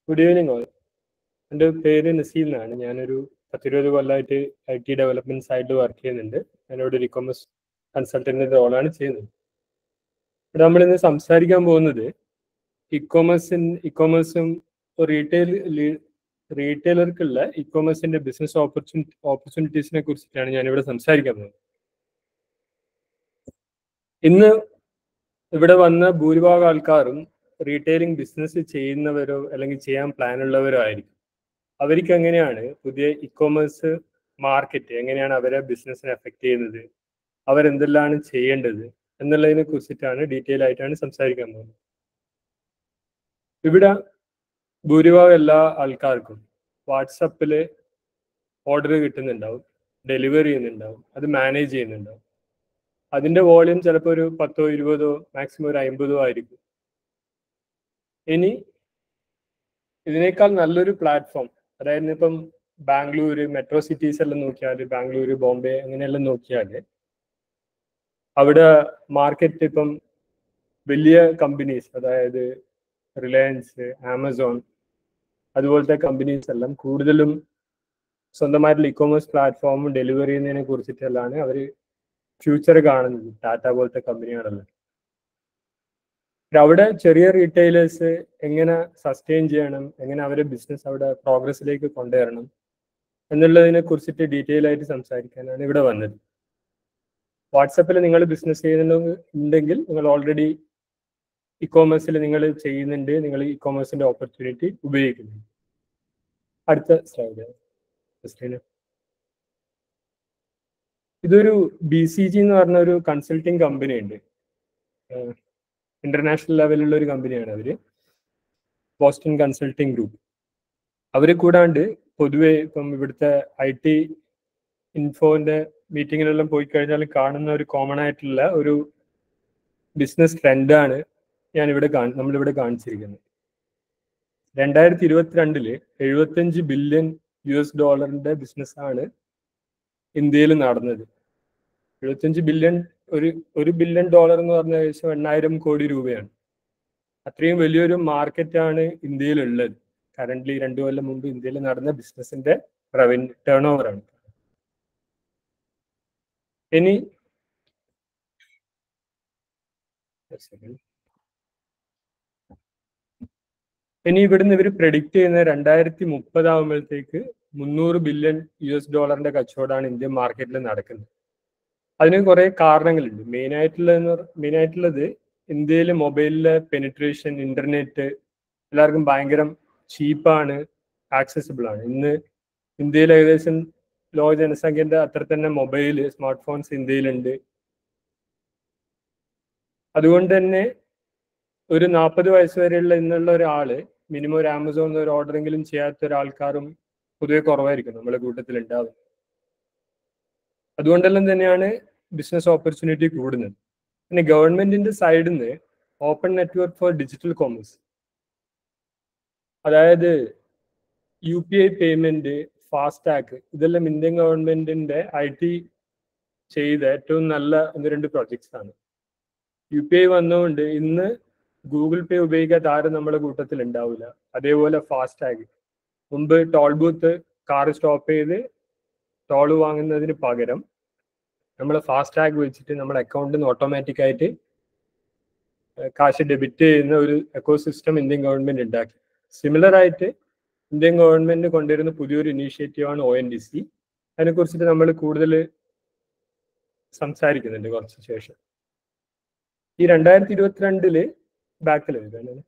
Good evening all എൻ്റെ പേര് നസീൽ എന്നാണ് ഞാനൊരു പത്തിരുപത് കൊല്ലമായിട്ട് ഐ ടി ഡെവലപ്മെന്റ് സൈഡിൽ വർക്ക് ചെയ്യുന്നുണ്ട് ഞാനിവിടെ ഒരു ഇക്കോമേഴ്സ് കൺസൾട്ടൻ്റ് റോളാണ് ചെയ്യുന്നത് ഇവിടെ നമ്മൾ ഇന്ന് സംസാരിക്കാൻ പോകുന്നത് ഇക്കോമേഴ്സിൻ ഇക്കോമേഴ്സും റീറ്റെയിൽ റീറ്റെയിലർക്കുള്ള ഇക്കോമേഴ്സിന്റെ ബിസിനസ് ഓപ്പർച്യൂണിറ്റി ഓപ്പർച്യൂണിറ്റീസിനെ കുറിച്ചിട്ടാണ് ഞാനിവിടെ സംസാരിക്കാൻ പോകുന്നത് ഇന്ന് ഇവിടെ വന്ന ഭൂരിഭാഗം ആൾക്കാരും റീറ്റെയിലിംഗ് ബിസിനസ് ചെയ്യുന്നവരോ അല്ലെങ്കിൽ ചെയ്യാൻ പ്ലാൻ ഉള്ളവരോ ആയിരിക്കും അവർക്ക് എങ്ങനെയാണ് പുതിയ ഇക്കോമേഴ്സ് മാർക്കറ്റ് എങ്ങനെയാണ് അവരെ ബിസിനസ്സിനെ എഫക്ട് ചെയ്യുന്നത് അവരെന്തെല്ലാം ചെയ്യേണ്ടത് എന്നുള്ളതിനെ കുറിച്ചിട്ടാണ് ഡീറ്റെയിൽ ആയിട്ടാണ് സംസാരിക്കാൻ പോകുന്നത് ഇവിടെ ഭൂരിഭാഗം എല്ലാ ആൾക്കാർക്കും വാട്സപ്പിൽ ഓർഡർ കിട്ടുന്നുണ്ടാവും ഡെലിവറി ചെയ്യുന്നുണ്ടാവും അത് മാനേജ് ചെയ്യുന്നുണ്ടാവും അതിന്റെ വോളിയം ചിലപ്പോൾ ഒരു പത്തോ ഇരുപതോ മാക്സിമം ഒരു അമ്പതോ ആയിരിക്കും ഇനി ഇതിനേക്കാൾ നല്ലൊരു പ്ലാറ്റ്ഫോം അതായത് ഇപ്പം ബാംഗ്ലൂര് മെട്രോ സിറ്റീസ് എല്ലാം നോക്കിയാൽ ബാംഗ്ലൂര് ബോംബെ അങ്ങനെയെല്ലാം നോക്കിയാൽ അവിടെ മാർക്കറ്റ് ഇപ്പം വലിയ കമ്പനീസ് അതായത് റിലയൻസ് ആമസോൺ അതുപോലത്തെ കമ്പനീസ് എല്ലാം കൂടുതലും സ്വന്തമായിട്ടുള്ള ഇക്കോമേഴ്സ് പ്ലാറ്റ്ഫോം ഡെലിവറി ചെയ്യുന്നതിനെ കുറിച്ചിട്ടെല്ലാം അവർ ഫ്യൂച്ചർ കാണുന്നത് ടാറ്റ പോലത്തെ കമ്പനികളെല്ലാം അവിടെ ചെറിയ റീറ്റെയിലേഴ്സ് എങ്ങനെ സസ്റ്റെയിൻ ചെയ്യണം എങ്ങനെ അവരെ ബിസിനസ് അവിടെ പ്രോഗ്രസ്സിലേക്ക് കൊണ്ടുവരണം എന്നുള്ളതിനെ കുറിച്ചിട്ട് ഡീറ്റെയിൽ ആയിട്ട് സംസാരിക്കാനാണ് ഇവിടെ വന്നത് വാട്സപ്പിൽ നിങ്ങൾ ബിസിനസ് ചെയ്യുന്നുണ്ടെങ്കിൽ നിങ്ങൾ ഓൾറെഡി ഇക്കോമേഴ്സിൽ നിങ്ങൾ ചെയ്യുന്നുണ്ട് നിങ്ങൾ ഇക്കോമേഴ്സിന്റെ ഓപ്പർച്യൂണിറ്റി ഉപയോഗിക്കുന്നുണ്ട് അടുത്ത സ്ലൈഡ് ക്രിസ്റ്റീന ഇതൊരു ബി സി ജി എന്ന് പറഞ്ഞ ഒരു കൺസൾട്ടിങ് കമ്പനി ഉണ്ട് ഇന്റർനാഷണൽ ലെവലിലുള്ള ഒരു കമ്പനിയാണ് അവര് ബോസ്റ്റൺ കൺസൾട്ടിങ് ഗ്രൂപ്പ് അവര് കൂടാണ്ട് പൊതുവെ ഇപ്പം ഇവിടുത്തെ ഐ ടി ഇൻഫോന്റെ മീറ്റിങ്ങിലെല്ലാം പോയി കഴിഞ്ഞാൽ കാണുന്ന ഒരു കോമൺ ആയിട്ടുള്ള ഒരു ബിസിനസ് ട്രെൻഡാണ് ഞാൻ ഇവിടെ നമ്മളിവിടെ കാണിച്ചിരിക്കുന്നത് രണ്ടായിരത്തി ഇരുപത്തിരണ്ടില് എഴുപത്തഞ്ച് ബില്യൺ യു എസ് ഡോളറിന്റെ ബിസിനസ്സാണ് ഇന്ത്യയിൽ നടന്നത് എഴുപത്തഞ്ച് ബില്യൺ ഒരു ഒരു ബില്യൺ ഡോളർ എന്ന് പറഞ്ഞ ഏകദേശം എണ്ണായിരം കോടി രൂപയാണ് അത്രയും വലിയൊരു മാർക്കറ്റാണ് ഇന്ത്യയിൽ ഉള്ളത് കറന്റ് രണ്ടു കൊല്ലം മുമ്പ് ഇന്ത്യയിൽ നടന്ന ബിസിനസിന്റെ റവന്യൂ ടേൺ ഓവർ ആണ് ഇനി ഇനി ഇവിടുന്ന് ഇവർ പ്രഡിക്റ്റ് ചെയ്യുന്ന രണ്ടായിരത്തി മുപ്പതാകുമ്പോഴത്തേക്ക് മുന്നൂറ് ബില്യൺ യു എസ് ഡോളറിന്റെ കച്ചവടമാണ് ഇന്ത്യൻ മാർക്കറ്റിൽ നടക്കുന്നത് അതിന് കുറെ കാരണങ്ങളുണ്ട് മെയിൻ ആയിട്ടുള്ള മെയിൻ ആയിട്ടുള്ളത് ഇന്ത്യയിൽ മൊബൈലിലെ പെനിട്രേഷൻ ഇന്റർനെറ്റ് എല്ലാവർക്കും ഭയങ്കര ചീപ്പാണ് ആക്സസിബിൾ ആണ് ഇന്ന് ഇന്ത്യയിൽ ഏകദേശം ലോക ജനസംഖ്യന്റെ അത്ര തന്നെ മൊബൈല് സ്മാർട്ട് ഫോൺസ് ഇന്ത്യയിലുണ്ട് അതുകൊണ്ട് തന്നെ ഒരു നാൽപ്പത് വയസ്സ് വരെയുള്ള ഇന്നുള്ള ഒരാള് മിനിമം ഒരു ആമസോൺ ഒരു ഓർഡറെങ്കിലും ചെയ്യാത്ത ഒരാൾക്കാരും പൊതുവെ കുറവായിരിക്കും നമ്മളെ കൂട്ടത്തിൽ ഉണ്ടാവുന്നത് അതുകൊണ്ടെല്ലാം തന്നെയാണ് ബിസിനസ് ഓപ്പർച്യൂണിറ്റി കൂടുന്നത് പിന്നെ ഗവൺമെന്റിന്റെ സൈഡിൽ നിന്ന് open network for digital commerce അതായത് U P I payment FASTag ഇതെല്ലാം ഇന്ത്യൻ ഗവൺമെന്റിന്റെ ഐ ടി ചെയ്ത ഏറ്റവും നല്ല ഒന്ന് രണ്ട് പ്രൊജക്ട്സ് ആണ് യു പി ഐ വന്നുകൊണ്ട് ഇന്ന് ഗൂഗിൾ പേ ഉപയോഗിക്കാത്ത ആരും നമ്മുടെ കൂട്ടത്തിൽ ഉണ്ടാവില്ല അതേപോലെ ഫാസ്ടാഗ് മുമ്പ് ടോൾ ബൂത്ത് കാർ സ്റ്റോപ്പ് ചെയ്ത് ടോൾ വാങ്ങുന്നതിന് പകരം നമ്മൾ ഫാസ്ടാഗ് വെച്ചിട്ട് നമ്മുടെ അക്കൗണ്ടിൽ നിന്ന് ഓട്ടോമാറ്റിക് ആയിട്ട് കാശ് ഡെബിറ്റ് ചെയ്യുന്ന ഒരു എക്കോ സിസ്റ്റം ഇന്ത്യൻ ഗവൺമെന്റ് ഉണ്ടാക്കി സിമിലർ ആയിട്ട് ഇന്ത്യൻ ഗവൺമെന്റ് കൊണ്ടുവരുന്ന പുതിയൊരു ഇനീഷ്യേറ്റീവാണ് ഒ എൻ ഡി സി അതിനെ കുറിച്ചിട്ട് നമ്മൾ കൂടുതൽ സംസാരിക്കുന്നുണ്ട് കുറച്ച് ശേഷം ഈ രണ്ടായിരത്തി ഇരുപത്തിരണ്ടില് ബാക്കിൽ എഴുതാനാണ്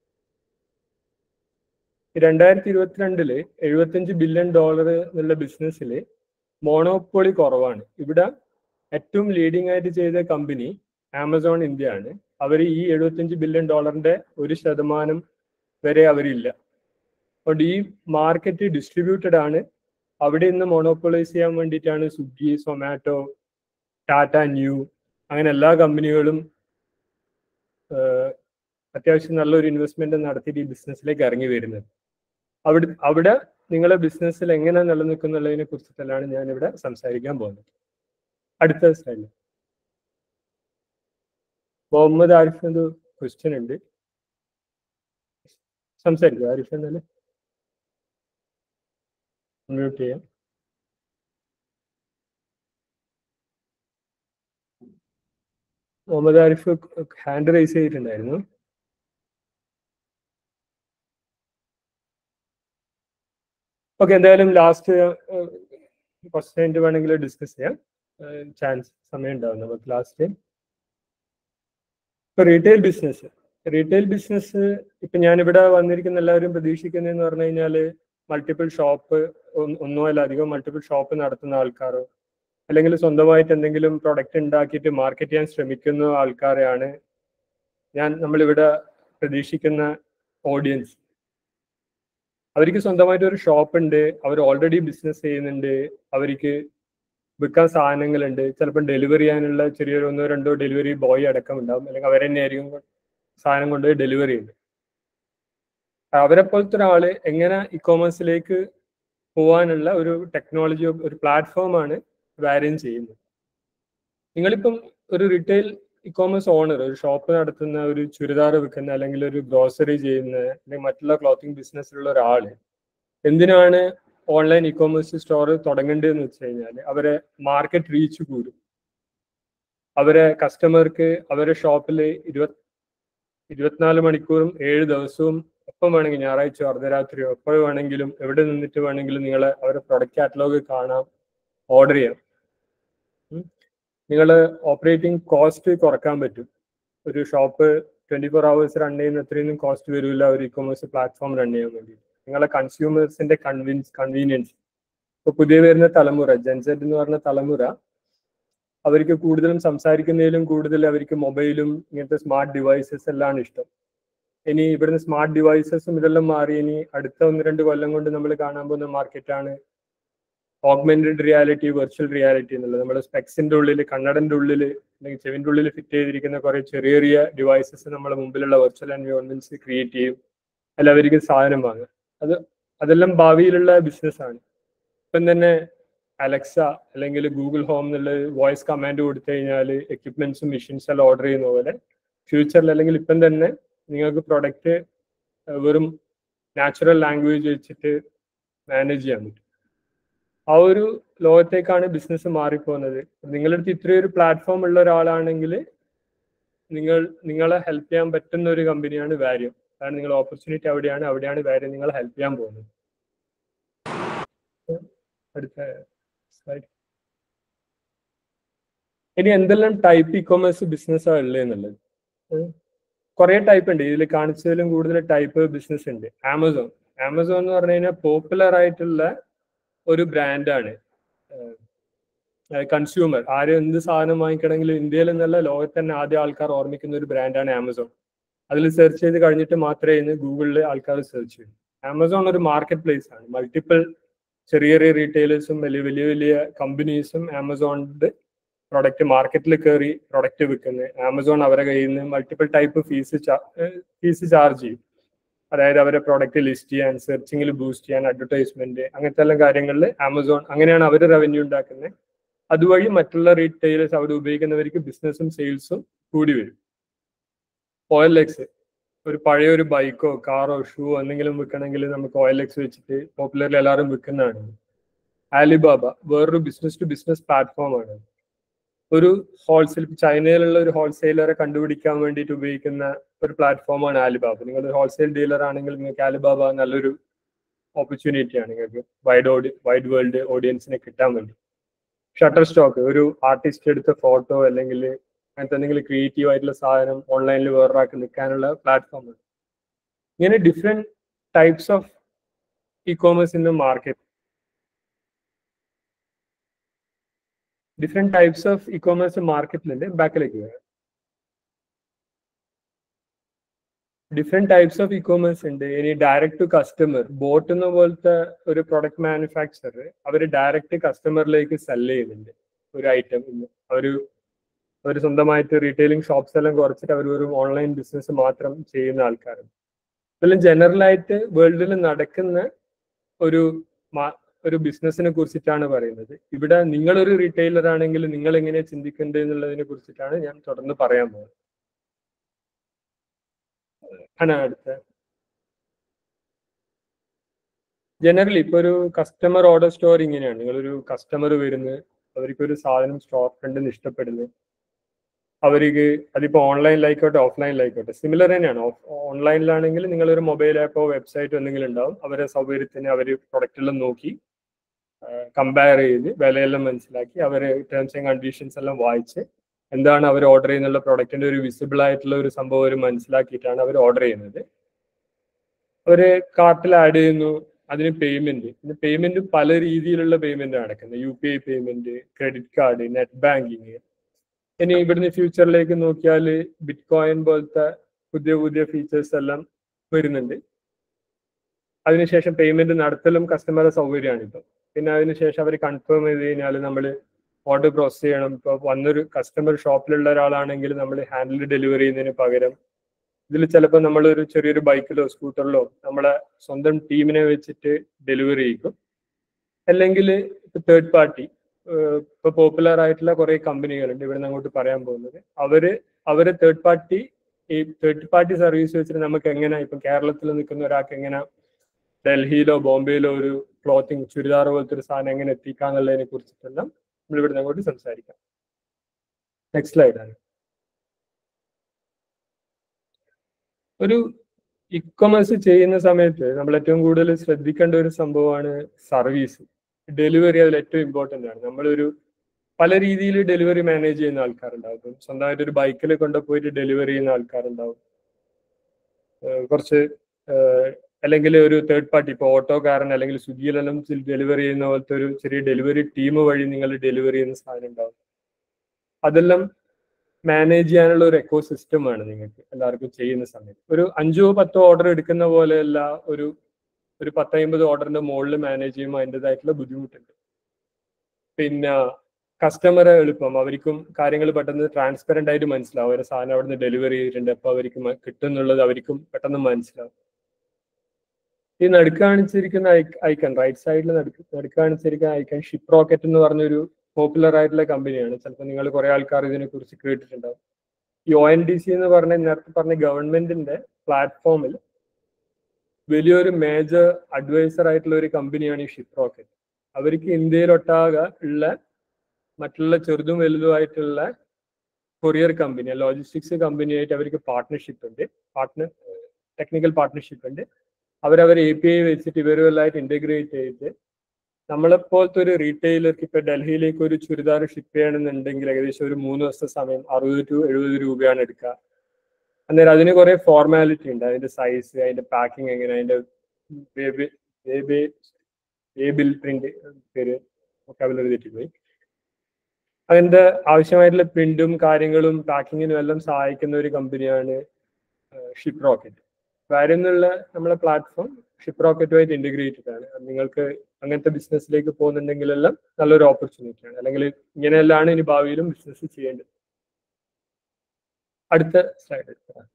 രണ്ടായിരത്തി ഇരുപത്തിരണ്ടില് എഴുപത്തഞ്ച് ബില്യൺ ഡോളർ എന്നുള്ള ബിസിനസ്സിൽ മോണോപ്പൊളി കുറവാണ് ഇവിടെ ഏറ്റവും ലീഡിംഗ് ആയിട്ട് ചെയ്ത കമ്പനി ആമസോൺ ഇന്ത്യ ആണ് അവർ ഈ എഴുപത്തഞ്ച് ബില്യൺ ഡോളറിന്റെ ഒരു ശതമാനം വരെ അവരില്ല അതുകൊണ്ട് ഈ മാർക്കറ്റ് ഡിസ്ട്രിബ്യൂട്ടഡ് ആണ് അവിടെ നിന്ന് മോണോപ്പൊളൈസ് ചെയ്യാൻ വേണ്ടിയിട്ടാണ് സ്വിഗ്ഗി സൊമാറ്റോ ടാറ്റ ന്യൂ അങ്ങനെ എല്ലാ കമ്പനികളും അത്യാവശ്യം നല്ലൊരു ഇൻവെസ്റ്റ്മെന്റ് നടത്തിയിട്ട് ഈ ബിസിനസ്സിലേക്ക് ഇറങ്ങി വരുന്നത് അവിടെ അവിടെ നിങ്ങളെ ബിസിനസ്സിൽ എങ്ങനെ നിലനിൽക്കുന്നുള്ളതിനെ കുറിച്ചിട്ടെല്ലാം ഞാൻ ഇവിടെ സംസാരിക്കാൻ പോകുന്നത് അടുത്ത സ്ലൈഡ് മുഹമ്മദ് ആരിഫ് ക്വസ്റ്റ്യൻ ഉണ്ട് സംസാരിക്കുക ആരിഫ് എന്നാല് മ്യൂട്ട് ചെയ്യാം മുഹമ്മദ് ആരിഫ് ഹാൻഡ് റൈസ് ചെയ്തിട്ടുണ്ടായിരുന്നു ഓക്കെ എന്തായാലും ലാസ്റ്റ് കുറച്ച് കഴിഞ്ഞിട്ട് വേണമെങ്കിൽ ഡിസ്കസ് ചെയ്യാം ചാൻസ് സമയം ഉണ്ടാവും നമുക്ക് ലാസ്റ്റ് ഇപ്പൊ റീറ്റെയിൽ ബിസിനസ് റീറ്റെയിൽ ബിസിനസ് ഇപ്പൊ ഞാനിവിടെ വന്നിരിക്കുന്ന എല്ലാവരും പ്രതീക്ഷിക്കുന്നതെന്ന് പറഞ്ഞു കഴിഞ്ഞാല് മൾട്ടിപ്പിൾ ഷോപ്പ് ഒന്നോ അല്ല അധികം മൾട്ടിപ്പിൾ ഷോപ്പ് നടത്തുന്ന ആൾക്കാരോ അല്ലെങ്കിൽ സ്വന്തമായിട്ട് എന്തെങ്കിലും പ്രൊഡക്റ്റ് ഉണ്ടാക്കിയിട്ട് മാർക്കറ്റ് ചെയ്യാൻ ശ്രമിക്കുന്ന ആൾക്കാരെയാണ് ഞാൻ നമ്മളിവിടെ പ്രതീക്ഷിക്കുന്ന ഓഡിയൻസ് അവർക്ക് സ്വന്തമായിട്ട് ഒരു ഷോപ്പ് ഉണ്ട് അവർ ഓൾറെഡി ബിസിനസ് ചെയ്യുന്നുണ്ട് അവർക്ക് വിൽക്കാൻ സാധനങ്ങളുണ്ട് ചിലപ്പോൾ ഡെലിവറി ചെയ്യാനുള്ള ചെറിയൊരു ഒന്നോ രണ്ടോ ഡെലിവറി ബോയ് അടക്കം ഉണ്ടാവും അല്ലെങ്കിൽ അവർ തന്നെ ആയിരിക്കും സാധനം കൊണ്ട് ഡെലിവറി ചെയ്യുന്നത് അവരെ പോലത്തെ ഒരാള് എങ്ങനെ ഇ കോമേഴ്സിലേക്ക് പോകാനുള്ള ഒരു ടെക്നോളജി ഒരു പ്ലാറ്റ്ഫോമാണ് വാരിയൻ ചെയ്യുന്നത് നിങ്ങളിപ്പം ഒരു റീറ്റെയിൽ ഇ കോമേഴ്സ് ഓണർ ഒരു ഷോപ്പ് നടത്തുന്ന ഒരു ചുരിദാർ വിൽക്കുന്ന അല്ലെങ്കിൽ ഒരു ഗ്രോസറി ചെയ്യുന്ന അല്ലെങ്കിൽ മറ്റുള്ള ക്ലോത്തിങ് ബിസിനസ്സിലുള്ള ഒരാള് എന്തിനാണ് ഓൺലൈൻ ഇ കോമേഴ്സ് സ്റ്റോർ തുടങ്ങേണ്ടതെന്ന് വെച്ച് കഴിഞ്ഞാൽ അവരെ മാർക്കറ്റ് റീച്ച് കൂടും അവരെ കസ്റ്റമർക്ക് അവരെ ഷോപ്പിൽ ഇരുപത് ഇരുപത്തിനാല് മണിക്കൂറും ഏഴ് ദിവസവും എപ്പം വേണമെങ്കിൽ ഞായറാഴ്ച അർദ്ധരാത്രിയോ എപ്പോൾ വേണമെങ്കിലും എവിടെ നിന്നിട്ട് വേണമെങ്കിലും നിങ്ങളെ അവരുടെ പ്രൊഡക്റ്റ് കാറ്റലോഗ് കാണാം ഓർഡർ ചെയ്യാം നിങ്ങൾ ഓപ്പറേറ്റിംഗ് കോസ്റ്റ് കുറക്കാൻ പറ്റും ഒരു shop twenty four hours run ചെയ്യുന്ന അത്രയൊന്നും കോസ്റ്റ് വരില്ല ഒരു ഇ കൊമേഴ്സ് പ്ലാറ്റ്ഫോം റൺ ചെയ്യാൻ വേണ്ടി നിങ്ങളെ കൺസ്യൂമേഴ്സിന്റെ കൺവിൻസ് കൺവീനിയൻസ് ഇപ്പൊ പുതിയ വരുന്ന തലമുറ ജെൻസെറ്റ് എന്ന് പറഞ്ഞ തലമുറ അവർക്ക് കൂടുതലും സംസാരിക്കുന്നതിലും കൂടുതൽ അവർക്ക് മൊബൈലും ഇങ്ങനത്തെ സ്മാർട്ട് ഡിവൈസസ് എല്ലാം ഇഷ്ടം ഇനി ഇവിടുന്ന് സ്മാർട്ട് ഡിവൈസസും ഇതെല്ലാം മാറി ഇനി അടുത്ത ഒന്ന് രണ്ട് കൊല്ലം കൊണ്ട് നമ്മൾ കാണാൻ പോകുന്ന മാർക്കറ്റാണ് ഓഗ്മെന്റഡ് റിയാലിറ്റി വെർച്വൽ റിയാലിറ്റി എന്നുള്ളത് നമ്മുടെ സ്പെക്സിന്റെ ഉള്ളിൽ കണ്ണടന്റെ ഉള്ളിൽ അല്ലെങ്കിൽ ചെവിന്റെ ഉള്ളിൽ ഫിറ്റ് ചെയ്തിരിക്കുന്ന കുറെ ചെറിയ ചെറിയ ഡിവൈസസ് നമ്മുടെ മുമ്പിലുള്ള വെർച്വൽ എൻവയോൺമെന്റ്സ് ക്രിയേറ്റ് ചെയ്യും അല്ല അവർക്ക് സാധനം വാങ്ങുക അത് അതെല്ലാം ഭാവിയിലുള്ള ബിസിനസ് ആണ് ഇപ്പം തന്നെ അലക്സ അല്ലെങ്കിൽ ഗൂഗിൾ ഹോം എന്നുള്ള വോയിസ് കമാൻഡ് കൊടുത്തു കഴിഞ്ഞാൽ എക്യുപ്മെന്റ്സും മെഷീൻസ് എല്ലാം ഓർഡർ ചെയ്യുന്ന പോലെ ഫ്യൂച്ചറിൽ അല്ലെങ്കിൽ ഇപ്പം തന്നെ നിങ്ങൾക്ക് പ്രൊഡക്റ്റ് വെറും നാച്ചുറൽ ലാംഗ്വേജ് വെച്ചിട്ട് മാനേജ് ചെയ്യാൻ പറ്റും ആ ഒരു ലോകത്തേക്കാണ് ബിസിനസ് മാറിപ്പോകുന്നത് നിങ്ങളുടെ അടുത്ത് ഇത്രയും ഒരു പ്ലാറ്റ്ഫോം ഉള്ള ഒരാളാണെങ്കിൽ നിങ്ങൾ നിങ്ങളെ ഹെൽപ്പ് ചെയ്യാൻ പറ്റുന്ന ഒരു കമ്പനിയാണ് വാര്യം കാരണം നിങ്ങൾ ഓപ്പർച്യൂണിറ്റി അവിടെയാണ് അവിടെയാണ് വാര്യം നിങ്ങളെ ഹെൽപ്പ് ചെയ്യാൻ പോകുന്നത് അടുത്ത സ്ലൈഡ് ഇനി എന്തെല്ലാം ടൈപ്പ് ഇ കൊമേഴ്സ് ബിസിനസ്സാണ് ഉള്ളത് എന്നുള്ളത് കുറെ ടൈപ്പ് ഉണ്ട് ഇതിൽ കാണിച്ചതിലും കൂടുതൽ ടൈപ്പ് ബിസിനസ് ഉണ്ട് ആമസോൺ ആമസോൺ എന്ന് പറഞ്ഞു കഴിഞ്ഞാൽ പോപ്പുലർ ആയിട്ടുള്ള ഒരു ബ്രാൻഡാണ് കൺസ്യൂമർ ആരും എന്ത് സാധനം വാങ്ങിക്കണമെങ്കിലും ഇന്ത്യയിൽ നിന്നല്ല ലോകത്ത് തന്നെ ആദ്യം ആൾക്കാർ ഓർമ്മിക്കുന്ന ഒരു ബ്രാൻഡാണ് ആമസോൺ അതിൽ സെർച്ച് ചെയ്ത് കഴിഞ്ഞിട്ട് മാത്രമേ ഇന്ന് ഗൂഗിളിൽ ആൾക്കാർ സെർച്ച് ചെയ്യൂ ആമസോൺ ഒരു മാർക്കറ്റ് പ്ലേസ് ആണ് മൾട്ടിപ്പിൾ ചെറിയ ചെറിയ റീറ്റെയിലേഴ്സും വലിയ വലിയ വലിയ കമ്പനീസും ആമസോണിന്റെ പ്രൊഡക്റ്റ് മാർക്കറ്റിൽ കയറി പ്രൊഡക്റ്റ് വിൽക്കുന്നത് ആമസോൺ അവരെ കയ്യിൽ നിന്ന് multiple type fees fees charge ചെയ്യും അതായത് അവരെ പ്രോഡക്റ്റ് ലിസ്റ്റ് ചെയ്യാൻ സെർച്ചിങ്ങിൽ ബൂസ്റ്റ് ചെയ്യാൻ അഡ്വർടൈസ്മെന്റ് അങ്ങനത്തെ എല്ലാം കാര്യങ്ങളിൽ ആമസോൺ അങ്ങനെയാണ് അവർ റവന്യൂ ഉണ്ടാക്കുന്നത് അതുവഴി മറ്റുള്ള റീറ്റെയിലേഴ്സ് അവിടെ ഉപയോഗിക്കുന്നവർക്ക് ബിസിനസ്സും സെയിൽസും കൂടി വരും ഓയിൽ എക്സ് ഒരു പഴയ ഒരു ബൈക്കോ കാറോ ഷൂ എന്തെങ്കിലും വിൽക്കണമെങ്കിൽ നമുക്ക് ഓയിൽ എക്സ് വെച്ചിട്ട് പോപ്പുലർലി എല്ലാവരും വിൽക്കുന്നതാണ് ആലിബാബ വേറൊരു ബിസിനസ് ടു ബിസിനസ് പ്ലാറ്റ്ഫോം ആണ് ഒരു ഹോൾസെയിൽ ചൈനയിലുള്ള ഒരു ഹോൾസെയിലറെ കണ്ടുപിടിക്കാൻ വേണ്ടിയിട്ട് ഉപയോഗിക്കുന്ന ഒരു പ്ലാറ്റ്ഫോമാണ് ആലിബാബ നിങ്ങൾ ഒരു ഹോൾസെയിൽ ഡീലർ ആണെങ്കിൽ നിങ്ങൾക്ക് ആലിബാബ നല്ലൊരു ഓപ്പർച്യൂണിറ്റി ആണ് നിങ്ങൾക്ക് വൈഡ് ഓഡി വൈഡ് വേൾഡ് ഓഡിയൻസിനെ കിട്ടാൻ വേണ്ടി ഷട്ടർ സ്റ്റോക്ക് ഒരു ആർട്ടിസ്റ്റ് എടുത്ത ഫോട്ടോ അല്ലെങ്കിൽ അങ്ങനത്തെ എന്തെങ്കിലും ക്രിയേറ്റീവ് ആയിട്ടുള്ള സാധനം ഓൺലൈനിൽ വേറൊരാൾക്ക് നിൽക്കാനുള്ള പ്ലാറ്റ്ഫോമാണ് ഇങ്ങനെ different types of e commerce in the market different types of e commerce മാർക്കറ്റിലുണ്ട് ബാക്കിലേക്ക് വരാം different types of e commerce ഉണ്ട് ഇനി ഡയറക്റ്റ് ടു കസ്റ്റമർ ബോട്ട് എന്ന പോലത്തെ ഒരു പ്രൊഡക്റ്റ് മാനുഫാക്ചർ അവർ ഡയറക്റ്റ് കസ്റ്റമറിലേക്ക് സെല് ചെയ്യുന്നുണ്ട് ഒരു ഐറ്റം അവർ അവർ സ്വന്തമായിട്ട് റീറ്റെയിലിംഗ് ഷോപ്സ് എല്ലാം കുറച്ചിട്ട് അവർ ഒരു ഓൺലൈൻ ബിസിനസ് മാത്രം ചെയ്യുന്ന ആൾക്കാരാണ് ഇതെല്ലാം ജനറൽ ആയിട്ട് വേൾഡിൽ നടക്കുന്ന ഒരു ഒരു ബിസിനസിനെ കുറിച്ചിട്ടാണ് പറയുന്നത് ഇവിടെ നിങ്ങളൊരു റീറ്റെയിലർ ആണെങ്കിൽ നിങ്ങൾ എങ്ങനെ ചിന്തിക്കേണ്ടത് എന്നുള്ളതിനെ കുറിച്ചിട്ടാണ് ഞാൻ തുടർന്ന് പറയാൻ പോകുന്നത് ആണ് അടുത്ത ജനറലി ഇപ്പൊ ഒരു കസ്റ്റമർ ഓർഡർ സ്റ്റോർ ഇങ്ങനെയാണ് നിങ്ങളൊരു കസ്റ്റമർ വരുന്നത് അവർക്ക് ഒരു സാധനം സ്റ്റോക്ക് ഉണ്ടെന്ന് ഇഷ്ടപ്പെടുന്നത് അവർക്ക് അതിപ്പോ ഓൺലൈനിലായിക്കോട്ടെ ഓഫ്ലൈനിലായിക്കോട്ടെ സിമിലർ തന്നെയാണ് ഓൺലൈനിലാണെങ്കിൽ നിങ്ങൾ ഒരു മൊബൈൽ ആപ്പോ വെബ്സൈറ്റോ എന്തെങ്കിലും ഉണ്ടാവും അവരെ സൗകര്യത്തിന് അവർ പ്രൊഡക്റ്റെല്ലാം നോക്കി കമ്പയർ ചെയ്ത് വിലയെല്ലാം മനസ്സിലാക്കി അവർ ടേംസ് ആൻഡ് കണ്ടീഷൻസ് എല്ലാം വായിച്ച് എന്താണ് അവർ ഓർഡർ ചെയ്യുന്നുള്ള പ്രൊഡക്റ്റിന്റെ ഒരു വിസിബിൾ ആയിട്ടുള്ള ഒരു സംഭവം അവർ മനസ്സിലാക്കിയിട്ടാണ് അവർ ഓർഡർ ചെയ്യുന്നത് അവര് കാർട്ടിൽ ആഡ് ചെയ്യുന്നു അതിന് പേയ്മെന്റ് പിന്നെ പേയ്മെന്റ് പല രീതിയിലുള്ള പേയ്മെന്റ് നടക്കുന്നത് U P I payment credit card net banking ഇനി ഇവിടുന്ന് ഫ്യൂച്ചറിലേക്ക് നോക്കിയാൽ ബിറ്റ് കോയിൻ പോലത്തെ പുതിയ പുതിയ ഫീച്ചേഴ്സ് എല്ലാം വരുന്നുണ്ട് അതിനുശേഷം പേയ്മെന്റ് നടത്തലും കസ്റ്റമറെ സൗകര്യമാണ് ഇപ്പം പിന്നെ അതിനുശേഷം അവർ കൺഫേം ചെയ്ത് കഴിഞ്ഞാൽ നമ്മൾ ഓർഡർ പ്രോസസ് ചെയ്യണം ഇപ്പോൾ വന്നൊരു കസ്റ്റമർ ഷോപ്പിലുള്ള ഒരാളാണെങ്കിൽ നമ്മൾ ഹാൻഡിൽ ഡെലിവറി ചെയ്യുന്നതിന് പകരം ഇതിൽ ചിലപ്പോൾ നമ്മൾ ഒരു ചെറിയൊരു ബൈക്കിലോ സ്കൂട്ടറിലോ നമ്മളെ സ്വന്തം ടീമിനെ വെച്ചിട്ട് ഡെലിവറി ചെയ്യിക്കും അല്ലെങ്കിൽ തേർഡ് പാർട്ടി ഇപ്പൊ പോപ്പുലർ ആയിട്ടുള്ള കുറെ കമ്പനികളുണ്ട് ഇവിടെ നിന്ന് അങ്ങോട്ട് പറയാൻ പോകുന്നത് അവര് അവര് തേർഡ് പാർട്ടി ഈ തേർഡ് പാർട്ടി സർവീസ് വെച്ചിട്ട് നമുക്ക് എങ്ങനെ ഇപ്പൊ കേരളത്തിൽ നിൽക്കുന്ന ഒരാൾക്ക് എങ്ങനെ ഡൽഹിയിലോ ബോംബെയിലോ ഒരു ക്ലോത്തിങ് ചുരിദാർ പോലത്തെ ഒരു സാധനം എങ്ങനെ എത്തിക്കാന്നുള്ളതിനെ കുറിച്ചിട്ടെല്ലാം നമ്മൾ ഇവിടെ അങ്ങോട്ട് സംസാരിക്കാം നെക്സ്റ്റ് സ്ലൈഡാണ് ഒരു ഇക്കൊമേഴ്സ് ചെയ്യുന്ന സമയത്ത് നമ്മൾ ഏറ്റവും കൂടുതൽ ശ്രദ്ധിക്കേണ്ട ഒരു സംഭവമാണ് സർവീസ് ഡെലിവറി അതിൽ ഏറ്റവും ഇമ്പോർട്ടൻ്റ് ആണ് നമ്മളൊരു പല രീതിയിൽ ഡെലിവറി മാനേജ് ചെയ്യുന്ന ആൾക്കാരുണ്ടാവും ഇപ്പം സ്വന്തമായിട്ട് ഒരു ബൈക്കിൽ കൊണ്ടുപോയിട്ട് ഡെലിവറി ചെയ്യുന്ന ആൾക്കാരുണ്ടാവും കുറച്ച് അല്ലെങ്കിൽ ഒരു തേർഡ് പാർട്ടി ഇപ്പോൾ ഓട്ടോക്കാരൻ അല്ലെങ്കിൽ സ്വിഗ്ഗിയിലെല്ലാം ഡെലിവറി ചെയ്യുന്ന പോലത്തെ ഒരു ചെറിയ ഡെലിവറി ടീം വഴി നിങ്ങൾ ഡെലിവറി ചെയ്യുന്ന സാധനം ഉണ്ടാവും അതെല്ലാം മാനേജ് ചെയ്യാനുള്ള ഒരു എക്കോ സിസ്റ്റമാണ് നിങ്ങൾക്ക് എല്ലാവർക്കും ചെയ്യുന്ന സമയത്ത് ഒരു അഞ്ചോ പത്തോ ഓർഡർ എടുക്കുന്ന പോലെയല്ല ഒരു ഒരു പത്തമ്പത് ഓർഡറിന്റെ മുകളിൽ മാനേജ് ചെയ്യുമ്പോൾ അതിൻ്റെതായിട്ടുള്ള ബുദ്ധിമുട്ടുണ്ട് പിന്നെ കസ്റ്റമറെ എളുപ്പം അവർക്കും കാര്യങ്ങൾ പെട്ടെന്ന് ട്രാൻസ്പെറന്റ് ആയിട്ട് മനസ്സിലാവും ഒരു സാധനം അവിടുന്ന് ഡെലിവറി ചെയ്തിട്ടുണ്ട് അപ്പോൾ അവർക്ക് കിട്ടുന്നുള്ളത് അവർക്കും പെട്ടെന്ന് മനസ്സിലാവും ഈ നടുക്ക് കാണിച്ചിരിക്കുന്ന ഐക്കൺ റൈറ്റ് സൈഡിൽ നടുക്ക് നടുക്ക് കാണിച്ചിരിക്കുന്ന ഐക്കൺ ഷിപ്പ് റോക്കറ്റ് എന്ന് പറഞ്ഞൊരു പോപ്പുലർ ആയിട്ടുള്ള കമ്പനിയാണ് ചിലപ്പോൾ നിങ്ങൾ കുറെ ആൾക്കാർ ഇതിനെ കുറിച്ച് കേട്ടിട്ടുണ്ടാവും ഈ ഒ എൻ ഡി സി എന്ന് പറഞ്ഞ നേരത്തെ പറഞ്ഞ ഗവൺമെന്റിന്റെ പ്ലാറ്റ്ഫോമിൽ വലിയൊരു മേജർ അഡ്വൈസർ ആയിട്ടുള്ള ഒരു കമ്പനിയാണ് ഈ ഷിപ്പ് റോക്കറ്റ് അവർക്ക് ഇന്ത്യയിലൊട്ടാകെ ഉള്ള മറ്റുള്ള ചെറുതും വലുതുമായിട്ടുള്ള കൊറിയർ കമ്പനി ലോജിസ്റ്റിക്സ് കമ്പനിയായിട്ട് അവർക്ക് പാർട്ട്ണർഷിപ്പ് ഉണ്ട് പാർട്ട്ണർ ടെക്നിക്കൽ പാർട്ട്ണർഷിപ്പ് ഉണ്ട് അവരവർ എ പി ഐ വെച്ചിട്ട് ഇവരുമെല്ലായിട്ട് ഇന്റഗ്രേറ്റ് ചെയ്ത് നമ്മളെപ്പോലത്തെ ഒരു റീറ്റെയിലർക്ക് ഇപ്പൊ ഡൽഹിയിലേക്ക് ഒരു ചുരിദാർ ഷിപ്പ് ചെയ്യണമെന്നുണ്ടെങ്കിൽ ഏകദേശം ഒരു മൂന്ന് ദിവസത്തെ സമയം അറുപത് ടു എഴുപത് രൂപയാണ് എടുക്കുക അന്നേരം അതിന് കുറെ ഫോർമാലിറ്റി ഉണ്ട് അതിന്റെ സൈസ് അതിന്റെ പാക്കിംഗ് എങ്ങനെ അതിന്റെ ബിൽ പ്രിന്റ് പേര് വൊക്കാബുലറി തെറ്റിപ്പോയി അതിന്റെ ആവശ്യമായിട്ടുള്ള പ്രിന്റും കാര്യങ്ങളും പാക്കിങ്ങിനും എല്ലാം സഹായിക്കുന്ന ഒരു കമ്പനിയാണ് ഷിപ്പ് റോക്കറ്റ് കാര്യം എന്നുള്ള നമ്മളെ പ്ലാറ്റ്ഫോം ഷിപ്പ് റോക്കറ്റുമായിട്ട് ഇന്റഗ്രേറ്റഡ് ആണ് നിങ്ങൾക്ക് അങ്ങനത്തെ ബിസിനസ്സിലേക്ക് പോകുന്നുണ്ടെങ്കിലെല്ലാം നല്ലൊരു ഓപ്പർച്യൂണിറ്റിയാണ് അല്ലെങ്കിൽ ഇങ്ങനെയെല്ലാം ഇനി ഭാവിയിലും ബിസിനസ് ചെയ്യേണ്ടത് അടുത്ത സ്ലൈഡ്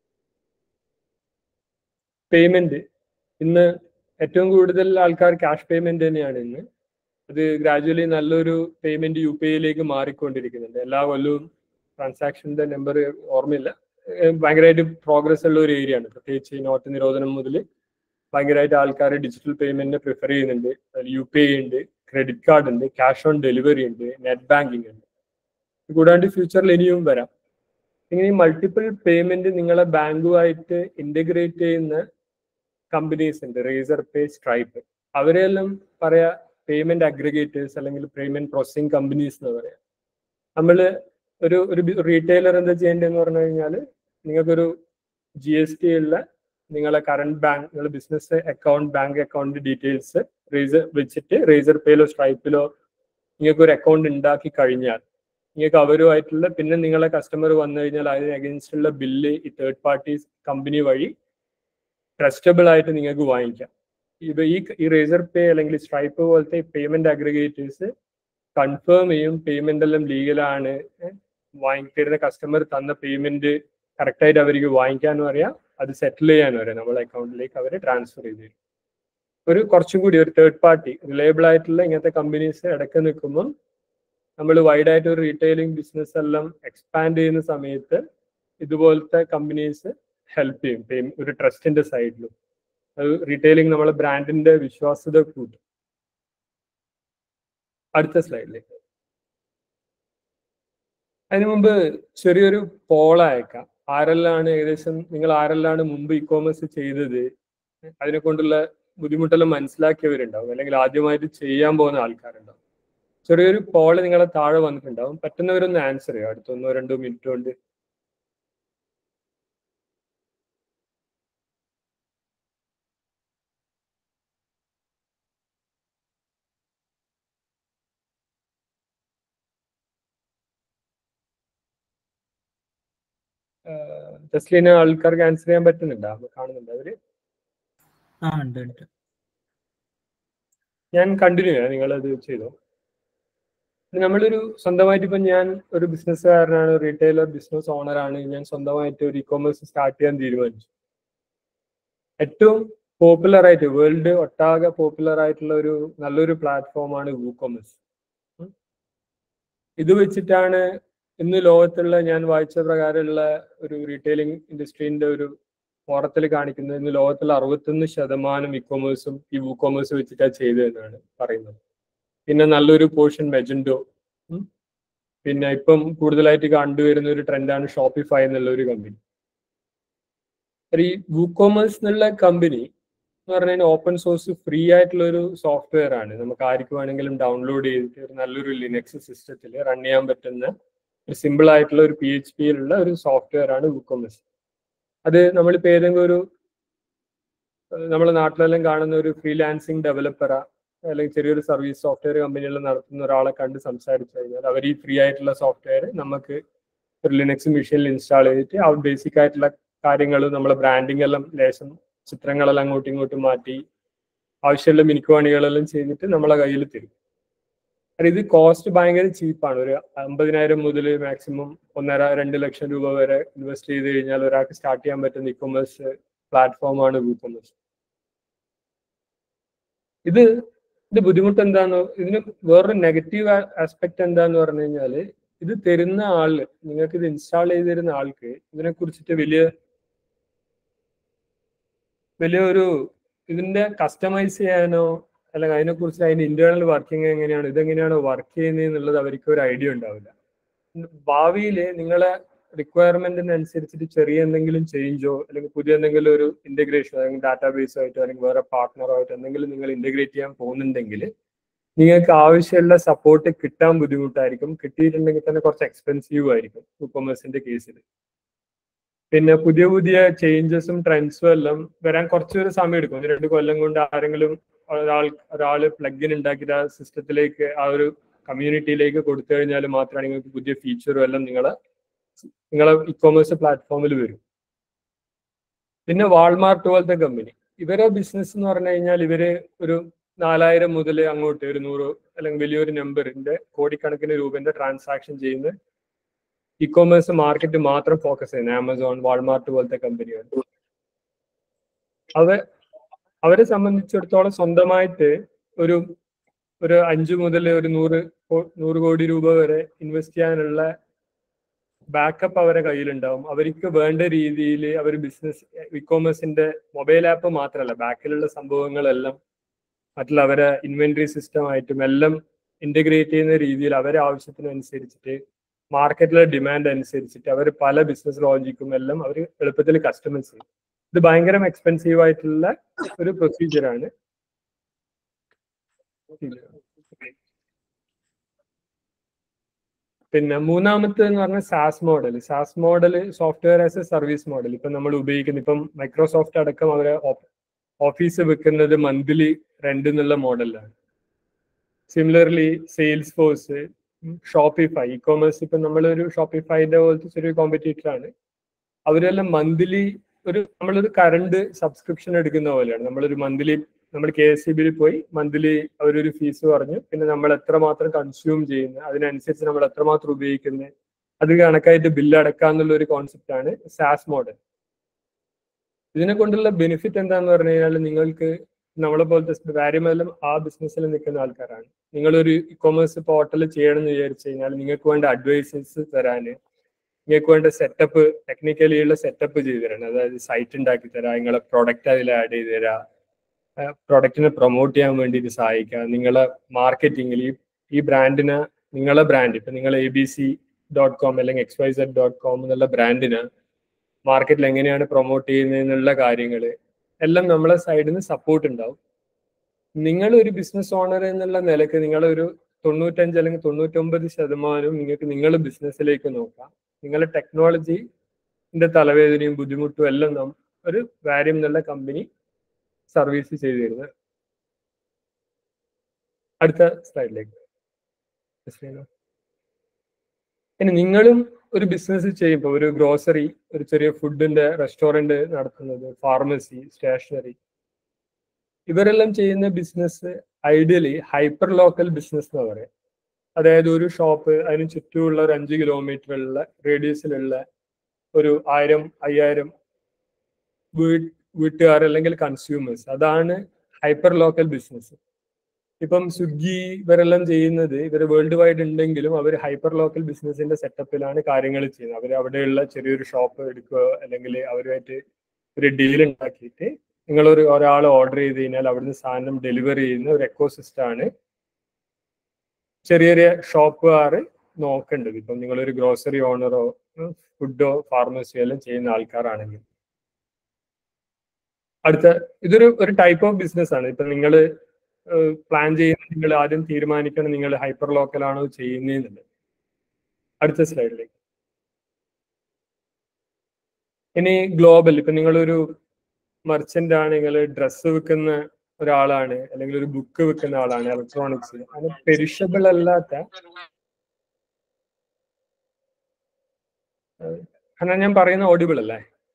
പേയ്മെന്റ് ഇന്ന് ഏറ്റവും കൂടുതൽ ആൾക്കാർ ക്യാഷ് പേയ്മെന്റ് തന്നെയാണ് ഇന്ന് അത് ഗ്രാജുവലി നല്ലൊരു പേയ്മെന്റ് യു പി ഐയിലേക്ക് മാറിക്കൊണ്ടിരിക്കുന്നുണ്ട് എല്ലാ കൊല്ലവും ട്രാൻസാക്ഷന്റെ നമ്പർ ഓർമ്മയില്ല ഭയങ്കരമായിട്ട് പ്രോഗ്രസ് ഉള്ള ഒരു ഏരിയ ആണ് പ്രത്യേകിച്ച് നോട്ട് നിരോധനം മുതൽ ഭയങ്കരമായിട്ട് ആൾക്കാർ ഡിജിറ്റൽ പേയ്മെന്റിനെ പ്രിഫർ ചെയ്യുന്നുണ്ട് യു പി ഐ ഉണ്ട് ക്രെഡിറ്റ് കാർഡ് ഉണ്ട് ക്യാഷ് ഓൺ ഡെലിവറി ഉണ്ട് നെറ്റ് ബാങ്കിങ് ഉണ്ട് കൂടാണ്ട് ഫ്യൂച്ചറിൽ ഇനിയും വരാം ഇങ്ങനെ ഈ മൾട്ടിപ്പിൾ പേയ്മെന്റ് നിങ്ങളെ ബാങ്കുമായിട്ട് ഇന്റഗ്രേറ്റ് ചെയ്യുന്ന കമ്പനീസ് ഉണ്ട് റേസർ പേ സ്ട്രൈപ്പ് അവരെല്ലാം പറയാ പേയ്മെന്റ് അഗ്രിഗേറ്റേഴ്സ് അല്ലെങ്കിൽ പേയ്മെന്റ് പ്രോസസിങ് കമ്പനീസ് എന്ന് പറയാം നമ്മൾ ഒരു ഒരു റീറ്റെയിലർ എന്താ ചെയ്യേണ്ടതെന്ന് പറഞ്ഞു കഴിഞ്ഞാൽ നിങ്ങൾക്കൊരു ജി എസ് ടി ഉള്ള നിങ്ങളെ കറണ്ട് ബാങ്ക് നിങ്ങളുടെ business account bank account details razor വെച്ചിട്ട് റേസർ പേയിലോ സ്ട്രൈപ്പിലോ നിങ്ങൾക്ക് ഒരു അക്കൗണ്ട് ഉണ്ടാക്കി കഴിഞ്ഞാൽ നിങ്ങൾക്ക് അവരുമായിട്ടുള്ള പിന്നെ നിങ്ങളെ കസ്റ്റമർ വന്നു കഴിഞ്ഞാൽ അതിന് അഗേൻസ്റ്റ് ഉള്ള ബില്ല് ഈ തേർഡ് പാർട്ടി കമ്പനി വഴി ട്രസ്റ്റബിൾ ആയിട്ട് നിങ്ങൾക്ക് വാങ്ങിക്കാം ഇത് ഈ ഈ റേസർ പേ അല്ലെങ്കിൽ സ്ട്രൈപ്പ് പോലത്തെ പേയ്മെന്റ് അഗ്രിഗേറ്റേഴ്സ് കൺഫേം ചെയ്യും പേയ്മെന്റ് എല്ലാം ലീഗലാണ് വാങ്ങിത്തരുന്ന കസ്റ്റമർ തന്ന പേയ്മെന്റ് കറക്റ്റ് ആയിട്ട് അവർക്ക് വാങ്ങിക്കാനും അറിയാം അത് സെറ്റിൽ ചെയ്യാനും അറിയാം നമ്മളെ അക്കൗണ്ടിലേക്ക് അവരെ ട്രാൻസ്ഫർ ചെയ്ത് തരും ഒരു കുറച്ചും കൂടി ഒരു തേർഡ് പാർട്ടി റിലയബിൾ ആയിട്ടുള്ള ഇങ്ങനത്തെ കമ്പനീസ് ഇടയ്ക്ക് നിൽക്കുമ്പം നമ്മൾ വൈഡ് ആയിട്ട് ഒരു റീറ്റെയിലിംഗ് ബിസിനസ് എല്ലാം എക്സ്പാൻഡ് ചെയ്യുന്ന സമയത്ത് ഇതുപോലത്തെ കമ്പനീസ് ഹെൽപ്പ് ചെയ്യും ഒരു ട്രസ്റ്റിന്റെ സൈഡിലും അത് റീറ്റെയിലിംഗ് നമ്മളെ ബ്രാൻഡിന്റെ വിശ്വാസ്യത കൂട്ടും അടുത്ത സ്ലൈഡിലേക്ക് അതിനു മുമ്പ് ചെറിയൊരു പോൾ അയക്കാം ആരെല്ലാണ് ഏകദേശം നിങ്ങൾ ആരെല്ലാണ് മുമ്പ് ഇ കോമേഴ്സ് ചെയ്തത് അതിനെ കൊണ്ടുള്ള ബുദ്ധിമുട്ടെല്ലാം മനസ്സിലാക്കിയവരുണ്ടാവും അല്ലെങ്കിൽ ആദ്യമായിട്ട് ചെയ്യാൻ പോകുന്ന ആൾക്കാരുണ്ടാവും ചെറിയൊരു പോള് നിങ്ങളെ താഴെ വന്നിട്ടുണ്ടാവും പറ്റുന്നവരൊന്ന് ആൻസർ ചെയ്യാം അടുത്ത ഒന്നോ രണ്ടോ മിനിറ്റ് കൊണ്ട് ജസ്ലിന് ആൾക്കാർക്ക് ആൻസർ ചെയ്യാൻ പറ്റുന്നുണ്ടോ കാണുന്നുണ്ടോ അവര് ആ ഉണ്ട് ഉണ്ട് ഞാൻ കണ്ടിന്യൂ ചെയ്യാം നിങ്ങളത് ചെയ്തോ നമ്മളൊരു സ്വന്തമായിട്ട് ഇപ്പം ഞാൻ ഒരു ബിസിനസ്സുകാരനാണ് റീറ്റെയിലർ ബിസിനസ് ഓണറാണ് ഞാൻ സ്വന്തമായിട്ട് ഒരു ഇ കോമേഴ്സ് സ്റ്റാർട്ട് ചെയ്യാൻ തീരുമാനിച്ചു ഏറ്റവും പോപ്പുലർ ആയിട്ട് വേൾഡ് ഒട്ടാകെ പോപ്പുലർ ആയിട്ടുള്ള ഒരു നല്ലൊരു പ്ലാറ്റ്ഫോമാണ് വൂ കോമേഴ്സ് ഇത് വെച്ചിട്ടാണ് ഇന്ന് ലോകത്തുള്ള ഞാൻ വായിച്ച പ്രകാരമുള്ള ഒരു റീറ്റെയിലിംഗ് ഇൻഡസ്ട്രീന്റെ ഒരു ഫോറത്തിൽ കാണിക്കുന്നത് ഇന്ന് ലോകത്തുള്ള അറുപത്തൊന്ന് ശതമാനം ഇ കൊമേഴ്സും ഈ വൂ കോമേഴ്സ് വെച്ചിട്ടാണ് ചെയ്തതെന്നാണ് പറയുന്നത് പിന്നെ നല്ലൊരു പോർഷൻ മെജൻഡോ പിന്നെ ഇപ്പം കൂടുതലായിട്ട് കണ്ടുവരുന്ന ഒരു ട്രെൻഡാണ് ഷോപ്പിഫൈ എന്നുള്ള ഒരു കമ്പനി ഈ വൂ കോമേഴ്സ് എന്നുള്ള കമ്പനി എന്ന് പറഞ്ഞാൽ ഓപ്പൺ സോഴ്സ് ഫ്രീ ആയിട്ടുള്ള ഒരു സോഫ്റ്റ്വെയർ ആണ് നമുക്ക് ആർക്ക് വേണമെങ്കിലും ഡൗൺലോഡ് ചെയ്തിട്ട് ഒരു നല്ലൊരു ലിനക്സ് സിസ്റ്റത്തിൽ റൺ ചെയ്യാൻ പറ്റുന്ന ഒരു സിമ്പിൾ ആയിട്ടുള്ള ഒരു പി എച്ച് പിയിലുള്ള ഒരു സോഫ്റ്റ്വെയർ ആണ് വൂ കോമേഴ്സ് അത് നമ്മളിപ്പോൾ ഏതെങ്കിലും ഒരു നമ്മുടെ നാട്ടിലെല്ലാം കാണുന്ന ഒരു ഫ്രീലാൻസിങ് ഡെവലപ്പറാ അല്ലെങ്കിൽ ചെറിയൊരു സർവീസ് സോഫ്റ്റ്വെയർ കമ്പനികൾ നടത്തുന്ന ഒരാളെ കണ്ട് സംസാരിച്ചു കഴിഞ്ഞാൽ അവർ ഈ ഫ്രീ ആയിട്ടുള്ള സോഫ്റ്റ്വെയർ നമുക്ക് ഒരു ലിനക്സ് മെഷീനിൽ ഇൻസ്റ്റാൾ ചെയ്തിട്ട് ആ ബേസിക് ആയിട്ടുള്ള കാര്യങ്ങൾ നമ്മളെ ബ്രാൻഡിങ് എല്ലാം ലേശം ചിത്രങ്ങളെല്ലാം അങ്ങോട്ടും ഇങ്ങോട്ടും മാറ്റി ആവശ്യമുള്ള മിനുക്കുപണികളെല്ലാം ചെയ്തിട്ട് നമ്മളെ കയ്യിൽ തരും ഇത് കോസ്റ്റ് ഭയങ്കര ചീപ്പാണ് ഒരു അമ്പതിനായിരം മുതൽ മാക്സിമം ഒന്നര രണ്ട് ലക്ഷം രൂപ വരെ ഇൻവെസ്റ്റ് ചെയ്ത് കഴിഞ്ഞാൽ ഒരാൾക്ക് സ്റ്റാർട്ട് ചെയ്യാൻ പറ്റുന്ന ഇ കൊമേഴ്സ് പ്ലാറ്റ്ഫോമാണ് വി കൊമേഴ്സ് ഇത് ഇത് ബുദ്ധിമുട്ട് എന്താന്ന് ഇതിന് വേറൊരു നെഗറ്റീവ് ആസ്പെക്ട് എന്താന്ന് പറഞ്ഞു കഴിഞ്ഞാൽ ഇത് തരുന്ന ആള് നിങ്ങൾക്ക് ഇത് ഇൻസ്റ്റാൾ ചെയ്ത് തരുന്ന ആൾക്ക് ഇതിനെ കുറിച്ചിട്ട് വലിയ വലിയ ഒരു ഇതിന്റെ കസ്റ്റമൈസ് ചെയ്യാനോ അല്ലെങ്കിൽ അതിനെക്കുറിച്ച് അതിന്റെ ഇന്റേണൽ വർക്കിംഗ് എങ്ങനെയാണ് ഇതെങ്ങനെയാണ് വർക്ക് ചെയ്യുന്നത് എന്നുള്ളത് അവർക്ക് ഒരു ഐഡിയ ഉണ്ടാവില്ല ഭാവിയിൽ നിങ്ങളെ റിക്വയർമെന്റിനനുസരിച്ചിട്ട് ചെറിയ എന്തെങ്കിലും ചേഞ്ചോ അല്ലെങ്കിൽ പുതിയ എന്തെങ്കിലും ഒരു ഇന്റഗ്രേഷൻ അല്ലെങ്കിൽ ഡാറ്റാബേസ് ആയിട്ടോ അല്ലെങ്കിൽ വേറെ പാർട്ട്ണറോ ആയിട്ടോ എന്തെങ്കിലും നിങ്ങൾ ഇന്റഗ്രേറ്റ് ചെയ്യാൻ പോകുന്നുണ്ടെങ്കിൽ നിങ്ങൾക്ക് ആവശ്യമുള്ള സപ്പോർട്ട് കിട്ടാൻ ബുദ്ധിമുട്ടായിരിക്കും കിട്ടിയിട്ടുണ്ടെങ്കിൽ തന്നെ കുറച്ച് എക്സ്പെൻസീവ് ആയിരിക്കും ഇ കൊമേഴ്സിന്റെ കേസിൽ പിന്നെ പുതിയ പുതിയ ചേഞ്ചസും ട്രെൻഡ്സും എല്ലാം വരാൻ കുറച്ചൊരു സമയം എടുക്കും ഒരു രണ്ട് കൊല്ലം കൊണ്ട് ആരെങ്കിലും ഒരാൾ ഒരാൾ പ്ലഗിൻ ഉണ്ടാക്കിയിട്ട് ആ സിസ്റ്റത്തിലേക്ക് ആ ഒരു കമ്മ്യൂണിറ്റിയിലേക്ക് കൊടുത്തു കഴിഞ്ഞാൽ മാത്രമാണ് നിങ്ങൾക്ക് പുതിയ ഫീച്ചറും എല്ലാം നിങ്ങളെ നിങ്ങളെ ഇ കൊമേഴ്സ് പ്ലാറ്റ്ഫോമിൽ വരും പിന്നെ വാൾമാർട്ട് പോലത്തെ കമ്പനി ഇവരെ ബിസിനസ് എന്ന് പറഞ്ഞു കഴിഞ്ഞാൽ ഇവര് ഒരു നാലായിരം മുതൽ അങ്ങോട്ട് ഒരു നൂറ് അല്ലെങ്കിൽ വലിയൊരു നമ്പറിന്റെ കോടിക്കണക്കിന് രൂപന്റെ ട്രാൻസാക്ഷൻ ചെയ്യുന്ന ഇ കൊമേഴ്സ് മാർക്കറ്റ് മാത്രം ഫോക്കസ് ചെയ്യുന്നത് ആമസോൺ വാൾമാർട്ട് പോലത്തെ കമ്പനിയാണ് അവ അവരെ സംബന്ധിച്ചിടത്തോളം സ്വന്തമായിട്ട് ഒരു ഒരു അഞ്ചു മുതൽ ഒരു നൂറ് നൂറ് കോടി രൂപ വരെ ഇൻവെസ്റ്റ് ചെയ്യാനുള്ള ബാക്കപ്പ് അവരെ കയ്യിലുണ്ടാവും അവർക്ക് വേണ്ട രീതിയിൽ അവർ ബിസിനസ് ഇ കോമേഴ്സിന്റെ മൊബൈൽ ആപ്പ് മാത്രമല്ല ബാക്കിലുള്ള സംഭവങ്ങളെല്ലാം മറ്റുള്ള അവരെ ഇൻവെന്ററി സിസ്റ്റം ആയിട്ടും എല്ലാം ഇന്റഗ്രേറ്റ് ചെയ്യുന്ന രീതിയിൽ അവരെ ആവശ്യത്തിനനുസരിച്ചിട്ട് മാർക്കറ്റിലെ ഡിമാൻഡ് അനുസരിച്ചിട്ട് അവർ പല ബിസിനസ് ലോജിക്കും എല്ലാം അവർ എളുപ്പത്തിൽ കസ്റ്റമൈസ് ചെയ്യും ഇത് ഭയങ്കര എക്സ്പെൻസീവ് ആയിട്ടുള്ള ഒരു പ്രൊസീജിയർ ആണ് പിന്നെ മൂന്നാമത്തെ എന്ന് പറഞ്ഞാൽ SaaS model SaaS model software as a service model ഇപ്പം നമ്മൾ ഉപയോഗിക്കുന്ന ഇപ്പം മൈക്രോസോഫ്റ്റ് അടക്കം അവരെ ഓഫീസ് വെക്കുന്നത് മന്ത്ലി റെന്റ് എന്നുള്ള മോഡലാണ് similarly Salesforce Shopify e commerce ഇപ്പം നമ്മളൊരു ഷോപ്പിഫൈന്റെ പോലത്തെ ചെറിയ കോമ്പറ്റീറ്റർ ആണ് അവരെല്ലാം മന്ത്ലി ഒരു നമ്മളൊരു കറണ്ട് സബ്സ്ക്രിപ്ഷൻ എടുക്കുന്ന പോലെയാണ് നമ്മളൊരു മന്ത്ലി നമ്മൾ കെ എസ് സി ബിയിൽ പോയി മന്ത്ലി അവരൊരു ഫീസ് പറഞ്ഞു പിന്നെ നമ്മൾ എത്രമാത്രം കൺസ്യൂം ചെയ്യുന്നു അതിനനുസരിച്ച് നമ്മൾ എത്രമാത്രം ഉപയോഗിക്കുന്നത് അത് കണക്കായിട്ട് ബില്ല് അടക്കാന്നുള്ള ഒരു കോൺസെപ്റ്റ് ആണ് സാസ് മോഡൽ ഇതിനെ കൊണ്ടുള്ള ബെനിഫിറ്റ് എന്താന്ന് പറഞ്ഞു കഴിഞ്ഞാൽ നിങ്ങൾക്ക് നമ്മളെ പോലത്തെ വാര്യമെല്ലാം ആ ബിസിനസ്സിൽ നിൽക്കുന്ന ആൾക്കാരാണ് നിങ്ങളൊരു ഇ കൊമേഴ്സ് പോർട്ടൽ ചെയ്യണം എന്ന് വിചാരിച്ചു കഴിഞ്ഞാൽ നിങ്ങൾക്ക് വേണ്ട അഡ്വൈസസ് തരാന് നിങ്ങൾക്ക് വേണ്ട സെറ്റപ്പ് ടെക്നിക്കലി ഉള്ള സെറ്റപ്പ് ചെയ്തു തരാൻ അതായത് സൈറ്റ് ഉണ്ടാക്കി തരാം നിങ്ങളെ പ്രൊഡക്റ്റ് അതിൽ ആഡ് ചെയ്ത് തരാം പ്രൊഡക്റ്റിനെ പ്രൊമോട്ട് ചെയ്യാൻ വേണ്ടിയിട്ട് സഹായിക്കുക നിങ്ങളെ മാർക്കറ്റിങ്ങിൽ ഈ ഈ ബ്രാൻഡിന് നിങ്ങളെ ബ്രാൻഡ് ഇപ്പൊ നിങ്ങൾ A B C dot com അല്ലെങ്കിൽ X Y Z dot com എന്നുള്ള ബ്രാൻഡിന് മാർക്കറ്റിൽ എങ്ങനെയാണ് പ്രൊമോട്ട് ചെയ്യുന്നതെന്നുള്ള കാര്യങ്ങൾ എല്ലാം നമ്മളെ സൈഡിൽ നിന്ന് സപ്പോർട്ട് ഉണ്ടാവും നിങ്ങൾ ഒരു ബിസിനസ് ഓണർ എന്നുള്ള നിലക്ക് നിങ്ങളൊരു തൊണ്ണൂറ്റഞ്ച് അല്ലെങ്കിൽ തൊണ്ണൂറ്റൊമ്പത് ശതമാനവും നിങ്ങൾക്ക് നിങ്ങളുടെ ബിസിനസ്സിലേക്ക് നോക്കാം നിങ്ങളുടെ ടെക്നോളജിന്റെ തലവേദനയും ബുദ്ധിമുട്ടും എല്ലാം നം- ഒരു വാര്യം എന്നുള്ള കമ്പനി സർവീസ് ചെയ്തു തരുന്നത് അടുത്ത സ്ലൈഡിലേക്ക് ഇനി നിങ്ങളും ഒരു ബിസിനസ് ചെയ്യുമ്പോൾ ഒരു ഗ്രോസറി ഒരു ചെറിയ ഫുഡിന്റെ റെസ്റ്റോറന്റ് നടത്തുന്നത് ഫാർമസി സ്റ്റേഷനറി ഇവരെല്ലാം ചെയ്യുന്ന business ideally hyper local business എന്ന് പറയാം അതായത് ഒരു ഷോപ്പ് അതിന് ചുറ്റുമുള്ള ഒരു അഞ്ച് കിലോമീറ്ററുള്ള റേഡിയസിലുള്ള ഒരു ആയിരം അയ്യായിരം വീ- വീട്ടുകാർ അല്ലെങ്കിൽ കൺസ്യൂമേഴ്സ് അതാണ് ഹൈപ്പർ ലോക്കൽ ബിസിനസ് ഇപ്പം സ്വിഗ്ഗി ഇവരെല്ലാം ചെയ്യുന്നത് ഇവർ വേൾഡ് വൈഡ് ഉണ്ടെങ്കിലും അവർ ഹൈപ്പർ ലോക്കൽ ബിസിനസിന്റെ സെറ്റപ്പിലാണ് കാര്യങ്ങൾ ചെയ്യുന്നത് അവർ അവിടെയുള്ള ചെറിയൊരു ഷോപ്പ് എടുക്കുക അല്ലെങ്കിൽ അവരുമായിട്ട് ഒരു ഡീൽ ഉണ്ടാക്കിയിട്ട് നിങ്ങളൊരു ഒരാൾ ഓർഡർ ചെയ്ത് കഴിഞ്ഞാൽ അവിടുന്ന് സാധനം ഡെലിവറി ചെയ്യുന്ന ഒരു എക്കോസിസ്റ്റം ആണ് ചെറിയ ചെറിയ ഷോപ്പുകാർ നോക്കേണ്ടത് ഇപ്പം നിങ്ങളൊരു ഗ്രോസറി ഓണറോ ഫുഡോ ഫാർമസിയോ എല്ലാം ചെയ്യുന്ന ആൾക്കാരാണെങ്കിൽ അടുത്ത ഇതൊരു ഒരു ടൈപ്പ് ഓഫ് ബിസിനസ് ആണ് ഇപ്പൊ നിങ്ങൾ പ്ലാൻ ചെയ്യുന്ന നിങ്ങൾ ആദ്യം തീരുമാനിക്കണം നിങ്ങൾ ഹൈപ്പർ ലോക്കൽ ആണോ ചെയ്യുന്നതെന്നുള്ളത് അടുത്ത സ്ലൈഡിലേക്ക് ഇനി ഗ്ലോബൽ ഇപ്പൊ നിങ്ങളൊരു മർച്ചന്റ് ആണ് നിങ്ങൾ ഡ്രസ്സ് വിൽക്കുന്ന ഒരാളാണ് അല്ലെങ്കിൽ ഒരു ബുക്ക് വിൽക്കുന്ന ആളാണ് ഇലക്ട്രോണിക്സ് അത് പെരിഷബിൾ അല്ലാത്ത കാരണം ഞാൻ പറയുന്ന ഓഡിബിൾ അല്ലേ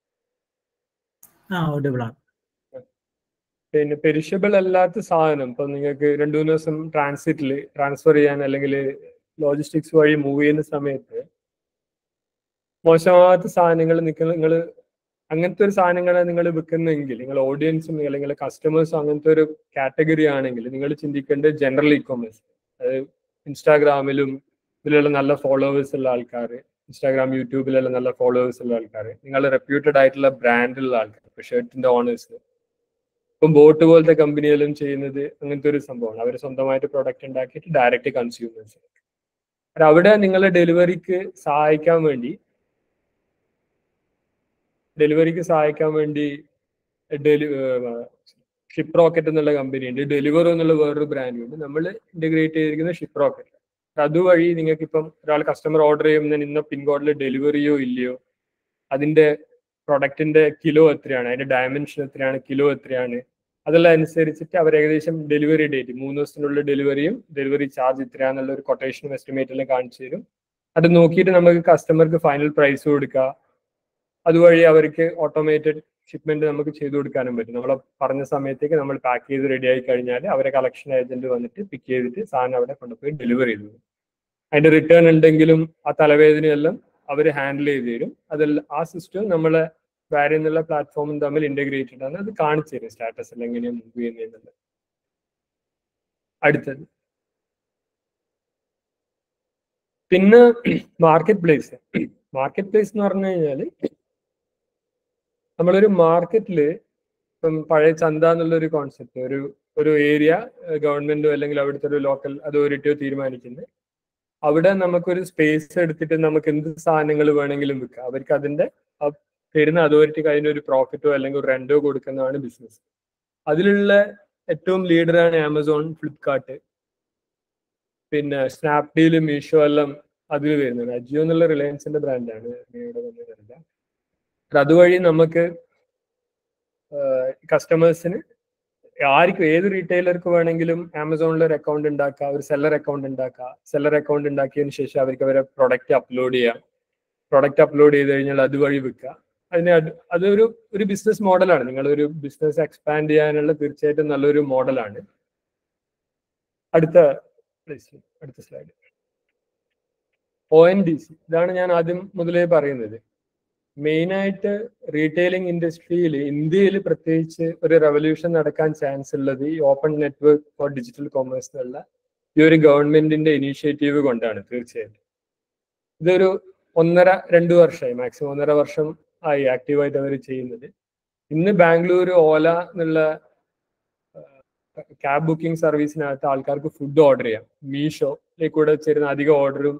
ആ ഓഡിബിൾ ആണ് പിന്നെ പെരിഷബിൾ അല്ലാത്ത സാധനം ഇപ്പൊ നിങ്ങൾക്ക് രണ്ടു മൂന്ന് ദിവസം ട്രാൻസിറ്റിൽ ട്രാൻസ്ഫർ ചെയ്യാൻ അല്ലെങ്കിൽ ലോജിസ്റ്റിക്സ് വഴി മൂവ് ചെയ്യുന്ന സമയത്ത് മോശമാകാത്ത സാധനങ്ങൾ നിങ്ങൾ നിങ്ങൾ അങ്ങനത്തെ ഒരു സാധനങ്ങളെ നിങ്ങൾ വിൽക്കുന്നെങ്കിൽ നിങ്ങൾ ഓഡിയൻസും അല്ലെങ്കിൽ കസ്റ്റമേഴ്സും അങ്ങനത്തെ ഒരു കാറ്റഗറി ആണെങ്കിൽ നിങ്ങൾ ചിന്തിക്കേണ്ടത് ജനറൽ ഇ കോമേഴ്സ് അതായത് ഇൻസ്റ്റാഗ്രാമിലും ഇതിലുള്ള നല്ല ഫോളോവേഴ്സ് ഉള്ള ആൾക്കാർ ഇൻസ്റ്റാഗ്രാം യൂട്യൂബിലുള്ള നല്ല ഫോളോവേഴ്സ് ഉള്ള ആൾക്കാർ നിങ്ങൾ റെപ്യൂട്ടഡ് ആയിട്ടുള്ള ബ്രാൻഡുള്ള ആൾക്കാർ ഇപ്പൊ ഷർട്ടിന്റെ ഓണേഴ്സ് ഇപ്പം ബോട്ട് പോലത്തെ കമ്പനികളും ചെയ്യുന്നത് അങ്ങനത്തെ ഒരു സംഭവമാണ് അവർ സ്വന്തമായിട്ട് പ്രൊഡക്റ്റ് ഉണ്ടാക്കിയിട്ട് ഡയറക്റ്റ് കൺസ്യൂമേഴ്സ് അവിടെ നിങ്ങളെ ഡെലിവറിക്ക് സഹായിക്കാൻ വേണ്ടി ഡെലിവറിക്ക് സഹായിക്കാൻ വേണ്ടി ഡെലി ഷിപ്പ് റോക്കറ്റ് എന്നുള്ള കമ്പനി ഉണ്ട് ഡെലിവറോ എന്നുള്ള വേറൊരു ബ്രാൻഡ് ഉണ്ട് നമ്മൾ ഇന്റഗ്രേറ്റ് ചെയ്തിരിക്കുന്ന ഷിപ്പ് റോക്കറ്റ് അതുവഴി നിങ്ങൾക്ക് ഇപ്പം ഒരാൾ കസ്റ്റമർ ഓർഡർ ചെയ്യുമ്പോൾ ഇന്ന പിൻകോഡിൽ ഡെലിവറിയോ ഇല്ലയോ അതിന്റെ പ്രൊഡക്റ്റിന്റെ കിലോ എത്രയാണ് അതിന്റെ ഡയമെൻഷൻ എത്രയാണ് കിലോ എത്രയാണ് അതെല്ലാം അനുസരിച്ചിട്ട് അവർ ഏകദേശം ഡെലിവറി ഡേറ്റ് മൂന്ന് ദിവസത്തിനുള്ള ഡെലിവറിയും ഡെലിവറി ചാർജ് ഇത്രയാന്നുള്ള ഒരു കൊട്ടേഷനും എസ്റ്റിമേറ്റ് എല്ലാം കാണിച്ചു തരും അത് നോക്കിയിട്ട് നമുക്ക് കസ്റ്റമർക്ക് ഫൈനൽ പ്രൈസ് കൊടുക്കുക അതുവഴി അവർക്ക് ഓട്ടോമേറ്റഡ് ഷിപ്മെന്റ് നമുക്ക് ചെയ്തു കൊടുക്കാനും പറ്റും നമ്മൾ പറഞ്ഞ സമയത്തേക്ക് നമ്മൾ പാക്ക് ചെയ്ത് റെഡി ആയി കഴിഞ്ഞാൽ അവരെ കളക്ഷൻ ഏജന്റ് വന്നിട്ട് പിക്ക് ചെയ്തിട്ട് സാധനം അവിടെ കൊണ്ടുപോയി ഡെലിവറി ചെയ്തു തരും അതിന്റെ റിട്ടേൺ ഉണ്ടെങ്കിലും ആ തലവേദനയെല്ലാം അവർ ഹാൻഡിൽ ചെയ്ത് തരും അതെല്ലാം ആ സിസ്റ്റം നമ്മളെ വേറെ എന്നുള്ള പ്ലാറ്റ്ഫോമും തമ്മിൽ ഇന്റഗ്രേറ്റഡ് ആണ് അത് കാണിച്ചു തരും സ്റ്റാറ്റസ് എല്ലാം എങ്ങനെയാണ് മൂവ് ചെയ്യുന്നത് അടുത്തത് പിന്നെ മാർക്കറ്റ് പ്ലേസ് മാർക്കറ്റ് പ്ലേസ് എന്ന് പറഞ്ഞു കഴിഞ്ഞാൽ നമ്മളൊരു മാർക്കറ്റിൽ ഇപ്പം പഴയ ചന്ത എന്നുള്ള ഒരു കോൺസെപ്റ്റ് ഒരു ഒരു ഏരിയ ഗവൺമെന്റോ അല്ലെങ്കിൽ അവിടുത്തെ ഒരു ലോക്കൽ അതോറിറ്റിയോ തീരുമാനിക്കുന്നത് അവിടെ നമുക്കൊരു സ്പേസ് എടുത്തിട്ട് നമുക്ക് എന്ത് സാധനങ്ങൾ വേണമെങ്കിലും വിൽക്കാം അവർക്ക് അതിന്റെ ആ തരുന്ന അതോറിറ്റിക്ക് അതിന്റെ ഒരു പ്രോഫിറ്റോ അല്ലെങ്കിൽ ഒരു റെന്റോ കൊടുക്കുന്നതാണ് ബിസിനസ് അതിലുള്ള ഏറ്റവും ലീഡറാണ് ആമസോൺ ഫ്ലിപ്കാർട്ട് പിന്നെ സ്നാപ്ഡീൽ മീഷോ എല്ലാം അതിൽ വരുന്നത് അജിയോ എന്നുള്ള റിലയൻസിന്റെ ബ്രാൻഡാണ് ഇവിടെ വന്നിട്ടില്ല അതുവഴി നമുക്ക് കസ്റ്റമേഴ്സിന് ആർക്കും ഏത് റീറ്റെയിലർക്ക് വേണമെങ്കിലും ആമസോണിൽ ഒരു അക്കൗണ്ട് ഉണ്ടാക്കുക ഒരു സെല്ലർ അക്കൗണ്ട് ഉണ്ടാക്കുക സെല്ലർ അക്കൗണ്ട് ഉണ്ടാക്കിയതിന് ശേഷം അവർക്ക് അവരെ പ്രൊഡക്റ്റ് അപ്ലോഡ് ചെയ്യാം പ്രൊഡക്റ്റ് അപ്ലോഡ് ചെയ്ത് കഴിഞ്ഞാൽ അതുവഴി വിൽക്കുക അതിന് അത് അതൊരു ഒരു ബിസിനസ് മോഡലാണ് നിങ്ങളൊരു ബിസിനസ് എക്സ്പാൻഡ് ചെയ്യാനുള്ള തീർച്ചയായിട്ടും നല്ലൊരു മോഡലാണ് അടുത്ത അടുത്ത slide O N D C ഇതാണ് ഞാൻ ആദ്യം മുതലേ പറയുന്നത് മെയിനായിട്ട് റീറ്റെയിലിംഗ് ഇൻഡസ്ട്രിയിൽ ഇന്ത്യയിൽ പ്രത്യേകിച്ച് ഒരു റെവല്യൂഷൻ നടക്കാൻ ചാൻസ് ഉള്ളത് ഈ open network for digital commerce എന്നുള്ള ഈ ഒരു ഗവൺമെന്റിന്റെ ഇനീഷ്യേറ്റീവ് കൊണ്ടാണ് തീർച്ചയായിട്ടും ഇതൊരു ഒന്നര രണ്ട് വർഷമായി മാക്സിമം ഒന്നര വർഷം ആയി ആക്റ്റീവായിട്ട് അവർ ചെയ്യുന്നത് ഇന്ന് ബാംഗ്ലൂർ ഓല എന്നുള്ള ക്യാബ് ബുക്കിംഗ് സർവീസിനകത്ത് ആൾക്കാർക്ക് ഫുഡ് ഓർഡർ ചെയ്യാം മീഷോയിലേക്ക് കൂടെ ചേരുന്ന അധിക ഓർഡറും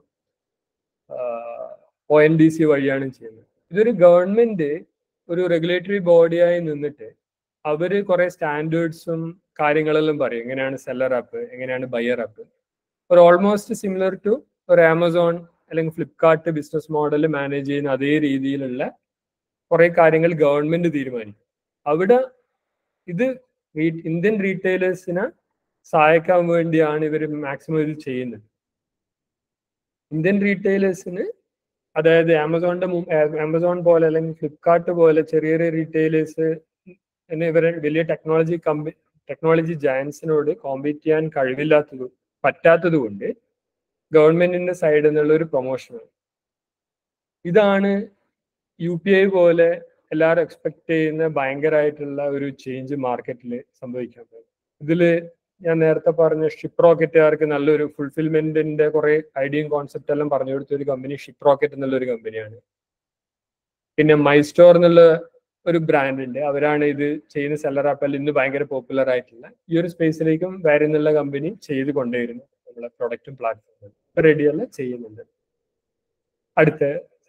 ഒ എൻ ഡി സി വഴിയാണ് ചെയ്യുന്നത് ഇതൊരു ഗവൺമെന്റ് ഒരു റെഗുലേറ്ററി ബോഡിയായി നിന്നിട്ട് അവര് കുറെ സ്റ്റാൻഡേർഡ്സും കാര്യങ്ങളെല്ലാം പറയും എങ്ങനെയാണ് സെല്ലർ ആപ്പ് എങ്ങനെയാണ് ബയർ ആപ്പ് ഒരു ഓൾമോസ്റ്റ് സിമിലർ ടു ഒരു ആമസോൺ അല്ലെങ്കിൽ ഫ്ലിപ്കാർട്ട് ബിസിനസ് മോഡൽ മാനേജ് ചെയ്യുന്ന അതേ രീതിയിലുള്ള കുറെ കാര്യങ്ങൾ ഗവൺമെന്റ് തീരുമാനിക്കും അവിടെ ഇത് ഇന്ത്യൻ റീറ്റെയിലേഴ്സിനെ സഹായിക്കാൻ വേണ്ടിയാണ് ഇവർ മാക്സിമം ഇത് ചെയ്യുന്നത് ഇന്ത്യൻ റീറ്റെയിലേഴ്സിന് അതായത് ആമസോണിന്റെ ആമസോൺ പോലെ അല്ലെങ്കിൽ ഫ്ലിപ്കാർട്ട് പോലെ ചെറിയ ചെറിയ റീറ്റെയിലേഴ്സ് ഇവരെ വലിയ ടെക്നോളജി കമ്പനി ടെക്നോളജി ജയൻസിനോട് കോമ്പീറ്റ് ചെയ്യാൻ കഴിവില്ലാത്തത് പറ്റാത്തത് കൊണ്ട് ഗവൺമെന്റിന്റെ സൈഡിൽ നിന്നുള്ള ഒരു പ്രൊമോഷനാണ് ഇതാണ് യു പി ഐ പോലെ എല്ലാവരും എക്സ്പെക്ട് ചെയ്യുന്ന ഭയങ്കരമായിട്ടുള്ള ഒരു ചേഞ്ച് മാർക്കറ്റിൽ സംഭവിക്കാൻ പോകും ഇതില് ഞാൻ നേരത്തെ പറഞ്ഞ ഷിപ്പ് റോക്കറ്റുകാർക്ക് നല്ലൊരു ഫുൾഫിൽമെന്റിന്റെ കുറെ ഐഡിയയും കോൺസെപ്റ്റ് എല്ലാം പറഞ്ഞു കൊടുത്ത ഒരു കമ്പനി ഷിപ്പ് റോക്കറ്റ് എന്നുള്ള ഒരു കമ്പനിയാണ് പിന്നെ മൈ സ്റ്റോർ എന്നുള്ള ഒരു ബ്രാൻഡ് ഉണ്ട് അവരാണ് ഇത് ചെയ്യുന്ന സെല്ലർ ആപ്പിൽ ഇന്ന് ഭയങ്കര പോപ്പുലർ ആയിട്ടുള്ള ഈ ഒരു സ്പേസിലേക്കും വേറെ എന്നുള്ള കമ്പനി ചെയ്ത് കൊണ്ടുവരുന്നു നമ്മളെ പ്രൊഡക്റ്റും പ്ലാറ്റ്ഫോമും റെഡിയല്ല ചെയ്യുന്നുണ്ട് അടുത്ത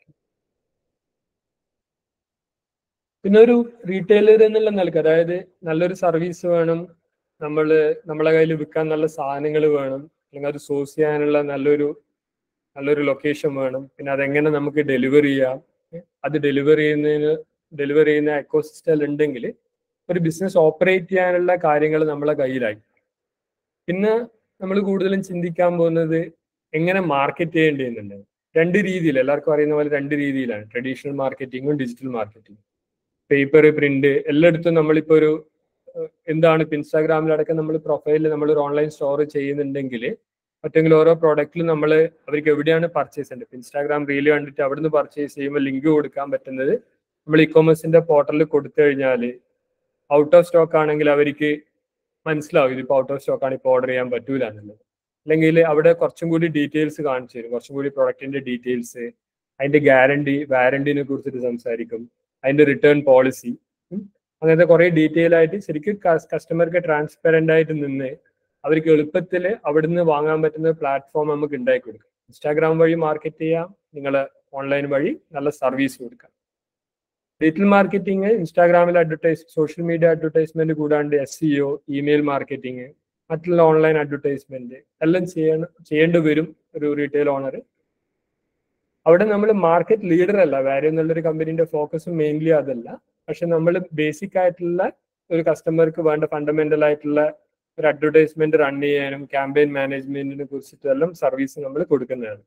പിന്നെ ഒരു റീറ്റെയിലർ എന്നുള്ള നിലക്ക് അതായത് നല്ലൊരു സർവീസ് വേണം നമ്മൾ നമ്മളെ കയ്യിൽ വിൽക്കാൻ നല്ല സാധനങ്ങൾ വേണം അല്ലെങ്കിൽ അത് സോഴ്സ് ചെയ്യാനുള്ള നല്ലൊരു നല്ലൊരു ലൊക്കേഷൻ വേണം പിന്നെ അതെങ്ങനെ നമുക്ക് ഡെലിവറി ചെയ്യാം അത് ഡെലിവറി ചെയ്യുന്നതിന് ഡെലിവറി ചെയ്യുന്ന എക്കോസിസ്റ്റം ഉണ്ടെങ്കിൽ ഒരു ബിസിനസ് ഓപ്പറേറ്റ് ചെയ്യാനുള്ള കാര്യങ്ങൾ നമ്മളെ കയ്യിലായി പിന്നെ നമ്മൾ കൂടുതലും ചിന്തിക്കാൻ പോകുന്നത് എങ്ങനെ മാർക്കറ്റ് ചെയ്യേണ്ടതെന്നുണ്ട് രണ്ട് രീതിയിൽ എല്ലാവർക്കും അറിയുന്ന പോലെ രണ്ട് രീതിയിലാണ് ട്രഡീഷണൽ മാർക്കറ്റിങ്ങും ഡിജിറ്റൽ മാർക്കറ്റിംഗും പേപ്പർ പ്രിന്റ് എല്ലായിടത്തും നമ്മളിപ്പോ ഒരു എന്താണ് ഇപ്പൊ ഇൻസ്റ്റാഗ്രാമിലടക്കം നമ്മൾ പ്രൊഫൈലിൽ നമ്മൾ ഒരു ഓൺലൈൻ സ്റ്റോർ ചെയ്യുന്നുണ്ടെങ്കിൽ മറ്റെങ്കിൽ ഓരോ പ്രോഡക്റ്റിലും നമ്മൾ അവർക്ക് എവിടെയാണ് പർച്ചേസ് ചെയ്യേണ്ടത് ഇൻസ്റ്റാഗ്രാം റീല് കണ്ടിട്ട് അവിടുന്ന് പർച്ചേസ് ചെയ്യുമ്പോൾ ലിങ്ക് കൊടുക്കാൻ പറ്റുന്നത് നമ്മൾ ഇ കൊമേഴ്സിന്റെ പോർട്ടലിൽ കൊടുത്തു കഴിഞ്ഞാൽ ഔട്ട് ഓഫ് സ്റ്റോക്ക് ആണെങ്കിൽ അവർക്ക് മനസ്സിലാവും ഇതിപ്പോ ഔട്ട് ഓഫ് സ്റ്റോക്ക് ആണ് ഇപ്പോൾ ഓർഡർ ചെയ്യാൻ പറ്റൂല എന്നുള്ളത് അല്ലെങ്കിൽ അവിടെ കുറച്ചും കൂടി ഡീറ്റെയിൽസ് കാണിച്ചു തരും കുറച്ചും കൂടി പ്രൊഡക്റ്റിന്റെ ഡീറ്റെയിൽസ് അതിന്റെ ഗ്യാരണ്ടി വാരണ്ടിനെ കുറിച്ചിട്ട് സംസാരിക്കും അതിന്റെ റിട്ടേൺ പോളിസി അങ്ങനത്തെ കുറെ ഡീറ്റെയിൽ ആയിട്ട് ശരിക്കും കസ്റ്റമർക്ക് ട്രാൻസ്പെറന്റ് ആയിട്ട് നിന്ന് അവർക്ക് എളുപ്പത്തിൽ അവിടുന്ന് വാങ്ങാൻ പറ്റുന്ന പ്ലാറ്റ്ഫോം നമുക്ക് ഉണ്ടാക്കി കൊടുക്കാം ഇൻസ്റ്റാഗ്രാം വഴി മാർക്കറ്റ് ചെയ്യാം നിങ്ങൾ ഓൺലൈൻ വഴി നല്ല സർവീസ് കൊടുക്കാം ഡിജിറ്റൽ മാർക്കറ്റിംഗ് ഇൻസ്റ്റാഗ്രാമിൽ അഡ്വർടൈസ് സോഷ്യൽ മീഡിയ അഡ്വർടൈസ്മെന്റ് കൂടാണ്ട് എസ് സിഒ ഇമെയിൽ മാർക്കറ്റിംഗ് മറ്റുള്ള ഓൺലൈൻ അഡ്വർടൈസ്മെന്റ് എല്ലാം ചെയ്യണം ചെയ്യേണ്ടി വരും ഒരു റീറ്റെയിൽ ഓണർ അവിടെ നമ്മൾ മാർക്കറ്റ് ലീഡർ അല്ല വേറെ എന്നുള്ളൊരു കമ്പനീന്റെ ഫോക്കസ് മെയിൻലി അതല്ല പക്ഷെ നമ്മൾ ബേസിക് ആയിട്ടുള്ള ഒരു കസ്റ്റമർക്ക് വേണ്ട ഫണ്ടമെന്റൽ ആയിട്ടുള്ള ഒരു അഡ്വർടൈസ്മെന്റ് റൺ ചെയ്യാനും ക്യാമ്പയിൻ മാനേജ്മെന്റിനെ കുറിച്ചിട്ടെല്ലാം സർവീസ് നമ്മൾ കൊടുക്കുന്നതാണ്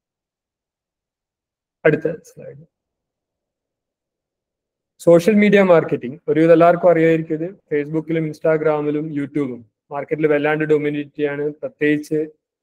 അടുത്ത സ്ലൈഡ് സോഷ്യൽ മീഡിയ മാർക്കറ്റിംഗ് ഒരു എല്ലാവർക്കും അറിയായിരിക്കും ഇത് ഫേസ്ബുക്കിലും ഇൻസ്റ്റാഗ്രാമിലും യൂട്യൂബും മാർക്കറ്റിൽ വല്ലാണ്ട് ഡൊമിനേറ്റ് ചെയ്യാണ് പ്രത്യേകിച്ച്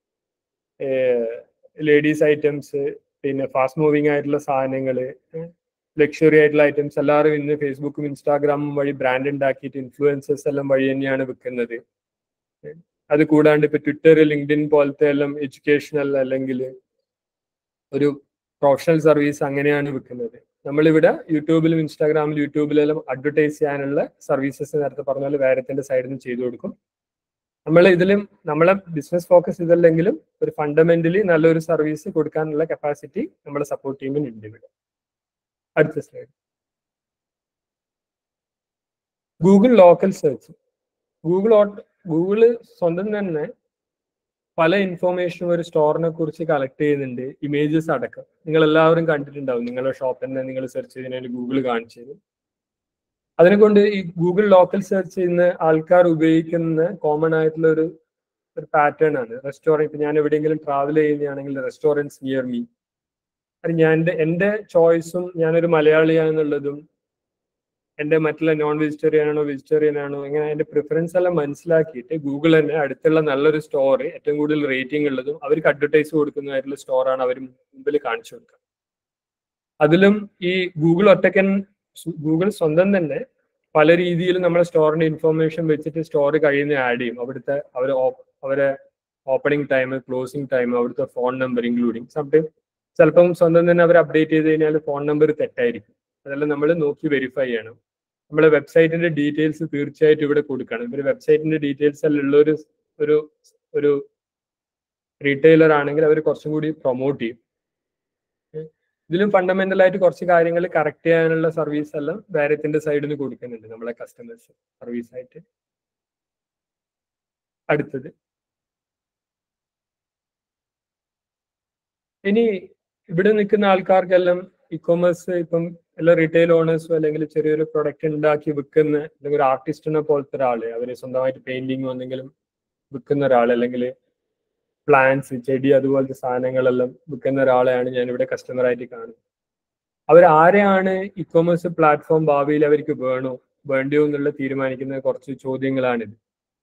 ലേഡീസ് ഐറ്റംസ് പിന്നെ ഫാസ്റ്റ് മൂവിങ് ആയിട്ടുള്ള സാധനങ്ങൾ ലക്ഷറി ആയിട്ടുള്ള ഐറ്റംസ് എല്ലാവരും ഇന്ന് ഫേസ്ബുക്കും ഇൻസ്റ്റാഗ്രാമും വഴി ബ്രാൻഡ് ഉണ്ടാക്കിയിട്ട് ഇൻഫ്ലുവൻസേഴ്സ് എല്ലാം വഴി തന്നെയാണ് വിൽക്കുന്നത് അത് കൂടാണ്ട് ഇപ്പൊ ട്വിറ്റർ ലിങ്ക്ഡിൻ പോലത്തെ എല്ലാം എഡ്യൂക്കേഷണൽ അല്ലെങ്കിൽ ഒരു പ്രൊഫഷണൽ സർവീസ് അങ്ങനെയാണ് വിൽക്കുന്നത് നമ്മളിവിടെ യൂട്യൂബിലും ഇൻസ്റ്റാഗ്രാമിലും യൂട്യൂബിലെല്ലാം അഡ്വർടൈസ് ചെയ്യാനുള്ള സർവീസസ് നേരത്തെ പറഞ്ഞ പോലെ വേരത്തിന്റെ സൈഡിൽ നിന്ന് ചെയ്തു കൊടുക്കും നമ്മൾ ഇതിലും നമ്മളെ ബിസിനസ് ഫോക്കസ് ഇതല്ലെങ്കിലും ഒരു ഫണ്ടമെന്റലി നല്ലൊരു സർവീസ് കൊടുക്കാനുള്ള കപ്പാസിറ്റി നമ്മുടെ സപ്പോർട്ട് ടീമിന് ഉണ്ട് ഇവിടെ അടുത്ത slide Google local search Google Google സ്വന്തം തന്നെ പല ഇൻഫോർമേഷനും ഒരു സ്റ്റോറിനെ കുറിച്ച് കളക്ട് ചെയ്യുന്നുണ്ട് ഇമേജസ് അടക്കം നിങ്ങൾ എല്ലാവരും കണ്ടിട്ടുണ്ടാവും നിങ്ങളുടെ ഷോപ്പിൽ തന്നെ നിങ്ങൾ സെർച്ച് ചെയ്തതിന് ഗൂഗിൾ കാണിച്ചു തരും അതിനെ കൊണ്ട് ഈ ഗൂഗിൾ ലോക്കൽ സെർച്ച് ചെയ്യുന്ന ആൾക്കാർ ഉപയോഗിക്കുന്ന കോമൺ ആയിട്ടുള്ള ഒരു ഒരു പാറ്റേൺ ആണ് റെസ്റ്റോറൻറ്റ് ഇപ്പൊ ഞാൻ എവിടെയെങ്കിലും ട്രാവൽ ചെയ്യുന്നതാണെങ്കിൽ റെസ്റ്റോറൻറ്റ്സ് നിയർ മീ അത് ഞാൻ എൻ്റെ എൻ്റെ ചോയ്സും ഞാനൊരു മലയാളിയാണെന്നുള്ളതും എൻ്റെ മറ്റുള്ള നോൺ വെജിറ്റേറിയൻ ആണോ വെജിറ്റേറിയൻ ആണോ ഇങ്ങനെ അതിന്റെ പ്രിഫറൻസ് എല്ലാം മനസ്സിലാക്കിയിട്ട് ഗൂഗിൾ തന്നെ അടുത്തുള്ള നല്ലൊരു സ്റ്റോർ ഏറ്റവും കൂടുതൽ റേറ്റിംഗ് ഉള്ളതും അവർക്ക് അഡ്വർടൈസ് കൊടുക്കുന്നതായിട്ടുള്ള സ്റ്റോറാണ് അവർ മുമ്പിൽ കാണിച്ചു കൊടുക്കുക അതിലും ഈ ഗൂഗിൾ ഒറ്റക്കൻ ഗൂഗിൾ സ്വന്തം തന്നെ പല രീതിയിൽ നമ്മുടെ സ്റ്റോറിന്റെ ഇൻഫർമേഷൻ വെച്ചിട്ട് സ്റ്റോർ കഴിയുന്ന ആഡ് ചെയ്യും അവിടുത്തെ അവർ അവരെ ഓപ്പണിംഗ് ടൈം ക്ലോസിംഗ് ടൈം അവിടുത്തെ ഫോൺ നമ്പർ ഇൻക്ലൂഡിങ് സംടൈം ചിലപ്പം സ്വന്തം തന്നെ അവർ അപ്ഡേറ്റ് ചെയ്ത് കഴിഞ്ഞാൽ ഫോൺ നമ്പർ തെറ്റായിരിക്കും അതെല്ലാം നമ്മൾ നോക്കി വെരിഫൈ ചെയ്യണം നമ്മളെ വെബ്സൈറ്റിന്റെ ഡീറ്റെയിൽസ് തീർച്ചയായിട്ടും ഇവിടെ കൊടുക്കണം ഇവര് വെബ്സൈറ്റിന്റെ ഡീറ്റെയിൽസ് എല്ലാം ഉള്ള ഒരു ഒരു ഒരു റീറ്റെയിലർ ആണെങ്കിൽ അവർ കുറച്ചും കൂടി പ്രൊമോട്ട് ചെയ്യും ഇതിലും ഫണ്ടമെന്റൽ ആയിട്ട് കുറച്ച് കാര്യങ്ങൾ കറക്റ്റ് ചെയ്യാനുള്ള സർവീസ് എല്ലാം വേരത്തിന്റെ സൈഡിൽ നിന്ന് കൊടുക്കുന്നുണ്ട് നമ്മളെ കസ്റ്റമേഴ്സ് സർവീസ് ആയിട്ട് അടുത്തത് ഇനി ഇവിടെ നിൽക്കുന്ന ആൾക്കാർക്കെല്ലാം ഇ കൊമേഴ്സ് ഇപ്പം എല്ലാ റീറ്റെയിൽ ഓണേഴ്സും അല്ലെങ്കിൽ ചെറിയൊരു പ്രൊഡക്റ്റ് ഉണ്ടാക്കി വിൽക്കുന്ന അല്ലെങ്കിൽ ഒരു ആർട്ടിസ്റ്റിനെ പോലത്തെ ഒരാള് അവര് സ്വന്തമായിട്ട് പെയിന്റിങ്ങോ എന്തെങ്കിലും വിൽക്കുന്ന ഒരാൾ അല്ലെങ്കിൽ പ്ലാന്റ്സ് ചെടി അതുപോലത്തെ സാധനങ്ങളെല്ലാം വിൽക്കുന്ന ഒരാളെയാണ് ഞാൻ ഇവിടെ കസ്റ്റമർ ആയിട്ട് കാണുന്നത് അവർ ആരെയാണ് ഇ കൊമേഴ്സ് പ്ലാറ്റ്ഫോം ഭാവിയിൽ അവർക്ക് വേണോ വേണ്ടിയോ എന്നുള്ള തീരുമാനിക്കുന്ന കുറച്ച് ചോദ്യങ്ങളാണിത്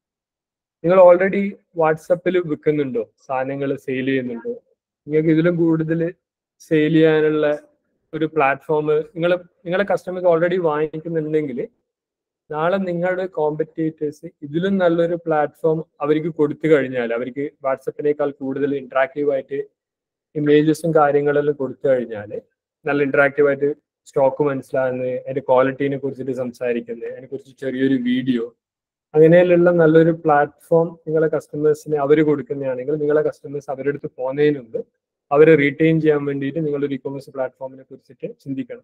നിങ്ങൾ ഓൾറെഡി വാട്സപ്പിൽ വിൽക്കുന്നുണ്ടോ സാധനങ്ങൾ സെയിൽ ചെയ്യുന്നുണ്ടോ നിങ്ങൾക്ക് ഇതിലും കൂടുതൽ സെയിൽ ചെയ്യാനുള്ള ഒരു പ്ലാറ്റ്ഫോം നിങ്ങൾ നിങ്ങളെ കസ്റ്റമേഴ്സ് ഓൾറെഡി വാങ്ങിക്കുന്നുണ്ടെങ്കിൽ നാളെ നിങ്ങളുടെ കോമ്പറ്റേറ്റേഴ്സ് ഇതിലും നല്ലൊരു പ്ലാറ്റ്ഫോം അവർക്ക് കൊടുത്തു കഴിഞ്ഞാൽ അവർക്ക് വാട്സപ്പിനേക്കാൾ കൂടുതൽ ഇന്ററാക്റ്റീവ് ആയിട്ട് ഇമേജസും കാര്യങ്ങളെല്ലാം കൊടുത്തു കഴിഞ്ഞാൽ നല്ല ഇന്ററാക്റ്റീവ് ആയിട്ട് സ്റ്റോക്ക് മനസ്സിലാകുന്നത് അതിന്റെ ക്വാളിറ്റീനെ കുറിച്ചിട്ട് സംസാരിക്കുന്നത് അതിനെ കുറിച്ച് ചെറിയൊരു വീഡിയോ അങ്ങനെയുള്ള നല്ലൊരു പ്ലാറ്റ്ഫോം നിങ്ങളെ കസ്റ്റമേഴ്സിന് അവർ കൊടുക്കുന്നതാണെങ്കിൽ നിങ്ങളെ കസ്റ്റമേഴ്സ് അവരുടെ അടുത്ത് പോകുന്നതിന് മുമ്പ് അവരെ റീറ്റെയിൻ ചെയ്യാൻ വേണ്ടിയിട്ട് നിങ്ങളൊരു ഇ കൊമേഴ്സ് പ്ലാറ്റ്ഫോമിനെ കുറിച്ചിട്ട് ചിന്തിക്കണം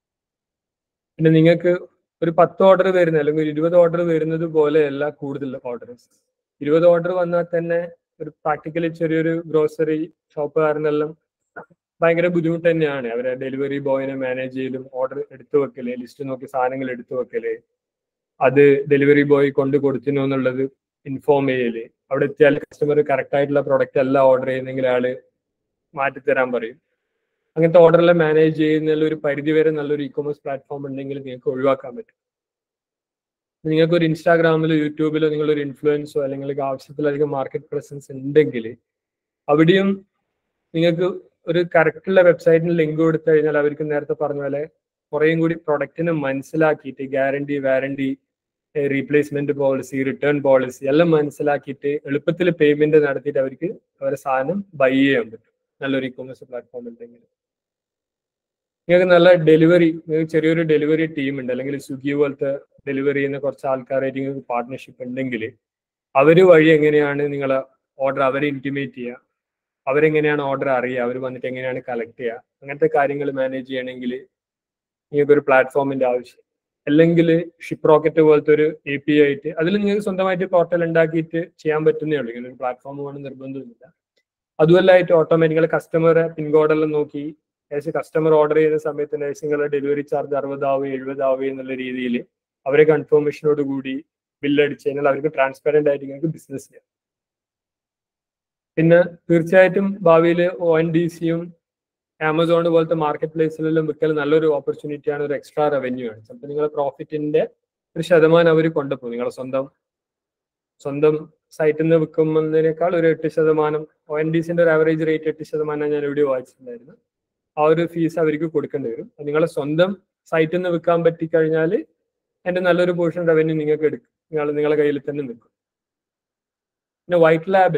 പിന്നെ നിങ്ങൾക്ക് ഒരു പത്ത് ഓർഡർ വരുന്ന അല്ലെങ്കിൽ ഒരു ഇരുപത് ഓർഡർ വരുന്നത് പോലെയല്ല കൂടുതൽ ഓർഡേഴ്സ് ഇരുപത് ഓർഡർ വന്നാൽ തന്നെ ഒരു പ്രാക്ടിക്കലി ചെറിയൊരു ഗ്രോസറി ഷോപ്പുകാരനെല്ലാം ഭയങ്കര ബുദ്ധിമുട്ട് തന്നെയാണ് അവരെ ഡെലിവറി ബോയിനെ മാനേജ് ചെയ്യലും ഓർഡർ എടുത്തു വെക്കല് ലിസ്റ്റ് നോക്കി സാധനങ്ങൾ എടുത്തു വെക്കല് അത് ഡെലിവറി ബോയ് കൊണ്ട് കൊടുത്തിനോ എന്നുള്ളത് ഇൻഫോം ചെയ്യല് അവിടെ എത്തിയാൽ കസ്റ്റമർ കറക്റ്റ് ആയിട്ടുള്ള പ്രൊഡക്റ്റ് അല്ല ഓർഡർ ചെയ്യുന്നെങ്കിൽ ആള് മാറ്റിത്തരാൻ പറയും അങ്ങനത്തെ ഓർഡറെല്ലാം മാനേജ് ചെയ്യുന്നതിൽ ഒരു പരിധി വരെ നല്ലൊരു ഇ കൊമേഴ്സ് പ്ലാറ്റ്ഫോം ഉണ്ടെങ്കിൽ നിങ്ങൾക്ക് ഒഴിവാക്കാൻ പറ്റും നിങ്ങൾക്ക് ഒരു ഇൻസ്റ്റാഗ്രാമിലോ യൂട്യൂബിലോ നിങ്ങളൊരു ഇൻഫ്ലുവൻസോ അല്ലെങ്കിൽ ആവശ്യത്തിലധികം മാർക്കറ്റ് പ്രസൻസ് ഉണ്ടെങ്കിൽ അവിടെയും നിങ്ങൾക്ക് ഒരു കറക്റ്റുള്ള വെബ്സൈറ്റിന് ലിങ്ക് കൊടുത്തു കഴിഞ്ഞാൽ അവർക്ക് നേരത്തെ പറഞ്ഞ പോലെ കുറേയും കൂടി പ്രൊഡക്റ്റിനെ മനസ്സിലാക്കിയിട്ട് guarantee warranty replacement policy return policy എല്ലാം മനസ്സിലാക്കിയിട്ട് എളുപ്പത്തിൽ പേയ്മെന്റ് നടത്തിയിട്ട് അവർക്ക് അവരുടെ സാധനം ബൈ ചെയ്യാൻ പറ്റും നല്ലൊരു ഇ കൊമേഴ്സ് പ്ലാറ്റ്ഫോം ഉണ്ടെങ്കിൽ നിങ്ങൾക്ക് നല്ല ഡെലിവറി നിങ്ങൾക്ക് ചെറിയൊരു ഡെലിവറി ടീം ഉണ്ട് അല്ലെങ്കിൽ സ്വിഗ്ഗി പോലത്തെ ഡെലിവറി ചെയ്യുന്ന കുറച്ച് ആൾക്കാരായിട്ട് നിങ്ങൾക്ക് പാർട്ട്ണർഷിപ്പ് ഉണ്ടെങ്കിൽ അവർ വഴി എങ്ങനെയാണ് നിങ്ങളെ ഓർഡർ അവരെ ഇൻറ്റിമേറ്റ് ചെയ്യുക അവരെങ്ങനെയാണ് ഓർഡർ അറിയുക അവർ വന്നിട്ട് എങ്ങനെയാണ് കളക്ട് ചെയ്യുക അങ്ങനത്തെ കാര്യങ്ങൾ മാനേജ് ചെയ്യണമെങ്കിൽ നിങ്ങൾക്ക് ഒരു പ്ലാറ്റ്ഫോമിന്റെ ആവശ്യം അല്ലെങ്കിൽ ഷിപ്പ് റോക്കറ്റ് പോലത്തെ ഒരു എ പി ആയിട്ട് അതിൽ നിങ്ങൾക്ക് സ്വന്തമായിട്ട് പോർട്ടൽ ഉണ്ടാക്കിയിട്ട് ചെയ്യാൻ പറ്റുന്നേ ഉള്ളൂ ഇങ്ങനെ ഒരു പ്ലാറ്റ്ഫോം വേണം നിർബന്ധമൊന്നുമില്ല അതുമല്ലായിട്ട് ഓട്ടോമാറ്റിക്കലി കസ്റ്റമറെ പിൻകോഡെല്ലാം നോക്കി ഏകദേശം കസ്റ്റമർ ഓർഡർ ചെയ്യുന്ന സമയത്ത് നിങ്ങളുടെ ഡെലിവറി ചാർജ് അറുപതാവും എഴുപതാവും എന്നുള്ള രീതിയിൽ അവരെ കൺഫർമേഷനോട് കൂടി ബില്ലടിച്ച് കഴിഞ്ഞാൽ അവർക്ക് ട്രാൻസ്പെറന്റ് ആയിട്ട് നിങ്ങൾക്ക് ബിസിനസ് ചെയ്യാം പിന്നെ തീർച്ചയായിട്ടും ഭാവിയിൽ ഒ എൻ ഡി സിയും ആമസോൺ പോലത്തെ മാർക്കറ്റ് പ്ലേസിലെല്ലാം വിൽക്കൽ നല്ലൊരു ഓപ്പർച്യൂണിറ്റി ആണ് ഒരു എക്സ്ട്രാ റവന്യൂ ആണ് ചിലപ്പോൾ നിങ്ങളെ പ്രോഫിറ്റിന്റെ ഒരു ശതമാനം അവർ കൊണ്ടുപോകും നിങ്ങളെ സ്വന്തം സ്വന്തം സൈറ്റിൽ നിന്ന് വിൽക്കുന്നതിനേക്കാൾ ഒരു എട്ട് ശതമാനം ഒ എൻ ഡി സിന്റെ ഒരു ആവറേജ് റേറ്റ് എട്ട് ശതമാനം ഞാൻ എവിടെ വായിച്ചിട്ടുണ്ടായിരുന്നു ആ ഒരു ഫീസ് അവർക്ക് കൊടുക്കേണ്ടി വരും നിങ്ങളെ സ്വന്തം സൈറ്റിൽ നിന്ന് വിൽക്കാൻ പറ്റിക്കഴിഞ്ഞാൽ അതിന്റെ നല്ലൊരു പോർഷൻ റവന്യൂ നിങ്ങൾക്ക് എടുക്കും നിങ്ങൾ നിങ്ങളെ കയ്യിൽ തന്നെ നിൽക്കും പിന്നെ വൈറ്റ് ലാബിൽ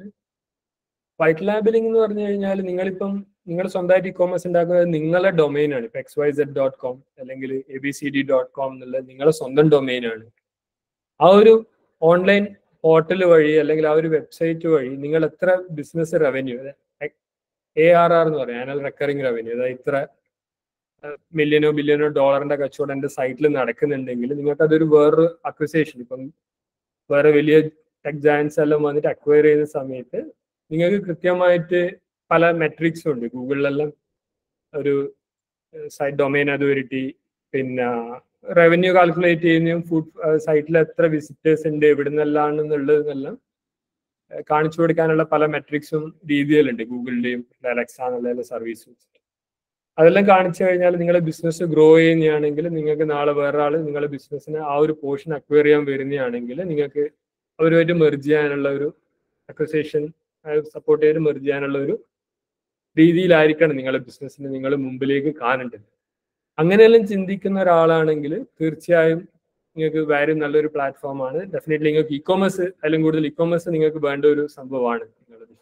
വൈറ്റ് ലാബിലിംഗ് എന്ന് പറഞ്ഞു കഴിഞ്ഞാൽ നിങ്ങളിപ്പം നിങ്ങൾ സ്വന്തമായിട്ട് ഇ കോമേഴ്സ് ഉണ്ടാക്കുന്നത് നിങ്ങളുടെ ഡൊമൈൻ ആണ് ഇപ്പൊ X Y Z dot com അല്ലെങ്കിൽ A B C D dot com എന്നുള്ള നിങ്ങളുടെ സ്വന്തം ഡൊമൈൻ ആണ് ആ ഒരു ഓൺലൈൻ പോർട്ടൽ വഴി അല്ലെങ്കിൽ ആ ഒരു വെബ്സൈറ്റ് വഴി നിങ്ങൾ എത്ര business revenue A R R എന്ന് പറയും ആനുവൽ റെക്കറിംഗ് റവന്യൂ അതായത് ഇത്ര മില്യനോ ബില്യനോ ഡോളറിന്റെ കച്ചവടം എന്റെ സൈറ്റിൽ നടക്കുന്നുണ്ടെങ്കിൽ നിങ്ങൾക്ക് അതൊരു വേറൊരു അക്വിസേഷൻ ഇപ്പം വേറെ വലിയ ടെക് ജയൻസ് എല്ലാം വന്നിട്ട് അക്വയർ ചെയ്യുന്ന സമയത്ത് നിങ്ങൾക്ക് കൃത്യമായിട്ട് പല മെട്രിക്സും ഉണ്ട് ഗൂഗിളിലെല്ലാം ഒരു സൈറ്റ് ഡൊമൈൻ അതോറിറ്റി പിന്നെ റവന്യൂ കാൽക്കുലേറ്റ് ചെയ്യുന്നതും ഫുഡ് സൈറ്റിൽ എത്ര വിസിറ്റേഴ്സ് ഉണ്ട് എവിടെ നിന്നെല്ലാണെന്നുള്ളതെല്ലാം കാണിച്ചു കൊടുക്കാനുള്ള പല മെട്രിക്സും രീതികളുണ്ട് ഗൂഗിളിന്റെയും അലക്സ എന്നുള്ള സർവീസ് അതെല്ലാം കാണിച്ചു കഴിഞ്ഞാൽ നിങ്ങളുടെ ബിസിനസ് ഗ്രോ ചെയ്യുന്നതാണെങ്കിൽ നിങ്ങൾക്ക് നാളെ വേറെ ആൾ നിങ്ങളുടെ ബിസിനസ്സിന് ആ ഒരു പോർഷൻ അക്വയർ ചെയ്യാൻ വരുന്നതാണെങ്കിൽ നിങ്ങൾക്ക് അവരുമായിട്ട് മെർജ് ചെയ്യാനുള്ള ഒരു അക്വസേഷൻ സപ്പോർട്ട് ചെയ്ത് മെർജ് ചെയ്യാനുള്ള ഒരു രീതിയിലായിരിക്കണം നിങ്ങളുടെ ബിസിനസ്സിന് നിങ്ങൾ മുമ്പിലേക്ക് കാണേണ്ടത് അങ്ങനെയെല്ലാം ചിന്തിക്കുന്ന ഒരാളാണെങ്കിൽ തീർച്ചയായും നിങ്ങൾക്ക് വേറെ നല്ലൊരു പ്ലാറ്റ്ഫോമാണ് ഡെഫിനറ്റ്ലി നിങ്ങൾക്ക് ഇ കോമേഴ്സ് അതിലും കൂടുതൽ ഇ കോമേഴ്സ് നിങ്ങൾക്ക് വേണ്ട ഒരു സംഭവമാണ് നിങ്ങളുടെ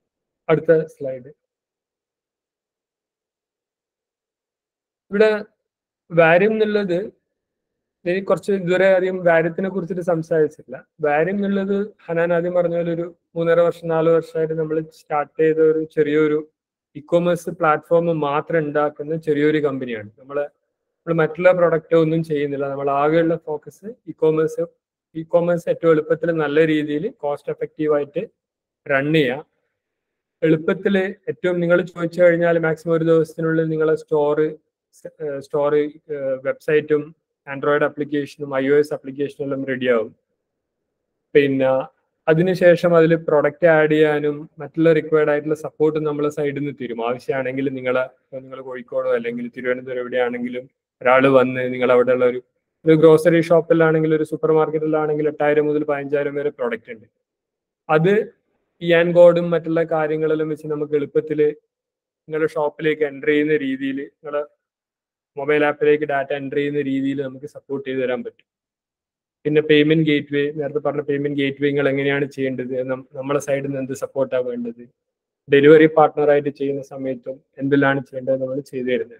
അടുത്ത സ്ലൈഡ് ഇവിടെ വാര്യം എന്നുള്ളത് ഇനി കുറച്ച് ഇതുവരെ അധികം വാര്യത്തിനെ കുറിച്ചിട്ട് സംസാരിച്ചില്ല വാര്യം എന്നുള്ളത് ഹനാൻ ആദ്യം പറഞ്ഞ പോലെ ഒരു മൂന്നര വർഷം നാല് വർഷമായിട്ട് നമ്മൾ സ്റ്റാർട്ട് ചെയ്ത ഒരു ചെറിയൊരു ഇ കൊമേഴ്സ് പ്ലാറ്റ്ഫോം മാത്രം ഉണ്ടാക്കുന്ന ചെറിയൊരു കമ്പനിയാണ് നമ്മൾ നമ്മൾ മറ്റുള്ള പ്രൊഡക്റ്റ് ഒന്നും ചെയ്യുന്നില്ല നമ്മൾ ആകെയുള്ള focus e commerce e commerce ഏറ്റവും എളുപ്പത്തിൽ നല്ല രീതിയിൽ കോസ്റ്റ് എഫക്റ്റീവ് ആയിട്ട് റൺ ചെയ്യാം എളുപ്പത്തിൽ ഏറ്റവും നിങ്ങൾ ചോദിച്ചു കഴിഞ്ഞാൽ മാക്സിമം ഒരു ദിവസത്തിനുള്ളിൽ നിങ്ങളെ സ്റ്റോറ് സ്റ്റോർ വെബ്സൈറ്റും ആൻഡ്രോയിഡ് ആപ്ലിക്കേഷനും ഐ ഒ എസ് ആപ്ലിക്കേഷനും എല്ലാം റെഡിയാവും പിന്നെ അതിനുശേഷം അതിൽ പ്രൊഡക്റ്റ് ആഡ് ചെയ്യാനും മറ്റുള്ള റിക്വയർഡ് ആയിട്ടുള്ള സപ്പോർട്ടും നമ്മളെ സൈഡിൽ നിന്ന് തരും ആവശ്യമാണെങ്കിൽ നിങ്ങളെ നിങ്ങൾ കോഴിക്കോടോ അല്ലെങ്കിൽ തിരുവനന്തപുരം എവിടെയാണെങ്കിലും ഒരാൾ വന്ന് നിങ്ങൾ അവിടെയുള്ള ഒരു ഒരു ഗ്രോസറി ഷോപ്പിലാണെങ്കിൽ ഒരു സൂപ്പർ മാർക്കറ്റിലാണെങ്കിൽ എട്ടായിരം മുതൽ പതിനഞ്ചായിരം വരെ പ്രൊഡക്റ്റ് ഉണ്ട് അത് ഈ ആൻ കോഡും മറ്റുള്ള കാര്യങ്ങളെല്ലാം വെച്ച് നമുക്ക് എളുപ്പത്തിൽ നിങ്ങളുടെ ഷോപ്പിലേക്ക് എൻ്റർ ചെയ്യുന്ന രീതിയിൽ നിങ്ങളുടെ മൊബൈൽ ആപ്പിലേക്ക് ഡാറ്റ എൻ്റർ ചെയ്യുന്ന രീതിയിൽ നമുക്ക് സപ്പോർട്ട് ചെയ്ത് തരാൻ പറ്റും പിന്നെ പേയ്മെന്റ് ഗേറ്റ് വേ നേരത്തെ പറഞ്ഞ പേയ്മെന്റ് ഗേറ്റ് വേ നിങ്ങൾ എങ്ങനെയാണ് ചെയ്യേണ്ടത് നം- നമ്മളെ സൈഡിൽ നിന്ന് എന്ത് സപ്പോർട്ടാണ് വേണ്ടത് ഡെലിവറി പാർട്ട്ണറായിട്ട് ചെയ്യുന്ന സമയത്തും എന്തെല്ലാം ചെയ്യേണ്ടത് നമ്മൾ ചെയ്തു തരുന്നത്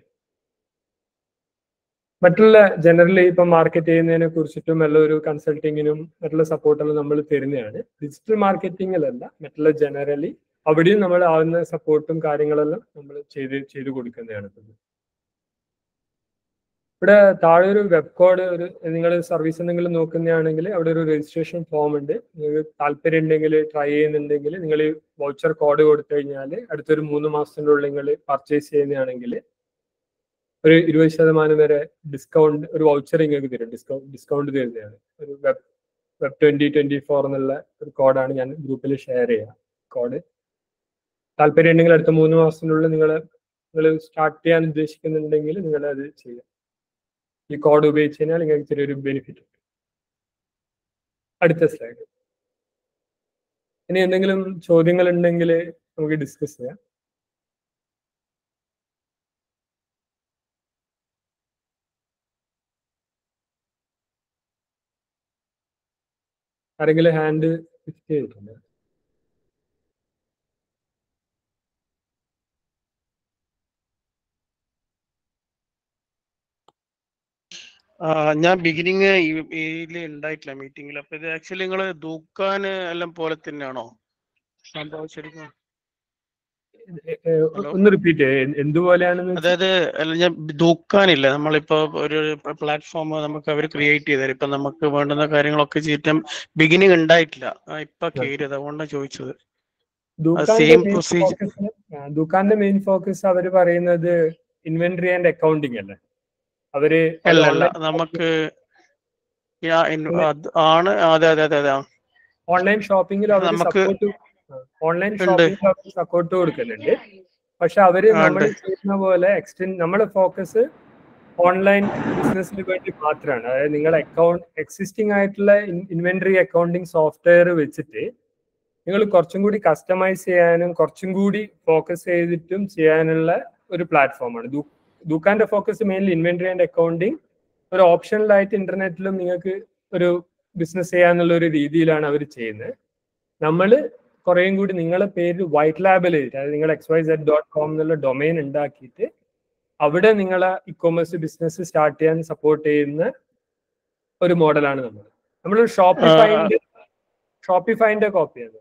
മറ്റുള്ള ജനറലി ഇപ്പം മാർക്കറ്റ് ചെയ്യുന്നതിനെ കുറിച്ചിട്ടും എല്ലാം ഒരു കൺസൾട്ടിങ്ങിനും മറ്റുള്ള സപ്പോർട്ടെല്ലാം നമ്മൾ തരുന്നതാണ് ഡിജിറ്റൽ മാർക്കറ്റിങ്ങിലല്ല മറ്റുള്ള ജനറലി അവിടെയും നമ്മൾ ആവുന്ന സപ്പോർട്ടും കാര്യങ്ങളെല്ലാം നമ്മൾ ചെയ്ത് ചെയ്തു കൊടുക്കുന്നതാണ് ഇപ്പം ഇവിടെ താഴെ ഒരു വെബ് കോഡ് ഒരു നിങ്ങൾ സർവീസ് എന്തെങ്കിലും നോക്കുന്നതാണെങ്കിൽ അവിടെ ഒരു രജിസ്ട്രേഷൻ ഫോം ഉണ്ട് നിങ്ങൾക്ക് താല്പര്യം ഉണ്ടെങ്കിൽ ട്രൈ ചെയ്യുന്നുണ്ടെങ്കിൽ നിങ്ങൾ ഈ വൗച്ചർ കോഡ് കൊടുത്തു കഴിഞ്ഞാൽ അടുത്തൊരു മൂന്ന് മാസത്തിൻ്റെ ഉള്ളിൽ നിങ്ങൾ പർച്ചേസ് ചെയ്യുന്നതാണെങ്കിൽ ഒരു ഇരുപത് ശതമാനം വരെ ഡിസ്കൗണ്ട് ഒരു വൗച്ചർ നിങ്ങൾക്ക് തരും ഡിസ്കൗണ്ട് ഡിസ്കൗണ്ട് തരുന്നതാണ് ഒരു web web twenty twenty four എന്നുള്ള ഒരു കോഡാണ് ഞാൻ ഗ്രൂപ്പിൽ ഷെയർ ചെയ്യുക കോഡ് താല്പര്യം ഉണ്ടെങ്കിൽ അടുത്ത മൂന്ന് മാസത്തിനുള്ളിൽ നിങ്ങൾ നിങ്ങൾ സ്റ്റാർട്ട് ചെയ്യാൻ ഉദ്ദേശിക്കുന്നുണ്ടെങ്കിൽ നിങ്ങൾ അത് ചെയ്യാം ഈ കോഡ് ഉപയോഗിച്ച് കഴിഞ്ഞാൽ നിങ്ങൾക്ക് ചെറിയൊരു ബെനിഫിറ്റ് ഉണ്ട് അടുത്ത സ്ലൈഡ് ഇനി എന്തെങ്കിലും ചോദ്യങ്ങൾ ഉണ്ടെങ്കിൽ നമുക്ക് ഡിസ്കസ് ചെയ്യാം ആരെങ്കിലും ഹാൻഡ് ഫിക്സ് ചെയ്തിട്ടുണ്ട് ആ, ഞാൻ ബിഗിനിങ് ഇതിൽ ഉണ്ടായിട്ടില്ല മീറ്റിംഗിൽ അപ്പൊ ഇത് ആക്ച്വലി നിങ്ങൾ ദൂക്കാൻ എല്ലാം പോലെ തന്നെയാണോ സംഭവം ശരിക്കും എ- എ- Hello? ഒന്ന് റിപ്പീറ്റ് എന്തുപോലെയാണെന്ന് വെച്ചാ- അതായത് അല്ല ഞാൻ ദൂക്കാനില്ല നമ്മളിപ്പോ ഒരു പ്ലാറ്റ്ഫോം നമുക്ക് അവർ ക്രിയേറ്റ് ചെയ്തത് ഇപ്പൊ നമുക്ക് വേണ്ടുന്ന കാര്യങ്ങളൊക്കെ ചെയ്തിട്ട് ബിഗിനിങ് ഉണ്ടായിട്ടില്ല ആ, ഇപ്പൊ കയറിയത് അതുകൊണ്ടാണ് ചോദിച്ചത് ദുക്കാന്റെ same main procedure. focus- ആ, ദുക്കാന്റെ മെയിൻ ഫോക്കസ് അവര് പറയുന്നത് ഇൻവെന്ററി ആൻഡ് അക്കൗണ്ടിങ് അല്ലേ അവര് അല്ല അല്ല നമുക്ക് യാ- ഇൻ- അത് ആണ് അതെ അതെ അതെ അതെ ആ. ഓൺലൈൻ ഷോപ്പിംഗിൽ അവർ നമുക്ക് സപ്പോർട്ട് ഓൺലൈൻ ഉണ്ട്. ഷോപ്പിംഗിൽ അവർ സപ്പോർട്ട് കൊടുക്കുന്നുണ്ട് പക്ഷെ അവര് ആ, നമ്മൾ ഉണ്ട്. ചെയ്യുന്ന പോലെ എക്സ്റ്റെൻഡ് നമ്മുടെ ഫോക്കസ് ഓൺലൈൻ ബിസിനസ്സിന് വേണ്ടി മാത്രമാണ് അതായത് നിങ്ങൾ അക്കൗണ്ട് എക്സിസ്റ്റിംഗ് ആയിട്ടുള്ള ഇൻവെന്ററി അക്കൗണ്ടിങ് സോഫ്റ്റ്വെയർ വെച്ചിട്ട് നിങ്ങൾ കുറച്ചും കൂടി കസ്റ്റമൈസ് ചെയ്യാനും കുറച്ചും കൂടി ഫോക്കസ് ചെയ്തിട്ടും ചെയ്യാനുള്ള ഒരു പ്ലാറ്റ്ഫോമാണ് ദുക്കാന്റെ focus mainly inventory and accounting ഒരു ഓപ്ഷണലായിട്ട് ഇന്റർനെറ്റിലും നിങ്ങൾക്ക് ഒരു ബിസിനസ് ചെയ്യാന്നുള്ള ഒരു രീതിയിലാണ് അവർ ചെയ്യുന്നത് നമ്മൾ കുറേയും കൂടി നിങ്ങളെ പേര് വൈറ്റ് ലാബിൽ അതായത് നിങ്ങൾ X Y Z dot com എന്നുള്ള ഡൊമൈൻ ഉണ്ടാക്കിയിട്ട് അവിടെ നിങ്ങളെ ഇ കൊമേഴ്സ് ബിസിനസ് സ്റ്റാർട്ട് ചെയ്യാൻ സപ്പോർട്ട് ചെയ്യുന്ന ഒരു മോഡലാണ് നമ്മൾ നമ്മൾ ഷോപ്പിഫൈൻ്റെ ഷോപ്പിഫൈൻ്റെ കോപ്പിയാണ്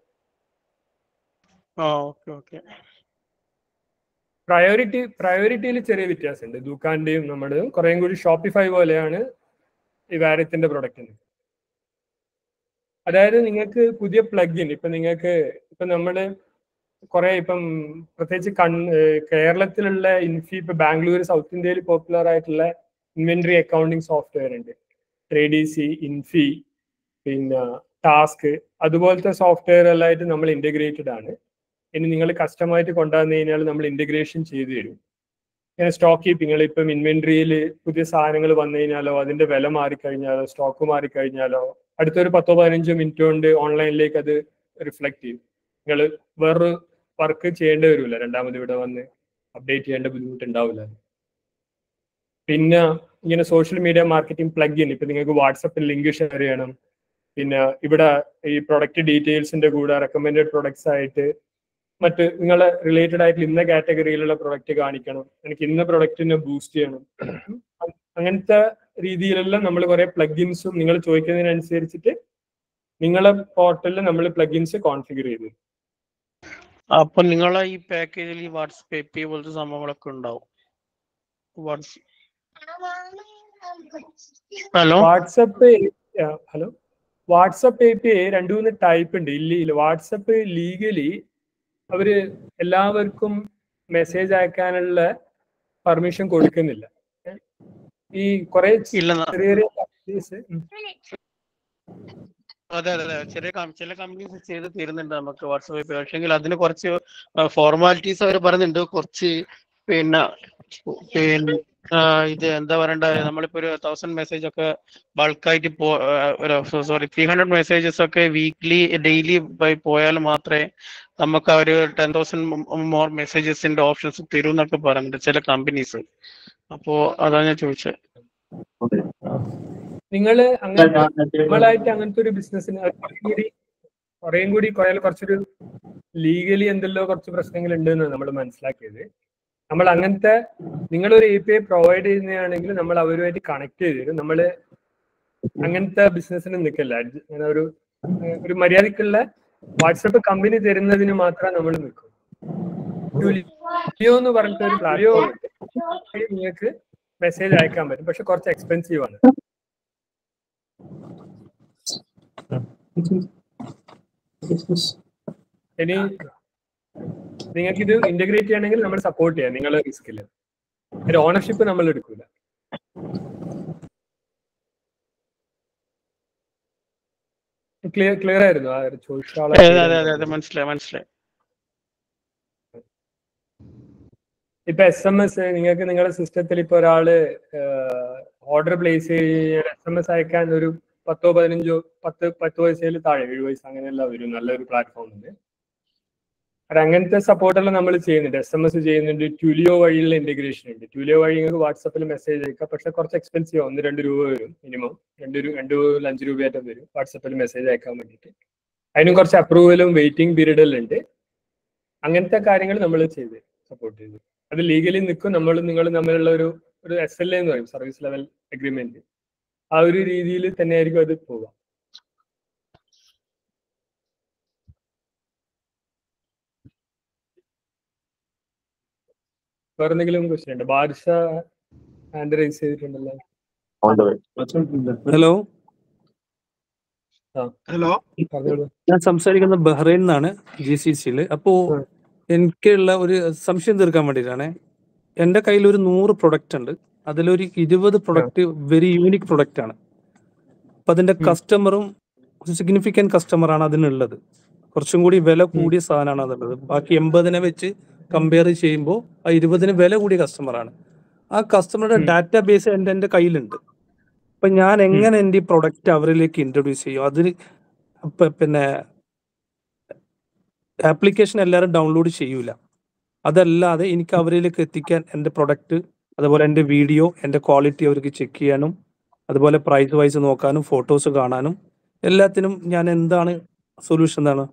ആ ഓക്കെ ഓക്കെ പ്രയോറിറ്റി പ്രയോറിറ്റിയിൽ ചെറിയ വ്യത്യാസമുണ്ട് ദുക്കാന്റെയും നമ്മുടെയും കുറേയും കൂടി ഷോപ്പിഫൈ പോലെയാണ് ഈ വാരത്തിന്റെ പ്രൊഡക്റ്റിന് അതായത് നിങ്ങൾക്ക് പുതിയ പ്ലഗിൻ ഇപ്പൊ നിങ്ങൾക്ക് ഇപ്പൊ നമ്മള് കുറെ ഇപ്പം പ്രത്യേകിച്ച് കൺ ഏഹ് കേരളത്തിലുള്ള ഇൻഫി ഇപ്പൊ ബാംഗ്ലൂർ സൗത്ത് ഇന്ത്യയിൽ പോപ്പുലർ ആയിട്ടുള്ള ഇൻവെന്ററി അക്കൗണ്ടിങ് സോഫ്റ്റ്വെയർ ഉണ്ട് ട്രേഡ് സി ഇൻഫി പിന്നെ ടാസ്ക് അതുപോലത്തെ സോഫ്റ്റ്വെയർ എല്ലായിട്ട് നമ്മൾ ഇന്റഗ്രേറ്റഡ് ആണ് ഇനി നിങ്ങൾ കസ്റ്റമായിട്ട് കൊണ്ടുവന്നു കഴിഞ്ഞാൽ നമ്മൾ ഇന്റഗ്രേഷൻ ചെയ്തു തരും ഇങ്ങനെ സ്റ്റോക്ക് കീപ്പിങ്ങൾ ഇപ്പം ഇൻവെന്ററിയിൽ പുതിയ സാധനങ്ങൾ വന്നു കഴിഞ്ഞാലോ അതിന്റെ വില മാറിക്കഴിഞ്ഞാലോ സ്റ്റോക്ക് മാറിക്കഴിഞ്ഞാലോ അടുത്തൊരു പത്തോ പതിനഞ്ചോ മിനിറ്റ് കൊണ്ട് ഓൺലൈനിലേക്ക് അത് റിഫ്ലക്ട് ചെയ്യും നിങ്ങൾ വേറൊരു വർക്ക് ചെയ്യേണ്ടി വരില്ല രണ്ടാമത് ഇവിടെ വന്ന് അപ്ഡേറ്റ് ചെയ്യേണ്ട ബുദ്ധിമുട്ടുണ്ടാവില്ല പിന്നെ ഇങ്ങനെ social media marketing plug in ഇപ്പൊ നിങ്ങൾക്ക് വാട്സപ്പിൽ ലിങ്ക് ഷെയർ ചെയ്യണം പിന്നെ ഇവിടെ ഈ പ്രൊഡക്റ്റ് ഡീറ്റെയിൽസിന്റെ കൂടെ റെക്കമെൻഡഡ് പ്രൊഡക്ട്സ് ആയിട്ട് മറ്റ് നിങ്ങളെ റിലേറ്റഡ് ആയിട്ടുള്ള ഇന്ന കാറ്റഗറിയിലുള്ള പ്രൊഡക്റ്റ് കാണിക്കണം എനിക്ക് ഇന്ന പ്രൊഡക്റ്റിനെ ബൂസ്റ്റ് ചെയ്യണം അങ്ങനത്തെ രീതിയിലെല്ലാം നമ്മൾ കുറെ പ്ലഗിൻസും നിങ്ങൾ ചോദിക്കുന്നതിനനുസരിച്ചിട്ട് നിങ്ങളെ പോർട്ടലിൽ നമ്മൾ പ്ലഗിൻസ് കോൺഫിഗർ ചെയ്തു അപ്പൊ നിങ്ങളെ ഈ പാക്കേജിൽ ഈ വാട്സ്ആപ്പ് എ പി പോലത്തെ സംഭവങ്ങളൊക്കെ ഉണ്ടാവും what's hello WhatsApp hello WhatsApp A P I രണ്ടു മൂന്ന് ടൈപ്പ് ഉണ്ട് ഇല്ല വാട്സപ്പ് ലീഗലി അവര് എല്ലാവർക്കും മെസ്സേജ് അയക്കാനുള്ള പെർമിഷൻ കൊടുക്കുന്നില്ല ഏ? ഈ കുറെ ഇല്ല ചെറിയ ചെറിയ companies, ഉം. അതെ അതെ അതെ ചെറിയ കം- ചില കമ്പനീസ് ചെയ്ത് തരുന്നുണ്ട് നമുക്ക് വാട്സാപ്പ് പക്ഷെങ്കിൽ അതിന് കുറച്ച് ഫോർമാലിറ്റീസ് അവർ പറയുന്നുണ്ട് കുറച്ച് പിന്നെ പിന്നെ ആ, ഇത് എന്താ പറയണ്ട നമ്മളിപ്പോ ഒരു തൗസൻഡ് മെസ്സേജ് ഒക്കെ ബൾക്കായിട്ട് പോ സോറി ത്രീ ഹൺഡ്രഡ് മെസ്സേജസ് ഒക്കെ വീക്ക്ലി ഡെയിലി പോയാൽ മാത്രമേ നമുക്ക് ആ ഒരു ടെൻ തൗസൻഡ് മോർ മെസ്സേജസിന്റെ ഓപ്ഷൻസ് തരൂ എന്നൊക്കെ പറയുന്നുണ്ട് ചില കമ്പനീസ് അപ്പോ അതാണ് ഞാൻ ചോദിച്ചത് നിങ്ങള് അങ്ങനെ നമ്മളായിട്ട് അങ്ങനത്തെ ഒരു ബിസിനസ്സിന് കൂടി കുറേയും കൂടി കുറേ കുറച്ചൊരു ലീഗലി എന്തെല്ലോ കുറച്ച് പ്രശ്നങ്ങൾ ഉണ്ടെന്ന് നമ്മൾ മനസ്സിലാക്കിയത് നമ്മൾ അങ്ങനത്തെ നിങ്ങളൊരു എ പി ഐ പ്രൊവൈഡ് ചെയ്യുന്നതാണെങ്കിൽ നമ്മൾ അവരുമായിട്ട് കണക്ട് ചെയ്ത് തരും നമ്മൾ അങ്ങനത്തെ ബിസിനസ്സിന് നിൽക്കില്ല അഡ്ജ- അങ്ങനെ ഒരു ഏഹ് ഒരു മര്യാദക്കുള്ള വാട്സപ്പ് കമ്പനി തരുന്നതിന് മാത്രം നമ്മൾ നിൽക്കും ലിയോ എന്ന് പറഞ്ഞിട്ട് ഒരു പ്ലാറ്റ്ഫോം നിങ്ങൾക്ക് മെസ്സേജ് അയക്കാൻ പറ്റും പക്ഷെ കുറച്ച് എക്സ്പെൻസീവ് ആണ് ഇനി നിങ്ങൾക്ക് ഇത് ഇന്റഗ്രേറ്റ് ചെയ്യണമെങ്കിൽ നമ്മൾ സപ്പോർട്ട് ചെയ്യാം നിങ്ങളെ റിസ്കിൽ ഒരു ഓണർഷിപ്പ് നമ്മൾ എടുക്കൂല ക്ലിയർ ക്ലിയർ ആയിരുന്നു ആ ഒരു ചോദിച്ച ആളെ അതെ അതെ അതെ അതെ മനസ്സിലായി മനസ്സിലായി ഇപ്പൊ എസ് എം എസ് നിങ്ങൾക്ക് നിങ്ങളുടെ സിസ്റ്റത്തിൽ ഇപ്പൊ ഒരാള് ഓർഡർ പ്ലേസ് ചെയ്യാൻ എസ് എം എസ് അയക്കാൻ ഒരു പത്തോ പതിനഞ്ചോ പത്ത് പത്ത് വയസ്സിൽ താഴെ ഏഴ് വയസ്സ് അങ്ങനെയല്ല ഒരു നല്ലൊരു പ്ലാറ്റ്ഫോം ഉണ്ട് അത് അങ്ങനത്തെ സപ്പോർട്ടെല്ലാം നമ്മൾ ചെയ്യുന്നുണ്ട് എസ് എം എസ് ചെയ്യുന്നുണ്ട് ട്യൂലിയോ വഴിയുള്ള ഇന്റഗ്രേഷൻ ഉണ്ട് ട്യൂലിയോ വഴി നിങ്ങൾക്ക് വാട്സപ്പിൽ മെസ്സേജ് അയക്കാം പക്ഷെ കുറച്ച് എക്സ്പെൻസീവ് ഒന്ന് രണ്ട് രൂപ വരും മിനിമം രണ്ട് രൂ- രണ്ട് രൂപ അഞ്ച് രൂപയായിട്ട് വരും വാട്സപ്പിൽ മെസ്സേജ് അയക്കാൻ വേണ്ടിയിട്ട് അതിനും കുറച്ച് അപ്രൂവലും വെയിറ്റിംഗ് പീരീഡെല്ലാം ഉണ്ട് അങ്ങനത്തെ കാര്യങ്ങൾ നമ്മൾ ചെയ്ത് സപ്പോർട്ട് ചെയ്തു അത് ലീഗലി നിൽക്കും നമ്മൾ നിങ്ങൾ തമ്മിലുള്ള ഒരു ഒരു എസ് എൽ എ എന്ന് പറയും സർവീസ് ലെവൽ അഗ്രിമെന്റ് ആ ഒരു രീതിയിൽ തന്നെയായിരിക്കും അത് പോവുക വേറെ എന്തെങ്കിലും ക്വസ്റ്റ്യൻ ഉണ്ട് ബാരിഷ ഹാൻഡ് റൈസ് ചെയ്തിട്ടുണ്ടല്ലോ ഹലോ ഹലോ പറഞ്ഞോളൂ ഞാൻ സംസാരിക്കുന്ന ബഹ്റൈൻ നിന്നാണ് ജി സി സിയിൽ അപ്പോ ഉം. എനിക്കുള്ള ഒരു സംശയം തീർക്കാൻ വേണ്ടിയിട്ടാണ് എന്റെ കയ്യിൽ ഒരു നൂറ് പ്രൊഡക്റ്റ് ഉണ്ട് അതിലൊരു ഇരുപത് പ്രൊഡക്റ്റ് വെരി യൂണിക് പ്രൊഡക്റ്റ് ആണ് അപ്പൊ അതിന്റെ ഉം. കസ്റ്റമറും സിഗ്നിഫിക്കന്റ് കസ്റ്റമറാണ് അതിനുള്ളത് കുറച്ചും കൂടി വില കൂടിയ സാധനമാണ് അതുള്ളത് ബാക്കി എൺപതിനെ വെച്ച് കമ്പയർ ചെയ്യുമ്പോൾ ആ ഇരുപതിന് വില കൂടിയ കസ്റ്റമറാണ് ആ കസ്റ്റമറുടെ ഉം. ഡാറ്റാ ബേസ് എന്റെ എന്റെ കയ്യിലുണ്ട് അപ്പൊ ഞാൻ എങ്ങനെ എന്റെ ഈ പ്രൊഡക്റ്റ് അവരിലേക്ക് ഇൻട്രൊഡ്യൂസ് ചെയ്യും അതിന് പ- പിന്നെ ആപ്ലിക്കേഷൻ എല്ലാവരും ഡൗൺലോഡ് ചെയ്യൂല അതല്ലാതെ എനിക്ക് അവരിലേക്ക് എത്തിക്കാൻ എൻ്റെ പ്രൊഡക്റ്റ് അതുപോലെ എൻ്റെ വീഡിയോ എൻ്റെ ക്വാളിറ്റി അവർക്ക് ചെക്ക് ചെയ്യാനും അതുപോലെ പ്രൈസ് വൈസ് നോക്കാനും ഫോട്ടോസ് കാണാനും എല്ലാത്തിനും ഞാൻ എന്താണ് സൊല്യൂഷൻ എന്താണ്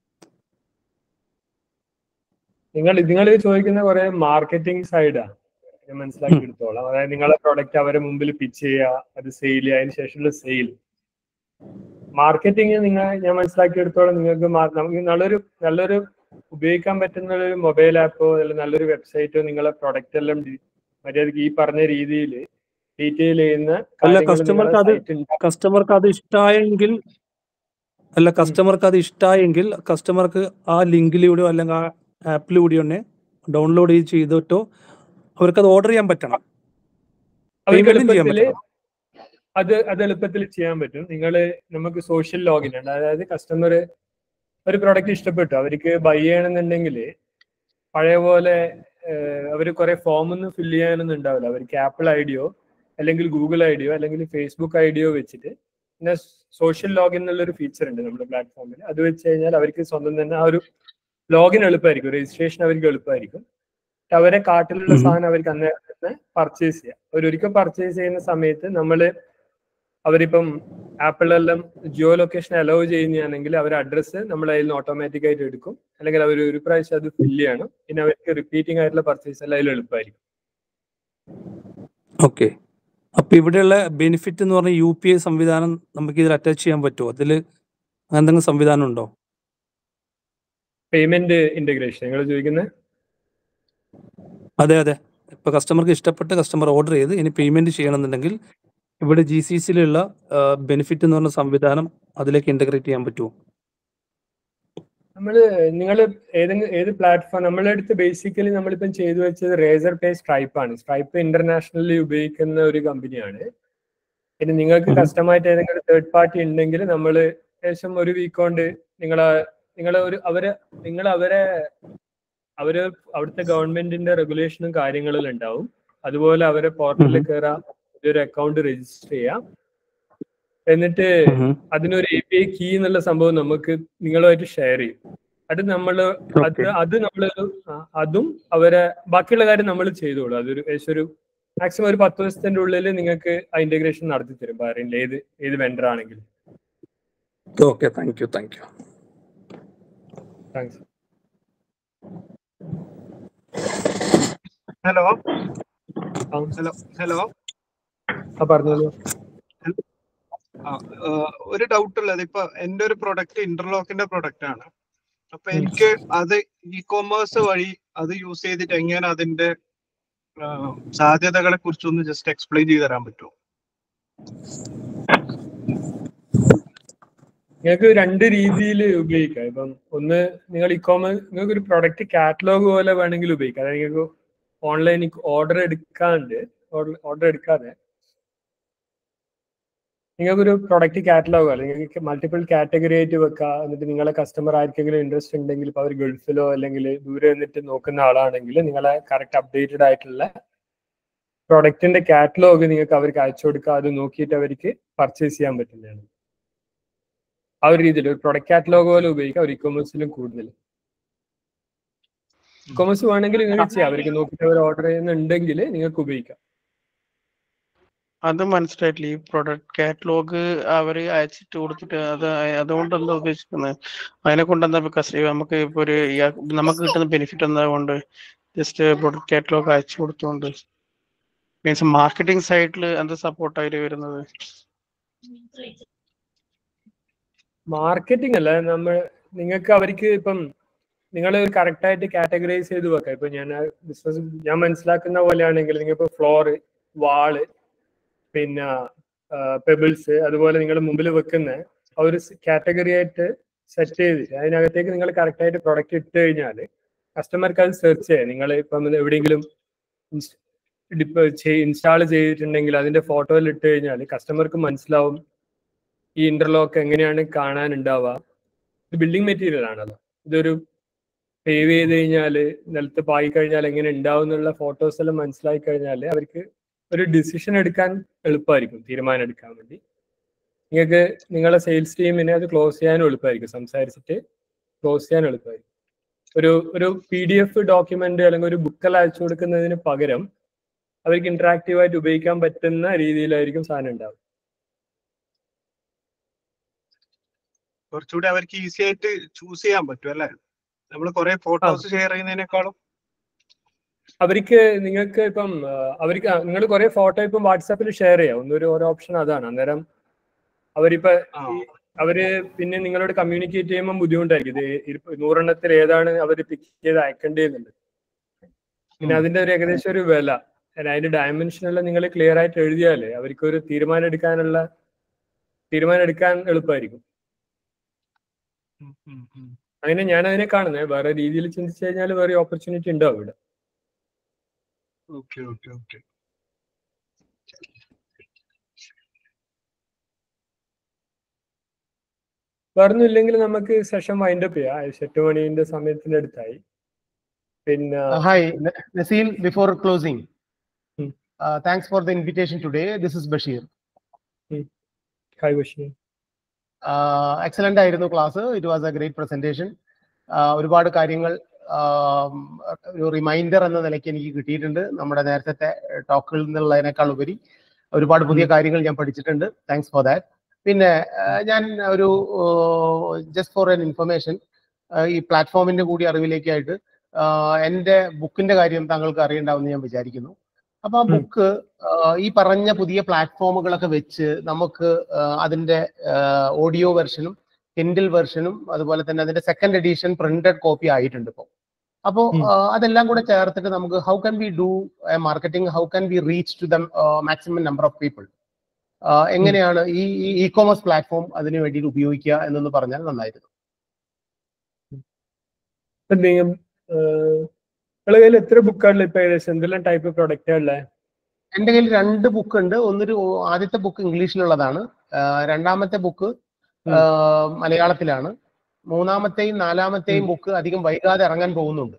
നിങ്ങൾ നിങ്ങൾ ചോദിക്കുന്ന കുറെ മാർക്കറ്റിംഗ് സൈഡാണ് ഞാൻ മനസ്സിലാക്കി എടുത്തോളാം അതായത് നിങ്ങളെ പ്രോഡക്റ്റ് അവരെ മുമ്പിൽ പിച്ച് ചെയ്യുക അത് സെയിൽ ചെയ്യുക അതിന് ശേഷമുള്ള സെയിൽ മാർക്കറ്റിംഗ് നിങ്ങൾ ഞാൻ മനസ്സിലാക്കി എടുത്തോളം നിങ്ങൾക്ക് മാ- നമുക്ക് നല്ലൊരു നല്ലൊരു ഉപയോഗിക്കാൻ പറ്റുന്ന ഒരു മൊബൈൽ ആപ്പോ അല്ലെങ്കിൽ നല്ലൊരു വെബ്സൈറ്റോ നിങ്ങളെ പ്രൊഡക്റ്റ് എല്ലാം ഡി- മര്യാദക്ക് ഈ പറഞ്ഞ രീതിയിൽ ഡീറ്റെയിൽ ചെയ്യുന്ന അല്ല, കാര്യങ്ങൾ customer ക്ക് നിങ്ങളെ അത് site ഉണ്ടാ- കസ്റ്റമർക്ക് അത് ഇഷ്ടമായെങ്കിൽ അല്ല കസ്റ്റമർക്ക് അത് ഇഷ്ടമായെങ്കിൽ കസ്റ്റമർക്ക് ആ ലിങ്കിലൂടെയോ അല്ലെങ്കിൽ ആ ആപ്പിലൂടെയോ തന്നെ ഡൗൺലോഡ് ചെയ്തിട്ടോ അവർക്ക് അത് ഓർഡർ ചെയ്യാൻ പറ്റണം അവർക്ക് Payment ചെയ്യാൻ എളുപ്പത്തില് പറ്റണം അത് അത് എളുപ്പത്തിൽ ചെയ്യാൻ പറ്റും നിങ്ങൾ നമുക്ക് സോഷ്യൽ ലോഗിൻ ഉണ്ട് അതായത് കസ്റ്റമർ ഒരു പ്രോഡക്റ്റ് ഇഷ്ടപ്പെട്ടു അവർക്ക് ബൈ ചെയ്യണമെന്നുണ്ടെങ്കിൽ പഴയ പോലെ അവർ കുറെ ഫോമൊന്നും ഫില്ല് ചെയ്യാനൊന്നും ഉണ്ടാവില്ല അവർക്ക് ആപ്പിൾ ഐഡിയോ അല്ലെങ്കിൽ ഗൂഗിൾ ഐഡിയോ അല്ലെങ്കിൽ ഫേസ്ബുക്ക് ഐഡിയോ വെച്ചിട്ട് പിന്നെ സോഷ്യൽ ലോഗിൻ എന്നുള്ള ഒരു ഫീച്ചർ ഉണ്ട് നമ്മുടെ പ്ലാറ്റ്ഫോമിൽ അത് വെച്ച് കഴിഞ്ഞാൽ അവർക്ക് സ്വന്തം തന്നെ ആ ഒരു ലോഗിൻ എളുപ്പമായിരിക്കും രജിസ്ട്രേഷൻ അവർക്ക് എളുപ്പമായിരിക്കും എന്നിട്ട് അവരെ കാർട്ടിലുള്ള ഉം. സാധനം അവർക്ക് അന്നേരം തന്നെ പർച്ചേസ് ചെയ്യാം അവരൊരിക്കൽ പർച്ചേസ് ചെയ്യുന്ന സമയത്ത് നമ്മൾ അവരിപ്പം ആപ്പിളെല്ലാം ജിയോ ലൊക്കേഷൻ അലോ ചെയ്യുന്നതാണെങ്കിൽ അവർ അഡ്രസ്സ് നമ്മൾ അതിൽ നിന്ന് ഓട്ടോമാറ്റിക് ആയിട്ട് എടുക്കും അല്ലെങ്കിൽ അവർ ഒരു പ്രാവശ്യം അത് ഫില്ല് ചെയ്യണം പിന്നെ അവർക്ക് റിപ്പീറ്റിംഗ് ആയിട്ടുള്ള പർച്ചേസ് എല്ലാം അതിൽ എളുപ്പമായിരിക്കും ഓക്കെ അപ്പൊ ഇവിടെയുള്ള ബെനിഫിറ്റ് എന്ന് പറഞ്ഞ യു പി ഐ സംവിധാനം നമുക്ക് ഇതിൽ അറ്റാച്ച് ചെയ്യാൻ പറ്റുമോ അതിൽ എന്തെങ്കിലും സംവിധാനം ഉണ്ടോ പേയ്മെന്റ് ഇന്റഗ്രേഷൻ നിങ്ങൾ ചോദിക്കുന്നത് അതെ അതെ ഇപ്പൊ കസ്റ്റമർക്ക് ഇഷ്ടപ്പെട്ട കസ്റ്റമർ ഓർഡർ ചെയ്ത് ഇനി പേയ്മെന്റ് ചെയ്യണമെന്നുണ്ടെങ്കിൽ ഇവിടെ ജി സി സിയിലുള്ള ബെനിഫിറ്റ് എന്ന് പറഞ്ഞ സംവിധാനം അതിലേക്ക് ഇന്റഗ്രേറ്റ് ചെയ്യാൻ പറ്റുമോ നമ്മള് നിങ്ങൾ ഏതെങ്കിലും ഏത് പ്ലാറ്റ്ഫോം നമ്മളെ അടുത്ത് ബേസിക്കലി നമ്മളിപ്പം ചെയ്തു വെച്ചത് റേസർ പേ സ്ട്രൈപ്പ് ആണ് സ്ട്രൈപ്പ് ഇന്റർനാഷണലി ഉപയോഗിക്കുന്ന ഒരു കമ്പനിയാണ് ഇനി നിങ്ങൾക്ക് ഉം. കസ്റ്റമായിട്ട് ഏതെങ്കിലും തേർഡ് പാർട്ടി ഉണ്ടെങ്കിൽ നമ്മൾ ഏകദേശം ഒരു വീക്ക് കൊണ്ട് നിങ്ങളെ നിങ്ങളെ ഒരു അവരെ നിങ്ങൾ അവരെ അവര് അവിടുത്തെ ഗവൺമെന്റിന്റെ റെഗുലേഷനും കാര്യങ്ങളും ഉണ്ടാവും അതുപോലെ അവരെ പോർട്ടലിൽ ഉം. കയറാം ഒരു അക്കൗണ്ട് രജിസ്റ്റർ ചെയ്യാം എന്നിട്ട് അതിനൊരു എ പി ഐ കീ എന്നുള്ള സംഭവം നമുക്ക് നിങ്ങളുമായിട്ട് ഷെയർ ചെയ്യും അത് നമ്മൾ അത് Okay. അത് നമ്മൾ അതും അവരെ ബാക്കിയുള്ള കാര്യം നമ്മൾ ചെയ്തോളൂ അതൊരു ഏകദേശം ഒരു മാക്സിമം ഒരു പത്ത് ദിവസത്തിന്റെ ഉള്ളിൽ നിങ്ങൾക്ക് ആ ഇന്റഗ്രേഷൻ നടത്തി തരും പറയുന്നത് ഏത് ഏത് വെണ്ടർ ആണെങ്കിലും okay thank you thank you thanks hello hello hello ആ പറഞ്ഞോളൂ ആ, ആ, ഒരു ഡൗട്ട് ഉള്ളത് ഇപ്പൊ എന്റെ ഒരു പ്രൊഡക്റ്റ് ഇന്റർലോക്കിന്റെ പ്രൊഡക്റ്റ് ആണ് അപ്പൊ ഉം. എനിക്ക് അത് ഇ കോമേഴ്സ് വഴി അത് യൂസ് ചെയ്തിട്ട് എങ്ങനെ അതിന്റെ ആ, സാധ്യതകളെ കുറിച്ചൊന്ന് ജസ്റ്റ് എക്സ്പ്ലെയിൻ ചെയ്ത് തരാൻ പറ്റുമോ നിങ്ങൾക്ക് രണ്ട് രീതിയിൽ ഉപയോഗിക്കാം ഇപ്പം ഒന്ന് നിങ്ങൾ ഇ കോമേഴ്സ് നിങ്ങൾക്ക് ഒരു പ്രൊഡക്റ്റ് കാറ്റലോഗ് പോലെ വേണമെങ്കിൽ ഉപയോഗിക്കാം അതായത് നിങ്ങൾക്ക് ഓൺലൈൻ ഓർഡർ എടുക്കാണ്ട് ഓർഡർ എടുക്കാതെ നിങ്ങൾക്കൊരു പ്രൊഡക്റ്റ് കാറ്റലോഗ് അല്ലെങ്കിൽ നിങ്ങൾക്ക് മൾട്ടിപ്പിൾ കാറ്റഗറി ആയിട്ട് വെക്കാം എന്നിട്ട് നിങ്ങളെ കസ്റ്റമർ ആർക്കെങ്കിലും ഇൻട്രസ്റ്റ് ഉണ്ടെങ്കിൽ ഇപ്പോൾ അവർ ഗൾഫിലോ അല്ലെങ്കിൽ ദൂരെ നിന്നിട്ട് നോക്കുന്ന ആളാണെങ്കിൽ നിങ്ങളെ കറക്റ്റ് അപ്ഡേറ്റഡ് ആയിട്ടുള്ള പ്രൊഡക്റ്റിന്റെ കാറ്റലോഗ് നിങ്ങൾക്ക് അവർക്ക് അയച്ചു കൊടുക്കുക അത് നോക്കിയിട്ട് അവർക്ക് പർച്ചേസ് ചെയ്യാൻ പറ്റുന്നതാണ് ആ ഒരു രീതിയിൽ ഒരു പ്രൊഡക്റ്റ് കാറ്റലോഗ് പോലെ ഉപയോഗിക്കാം ഒരു ഇക്കോമേഴ്സിലും കൂടുതൽ ഇക്കോമേഴ്സ് വേണമെങ്കിൽ നിങ്ങൾക്ക് ചെയ്യാം അവർക്ക് നോക്കിയിട്ട് അവർ ഓർഡർ ചെയ്യുന്നുണ്ടെങ്കിൽ നിങ്ങൾക്ക് ഉപയോഗിക്കാം അത് മനസ്സിലായിട്ടില്ല ഈ പ്രൊഡക്റ്റ് കാറ്റലോഗ് അവര് അയച്ചിട്ട് കൊടുത്തിട്ട് അത് അതുകൊണ്ട് എന്താ ഉദ്ദേശിക്കുന്നത് അതിനെ കൊണ്ട് എന്താ കസ്റ്റ- നമുക്ക് ഇപ്പൊ ഒരു ഇയാ- നമുക്ക് കിട്ടുന്ന ബെനിഫിറ്റ് എന്താ കൊണ്ട് ജസ്റ്റ് പ്രൊഡക്റ്റ് കാറ്റലോഗ് അയച്ചു കൊടുത്തോണ്ട് മീൻസ് മാർക്കറ്റിംഗ് സൈഡിൽ എന്താ സപ്പോർട്ട് ആയിട്ട് വരുന്നത് മാർക്കറ്റിംഗ് അല്ല നമ്മൾ നിങ്ങൾക്ക് അവർക്ക് ഇപ്പം നിങ്ങൾ ഒരു കറക്റ്റ് ആയിട്ട് കാറ്റഗറൈസ് ചെയ്ത് വെക്കാം ഇപ്പൊ ഞാൻ ബിസിനസ് ഞാൻ മനസ്സിലാക്കുന്ന പോലെയാണെങ്കിൽ നിങ്ങൾ ഇപ്പൊ ഫ്ലോറ് വാള് പിന്നെ പെബിൾസ് അതുപോലെ നിങ്ങൾ മുമ്പിൽ വെക്കുന്ന ആ ഒരു കാറ്റഗറി ആയിട്ട് സെറ്റ് ചെയ്തിട്ട് അതിനകത്തേക്ക് നിങ്ങൾ കറക്റ്റ് ആയിട്ട് പ്രൊഡക്റ്റ് ഇട്ട് കഴിഞ്ഞാൽ കസ്റ്റമർക്ക് അത് സെർച്ച് ചെയ്യാം നിങ്ങൾ ഇപ്പം എവിടെയെങ്കിലും ഇൻസ്റ്റാൾ ചെയ്തിട്ടുണ്ടെങ്കിൽ അതിന്റെ ഫോട്ടോയിൽ ഇട്ട് കഴിഞ്ഞാൽ കസ്റ്റമർക്ക് മനസ്സിലാവും ഈ ഇന്റർലോക്ക് എങ്ങനെയാണ് കാണാനുണ്ടാവുക ഇത് ബിൽഡിംഗ് മെറ്റീരിയൽ ആണല്ലോ ഇതൊരു പേവ് ചെയ്ത് കഴിഞ്ഞാൽ നിലത്ത് പായി കഴിഞ്ഞാൽ എങ്ങനെ ഉണ്ടാവും എന്നുള്ള ഫോട്ടോസ് എല്ലാം മനസ്സിലായി കഴിഞ്ഞാൽ അവർക്ക് ഒരു ഡിസിഷൻ എടുക്കാൻ എളുപ്പമായിരിക്കും തീരുമാനം എടുക്കാൻ വേണ്ടി നിങ്ങൾക്ക് നിങ്ങളെ സെയിൽസ് ടീമിനെ അത് ക്ലോസ് ചെയ്യാനും എളുപ്പമായിരിക്കും സംസാരിച്ചിട്ട് ക്ലോസ് ചെയ്യാൻ എളുപ്പമായിരിക്കും ഒരു ഒരു പി ഡി എഫ് ഡോക്യുമെന്റ് അല്ലെങ്കിൽ ഒരു ബുക്കെല്ലാം അയച്ചു കൊടുക്കുന്നതിന് പകരം അവർക്ക് ഇന്ററാക്റ്റീവ് ആയിട്ട് ഉപയോഗിക്കാൻ പറ്റുന്ന രീതിയിലായിരിക്കും സാധനം ഉണ്ടാവുക കുറച്ചുകൂടി അവർക്ക് ഈസി ആയിട്ട് ചൂസ് ചെയ്യാൻ പറ്റും അല്ലേ നമ്മൾ കുറെ ഫോട്ടോസ് ഷെയർ ചെയ്യുന്നതിനേക്കാളും അവർക്ക് നിങ്ങൾക്ക് ഇപ്പം ആ, അവർക്ക് നിങ്ങൾ കുറെ ഫോട്ടോ ഇപ്പം വാട്സാപ്പിൽ ഷെയർ ചെയ്യാം ഒന്നൊരു ഓരോ ഓപ്ഷൻ അതാണ് അന്നേരം അവരിപ്പോ ആ ഈ അവര് പിന്നെ നിങ്ങളോട് കമ്മ്യൂണിക്കേറ്റ് ചെയ്യുമ്പോൾ ബുദ്ധിമുട്ടായിരിക്കും ഇത് ഇരിപ്പ- നൂറെണ്ണത്തിൽ ഏതാണ് അവർ പിക്ക് ചെയ്ത് അയക്കേണ്ടതെന്നുള്ളത് പിന്നെ ഉം. അതിന്റെ ഒരു ഏകദേശം ഒരു വില അല്ല, അതിന്റെ ഡയമെൻഷൻ എല്ലാം നിങ്ങൾ ക്ലിയർ ആയിട്ട് എഴുതിയാല് അവർക്ക് ഒരു തീരുമാനം എടുക്കാനുള്ള തീരുമാനം എടുക്കാൻ എളുപ്പമായിരിക്കും ഉം, ഉം, ഉം. അങ്ങനെ ഞാൻ അതിനെ കാണുന്നത് വേറെ രീതിയിൽ ചിന്തിച്ചു കഴിഞ്ഞാൽ വേറെ ഓപ്പർച്യൂണിറ്റി ഉണ്ടാവും ഇവിടെ ഓക്കെ ഓക്കെ ഓക്കെ വേറൊന്നും ഇല്ലെങ്കിൽ നമുക്ക് സെഷൻ വൈൻഡ് അപ്പ് ചെയ്യാം ഏകദേശം എട്ട് മണിന്റെ സമയത്തിന്റെ അടുത്തായി പിന്നെ Uh, hi, N- Nasil. Before closing, Hmm. uh, thanks for the invitation today. This is Bashir. Hi Bashir Uh, excellent ആയിരുന്നു class it was a great presentation ഒരുപാട് കാര്യങ്ങൾ ആം, ഒരു റിമൈൻഡർ എന്ന നിലയ്ക്ക് എനിക്ക് കിട്ടിയിട്ടുണ്ട് നമ്മുടെ നേരത്തെ ടോക്കുകളിൽ നിന്നുള്ളതിനേക്കാൾ ഉപരി ഒരുപാട് പുതിയ കാര്യങ്ങൾ ഞാൻ പഠിച്ചിട്ടുണ്ട് താങ്ക്സ് ഫോർ ദാറ്റ് പിന്നെ ആ, ഞാൻ ഒരു ജസ്റ്റ് ഫോർ എൻ ഇൻഫർമേഷൻ ഈ പ്ലാറ്റ്ഫോമിന്റെ കൂടി അറിവിലേക്കായിട്ട് ആ, എൻ്റെ ബുക്കിന്റെ കാര്യം താങ്കൾക്ക് അറിയണ്ടാവുമെന്ന് ഞാൻ വിചാരിക്കുന്നു അപ്പൊ ആ ഉം. ബുക്ക് ഈ പറഞ്ഞ പുതിയ പ്ലാറ്റ്ഫോമുകളൊക്കെ വെച്ച് നമുക്ക് ആ, അതിന്റെ ഓഡിയോ വെർഷനും കിൻഡിൽ വെർഷനും അതുപോലെ തന്നെ അതിന്റെ സെക്കൻഡ് എഡിഷൻ പ്രിന്റഡ് കോപ്പി ആയിട്ടുണ്ട് ഇപ്പോൾ അപ്പോൾ ഉം. അതെല്ലാം കൂടെ ചേർത്തിട്ട് നമുക്ക് how can we do marketing how can we reach to the maximum number of people എങ്ങനെയാണ് ഈ ഇ കോമേഴ്സ് പ്ലാറ്റ്ഫോം അതിന് വേണ്ടിയിട്ട് ഉപയോഗിക്കുക എന്നൊന്ന് പറഞ്ഞാൽ നന്നായിരുന്നു ഇപ്പൊ നിങ്ങൾ നിങ്ങളെ കയ്യിൽ എത്ര ബുക്കാണല്ലോ ഇപ്പൊ ഏകദേശം എന്തെല്ലാം ടൈപ്പ് പ്രൊഡക്റ്റാ ഉള്ളത് എന്റെ കയ്യിൽ രണ്ട് ബുക്ക് ഉണ്ട് ഒന്നൊരു ആദ്യത്തെ ബുക്ക് ഇംഗ്ലീഷിലുള്ളതാണ് ആ, രണ്ടാമത്തെ ബുക്ക് ഉം. മലയാളത്തിലാണ് മൂന്നാമത്തെയും നാലാമത്തെയും ബുക്ക് അധികം വൈകാതെ ഇറങ്ങാൻ പോകുന്നുണ്ട്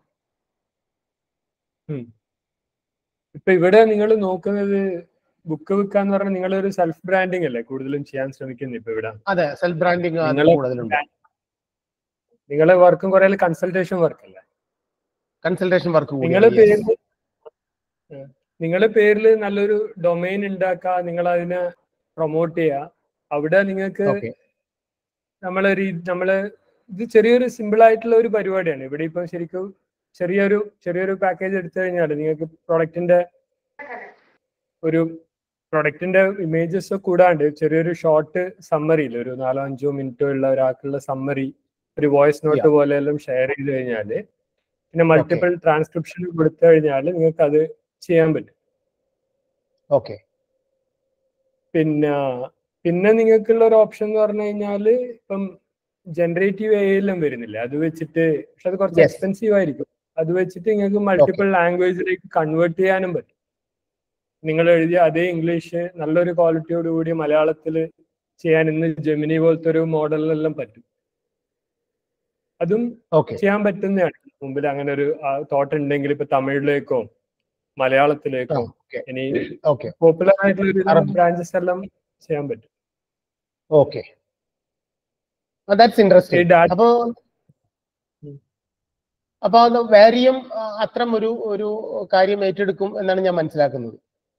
ഇപ്പൊ ഇവിടെ നിങ്ങൾ നോക്കുന്നത് ബുക്ക് വിൽക്കാന്ന് പറഞ്ഞാൽ നിങ്ങളൊരു സെൽഫ് ബ്രാൻഡിങ് അല്ലേ കൂടുതലും ചെയ്യാൻ ശ്രമിക്കുന്നത് ഇപ്പൊ ഇവിടെ അതെ സെൽഫ് ബ്രാൻഡിങ് നിങ്ങള് കൂടുതലുണ്ട് നിങ്ങളെ വർക്കും കുറെ കൺസൾട്ടേഷൻ വർക്ക് അല്ലേ കൺസൾട്ടേഷൻ വർക്ക് നിങ്ങളെ പേരിൽ നിങ്ങളെ പേരിൽ നല്ലൊരു ഡൊമൈൻ ഉണ്ടാക്കുക നിങ്ങൾ അതിനെ പ്രൊമോട്ട് ചെയ്യുക അവിടെ നിങ്ങൾക്ക് ഓക്കെ നമ്മളെ രീ നമ്മളെ ഇത് ചെറിയൊരു സിമ്പിൾ ആയിട്ടുള്ള ഒരു പരിപാടിയാണ് ഇവിടെ ഇപ്പം ശരിക്കും ചെറിയൊരു ചെറിയൊരു പാക്കേജ് എടുത്തു കഴിഞ്ഞാൽ നിങ്ങൾക്ക് പ്രൊഡക്റ്റിന്റെ ഒരു പ്രൊഡക്റ്റിന്റെ ഇമേജസ് കൂടാണ്ട് ചെറിയൊരു ഷോർട്ട് സമ്മറിയിൽ ഒരു നാലോ അഞ്ചോ മിനിറ്റോ ഉള്ള ഒരാൾക്കുള്ള സമ്മറി ഒരു വോയിസ് നോട്ട് Yeah. പോലെ എല്ലാം ഷെയർ ചെയ്ത് കഴിഞ്ഞാല് പിന്നെ മൾട്ടിപ്പിൾ ട്രാൻസ്ക്രിപ്ഷൻ കൊടുത്തു കഴിഞ്ഞാൽ നിങ്ങൾക്ക് അത് ചെയ്യാൻ പറ്റും ഓക്കെ പിന്നെ പിന്നെ നിങ്ങൾക്കുള്ള ഒരു ഓപ്ഷൻ എന്ന് പറഞ്ഞു കഴിഞ്ഞാല് ഇപ്പം ജനറേറ്റീവ് എ എല്ലാം വരുന്നില്ല അത് വെച്ചിട്ട് പക്ഷെ അത് കുറച്ച് Yes. എക്സ്പെൻസീവ് ആയിരിക്കും അത് വെച്ചിട്ട് നിങ്ങൾക്ക് മൾട്ടിപ്പിൾ ലാംഗ്വേജിലേക്ക് കൺവേർട്ട് ചെയ്യാനും പറ്റും നിങ്ങൾ എഴുതിയ അതേ ഇംഗ്ലീഷ് നല്ലൊരു ക്വാളിറ്റിയോട് കൂടി മലയാളത്തിൽ ചെയ്യാൻ ഇന്ന് ജെമിനി പോലത്തെ ഒരു മോഡലിലെല്ലാം പറ്റും അതും ഓക്കെ ചെയ്യാൻ പറ്റുന്നതാണ് മുമ്പിൽ അങ്ങനെ ഒരു തോട്ട് ഉണ്ടെങ്കിൽ ഇപ്പൊ തമിഴിലേക്കോ മലയാളത്തിലേക്കോ ഓക്കെ ഇനി ഓക്കെ പോപ്പുലർ ആയിട്ടുള്ള ഒരു അറബ്- ബ്രാഞ്ചസ് എല്ലാം ചെയ്യാൻ പറ്റും ഓക്കെ ദാറ്റ്സ് ഈ ഇൻട്രസ്റ്റിംഗ് ഡാറ്റ അപ്പോ ഉം. അപ്പൊ അത് വാരിയം ആ, അത്തരം ഒരു ഒരു കാര്യം ഏറ്റെടുക്കും എന്നാണ് ഞാൻ മനസ്സിലാക്കുന്നത്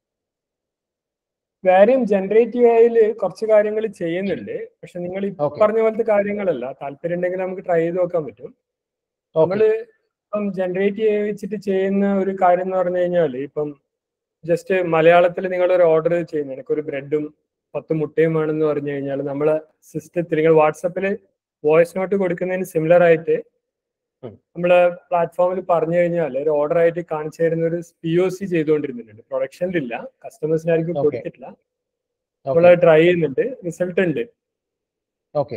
വേറെയും ജനറേറ്റീവ് ആയാല് കുറച്ച് കാര്യങ്ങൾ ചെയ്യുന്നുണ്ട് പക്ഷെ നിങ്ങൾ ഈ Okay. പറഞ്ഞ പോലത്തെ കാര്യങ്ങളല്ല താല്പര്യം ഉണ്ടെങ്കിൽ നമുക്ക് ട്രൈ ചെയ്ത് നോക്കാൻ പറ്റും ഓക്കെ നമ്മള് ഇപ്പം ജനറേറ്റ് വെച്ചിട്ട് ചെയ്യുന്ന ഒരു കാര്യം എന്ന് പറഞ്ഞു കഴിഞ്ഞാൽ ഇപ്പം ജസ്റ്റ് മലയാളത്തിൽ നിങ്ങൾ ഒരു ഓർഡർ ചെയ്യുന്ന എനിക്കൊരു ബ്രെഡും പത്ത് മുട്ടയും വേണമെന്ന് പറഞ്ഞു കഴിഞ്ഞാൽ നമ്മളെ സിസ്റ്റത്തിൽ നിങ്ങൾ വാട്സപ്പിൽ വോയിസ് നോട്ട് കൊടുക്കുന്നതിന് സിമിലർ ആയിട്ട് ഉം. നമ്മളെ പ്ലാറ്റ്ഫോമിൽ പറഞ്ഞു കഴിഞ്ഞാൽ ഒരു ഓർഡർ ആയിട്ട് കാണിച്ചു തരുന്ന ഒരു പി ഒ സി ചെയ്തുകൊണ്ടിരുന്നുണ്ട് പ്രൊഡക്ഷനിലില്ല കസ്റ്റമേഴ്സിനായിരിക്കും Okay. കൊടുത്തിട്ടില്ല നമ്മൾ ട്രൈ ചെയ്യുന്നുണ്ട് റിസൾട്ട് ഉണ്ട് ഓക്കെ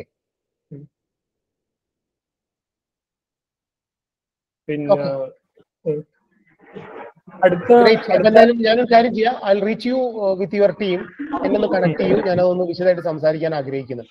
പിന്നെ Okay. ഉം. അടുത്ത ഗ്രേറ്റ് അപ്പൊ അടുത്ത എന്തായാലും ഞാനൊരു കാര്യം ചെയ്യാം I reach you with your team എന്നെ ഒന്ന് കണക്ട് ചെയ്യൂ ഞാനതൊന്ന് വിശദമായിട്ട് സംസാരിക്കാൻ ആഗ്രഹിക്കുന്നുണ്ട്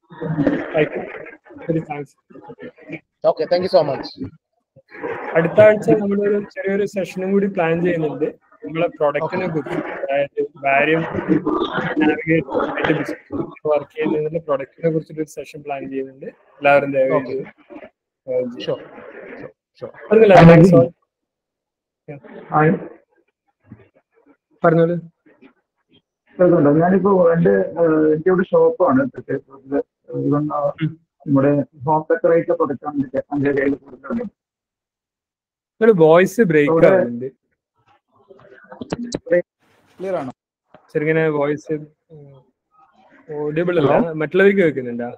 ശരി, thanks. Okay thank you so much അടുത്ത ആഴ്ച നമ്മളൊരു ചെറിയൊരു സെഷനും കൂടി പ്ലാൻ ചെയ്യുന്നുണ്ട് നമ്മളെ പ്രൊഡക്റ്റിനെ കുറിച്ച് അതായത് വാര്യം നാവിഗേറ്റ് വർക്ക് ചെയ്യുന്നതിന്റെ പ്രൊഡക്റ്റിനെ കുറിച്ചിട്ട് ഒരു സെഷൻ പ്ലാൻ ചെയ്യുന്നുണ്ട് എല്ലാവരും ദയവായി Okay. ഇത് join ചെയ്യുക. ഷുവർ ഷുവർ പറഞ്ഞില്ലേ? Thanks all. Yeah. പറഞ്ഞോളൂ കേൾക്കുന്നുണ്ടോ ഞാനിപ്പോ എന്റെ ഏഹ്, എന്റെ ഒരു ഷോപ്പാണ് തൃശ്ശൂരില്. ഇവൻ, ആ, നമ്മുടെ ഹോം ഡെക്കറേറ്റർ പ്രൊഡക്റ്റ് ആണ് എന്റെ എന്റെ കയ്യിൽ കൊടുക്കുന്നത് നിങ്ങള് വോയിസ് ബ്രേക്ക് അവിടെ- ആവുന്നുണ്ട് ക്ലിയർ ആണോ ചെറുങ്ങനെ വോയിസ് ഓഡിയബിൾ അല്ല മറ്റുള്ളവർക്ക് കേൾക്കുന്നുണ്ടാ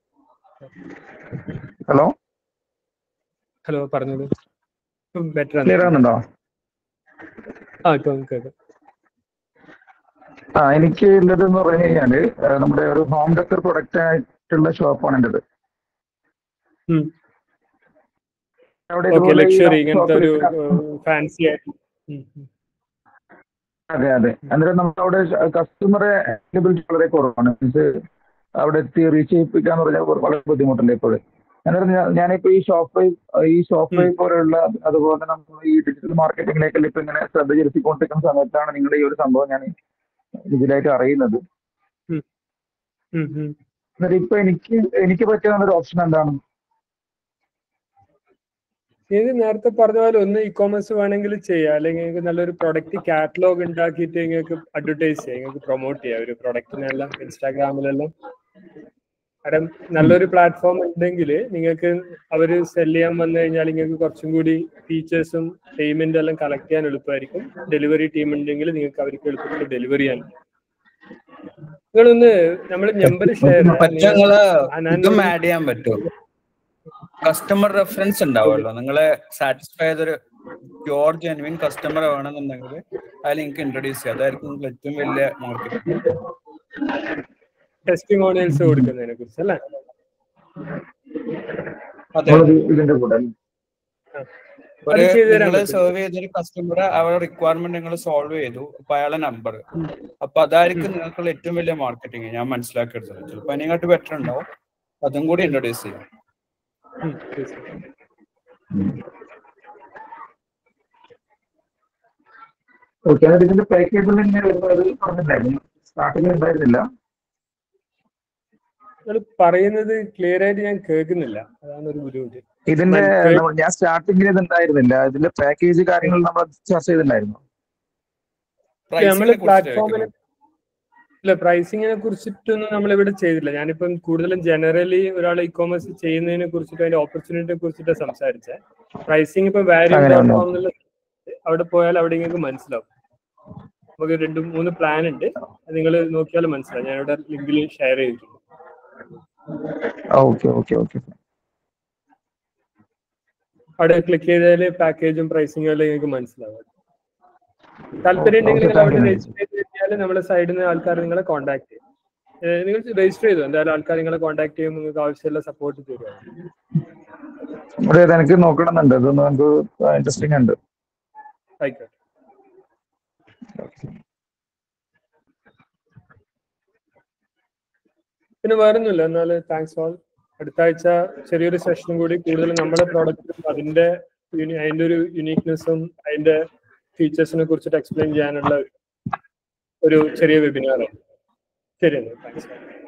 ഹലോ ഹലോ പറഞ്ഞോളൂ ഇപ്പം ബെറ്റർ ക്ലിയർ ആണ് ആകുന്നുണ്ടോ ആ ഇപ്പം കേൾക്കാം ആ എനിക്ക് ഉള്ളത് എന്ന് പറഞ്ഞു കഴിഞ്ഞാല് ഏഹ്, നമ്മുടെ ഒരു ഹോം ഡെക്കർ പ്രൊഡക്റ്റ് ആയിട്ടുള്ള ഷോപ്പാണ് എന്റേത് ഉം. അവിടെ ഓക്കെ ഇതുപോലെ ഈ ലക്ഷറി ഇങ്ങനത്തെ ഒരു ഷോപ്പിൽ- ഫാൻസി ആയിട്ട് ഉം, ഉം. അതെ അതെ അന്നേരം നമ്മളവിടെ കസ്റ്റമറെ അവൈലബിലിറ്റി വളരെ കുറവാണ് മീൻസ് അവിടെ എത്തി റീച്ച് ചെയ്യിപ്പിക്കാന്ന് പറഞ്ഞാൽ വളരെ ബുദ്ധിമുട്ടുണ്ട് ഇപ്പോൾ അന്നേരം ഞാൻ- ഞാനിപ്പോ ഈ ഷോപ്പ് ഈ ഷോപ്പ് പോലെയുള്ള അതുപോലെ നമ്മൾ ഈ ഡിജിറ്റൽ മാർക്കറ്റിംഗിലേക്കെല്ലാം ഇപ്പൊ ഇങ്ങനെ ശ്രദ്ധ ചെലുത്തിക്കൊണ്ടിരിക്കുന്ന സമയത്താണ് നിങ്ങൾ ഈ ഒരു സംഭവം ഞാൻ ഇതിലായിട്ട് അറിയുന്നത് ഉം, ഉം. അന്നേരം ഇപ്പൊ എനിക്ക് എനിക്ക് പറ്റിയ നല്ലൊരു ഓപ്ഷൻ എന്താണ് ഇത് നേരത്തെ പറഞ്ഞ പോലെ ഒന്ന് ഇ കോമേഴ്സ് വേണമെങ്കിൽ ചെയ്യാം അല്ലെങ്കിൽ നിങ്ങൾക്ക് നല്ലൊരു പ്രൊഡക്റ്റ് കാറ്റലോഗ് ഉണ്ടാക്കിയിട്ട് നിങ്ങൾക്ക് അഡ്വർടൈസ് ചെയ്യാം നിങ്ങൾക്ക് പ്രൊമോട്ട് ചെയ്യാം ഒരു പ്രൊഡക്റ്റിനെല്ലാം ഇൻസ്റ്റാഗ്രാമിലെല്ലാം കാരണം നല്ലൊരു പ്ലാറ്റ്ഫോം ഉണ്ടെങ്കിൽ നിങ്ങൾക്ക് അവര് സെല് ചെയ്യാൻ വന്നു കഴിഞ്ഞാൽ നിങ്ങൾക്ക് കുറച്ചും കൂടി ഫീച്ചേഴ്സും പേയ്മെന്റ് എല്ലാം കളക്ട് ചെയ്യാൻ എളുപ്പമായിരിക്കും ഡെലിവറി ടീം ഉണ്ടെങ്കിൽ നിങ്ങൾക്ക് അവർക്ക് എളുപ്പത്തിൽ ഡെലിവറി ചെയ്യാൻ പറ്റും. നിങ്ങളൊന്ന് നമ്മൾ നമ്പർ ഷെയർ പറ്റും നിങ്ങള് ഇതും ആഡ് ചെയ്യാൻ പറ്റുമോ കസ്റ്റമർ റെഫറൻസ് ഉണ്ടാവുമല്ലോ നിങ്ങളെ സാറ്റിസ്ഫൈ ചെയ്തൊരു പ്യോർ ജെനുവിൻ കസ്റ്റമർ വേണമെന്നുണ്ടെങ്കിൽ അതിൽ നിങ്ങൾക്ക് ഇൻട്രൊഡ്യൂസ് ചെയ്യാം അതായിരിക്കും നിങ്ങൾക്ക് ഏറ്റവും വലിയ മാർക്കറ്റ് ടെസ്റ്റിമോണിയൽസ് കൊടുക്കുന്നതിനെ കുറിച്ച് അല്ലേ അതെ ഇതിന്റെ കൂടെ ഒരു അത് ചെയ്തു തരാൻ നിങ്ങൾ പറ്റും. സെർവ് ചെയ്തൊരു കസ്റ്റമർ അവരുടെ റിക്വയർമെന്റ് നിങ്ങൾ സോൾവ് ചെയ്തു അപ്പൊ അയാളെ നമ്പർ അപ്പൊ അതായിരിക്കും നിങ്ങൾക്കുള്ള ഏറ്റവും വലിയ മാർക്കറ്റിംഗ് ഞാൻ മനസ്സിലാക്കിയെടുത്തത് ചിലപ്പോൾ അതിനെക്കാട്ട് ബെറ്റർ ഉണ്ടാവും അതും കൂടി ഇൻട്രൊഡ്യൂസ് ചെയ്യാം ഉം, ശരി. ഓക്കെ എന്നിട്ട് ഇതിന്റെ പാക്കേജിൽ ഇങ്ങനെ വരുന്നത് പറഞ്ഞിട്ടുണ്ടായിരുന്നു സ്റ്റാർട്ടിങ് ഉണ്ടായിരുന്നില്ല നിങ്ങൾ പറയുന്നത് ക്ലിയർ ആയിട്ട് ഞാൻ കേൾക്കുന്നില്ല അതാണ് ഒരു ബുദ്ധിമുട്ട് ഇതിന്റെ മനസ്സിലായി. നമ്മ- ഞാൻ സ്റ്റാർട്ടിങ്ങിൽ ഇത് ഉണ്ടായിരുന്നില്ല ഇതിന്റെ പാക്കേജ് കാര്യങ്ങൾ നമ്മൾ ചർച്ച ചെയ്തിട്ടുണ്ടായിരുന്നു നമ്മൾ പ്ലാറ്റ്ഫോമിനെ ഇല്ല പ്രൈസിങ്ങിനെ കുറിച്ചിട്ടൊന്നും നമ്മൾ ഇവിടെ ചെയ്തില്ല ഞാനിപ്പം കൂടുതലും ജനറലി ഒരാൾ ഇ കോമേഴ്സ് ചെയ്യുന്നതിനെ കുറിച്ചിട്ട് അതിന്റെ ഓപ്പർച്യൂണിറ്റിയെ കുറിച്ചിട്ട് സംസാരിച്ചത് പ്രൈസിങ് ഇപ്പൊ വാല്യൂ അങ്ങനെ ഉണ്ടോ? പ്ലാറ്റ്ഫോം എന്നുള്ള അവിടെ പോയാൽ അവിടെ നിങ്ങൾക്ക് മനസ്സിലാവും നമുക്ക് രണ്ട് മൂന്ന് പ്ലാൻ ഉണ്ട് അത് നിങ്ങൾ നോക്കിയാൽ മനസ്സിലാവും ഞാനിവിടെ ലിങ്കിൽ ഷെയർ ചെയ്തിട്ടുണ്ട് ഓക്കെ ഓക്കെ ഓക്കെ അവിടെ ക്ലിക്ക് ചെയ്താൽ പാക്കേജും പ്രൈസിങ്ങും എല്ലാം നിങ്ങൾക്ക് മനസ്സിലാവും താല്പര്യം ഉണ്ടെങ്കിൽ നിങ്ങൾ അവിടെ രജിസ്റ്റർ ചെയ്ത് കഴിഞ്ഞാൽ നമ്മുടെ സൈഡിൽ നിന്ന് ആൾക്കാർ നിങ്ങളെ കോൺടാക്ട് ചെയ്യും ഏഹ് നിങ്ങൾ രജിസ്റ്റർ ചെയ്തു എന്തായാലും ആൾക്കാർ നിങ്ങളെ കോൺടാക്ട് ചെയ്യും നിങ്ങൾക്ക് ആവശ്യമുള്ള സപ്പോർട്ട് തരുമോ അതെ അതെ എനിക്ക് നോക്കണമെന്നുണ്ട് ഇതൊന്ന് നമുക്ക് ഇൻട്രസ്റ്റിംഗ് ഉണ്ട് ആയിക്കോട്ടെ പിന്നെ വേറൊന്നുമില്ല എന്നാൽ താങ്ക്സ് ഓൾ അടുത്ത ആഴ്ച ചെറിയൊരു സെഷനും കൂടി കൂടുതൽ നമ്മുടെ പ്രോഡക്റ്റും അതിന്റെ uni- അതിന്റെ ഒരു യുണീക്നെസ്സും അതിന്റെ ഫീച്ചേഴ്സിനെ കുറിച്ചിട്ട് എക്സ്പ്ലെയിൻ ചെയ്യാനുള്ള ഒരു ചെറിയ വെബിനാറാണ് ശരി എന്നാൽ താങ്ക്സ്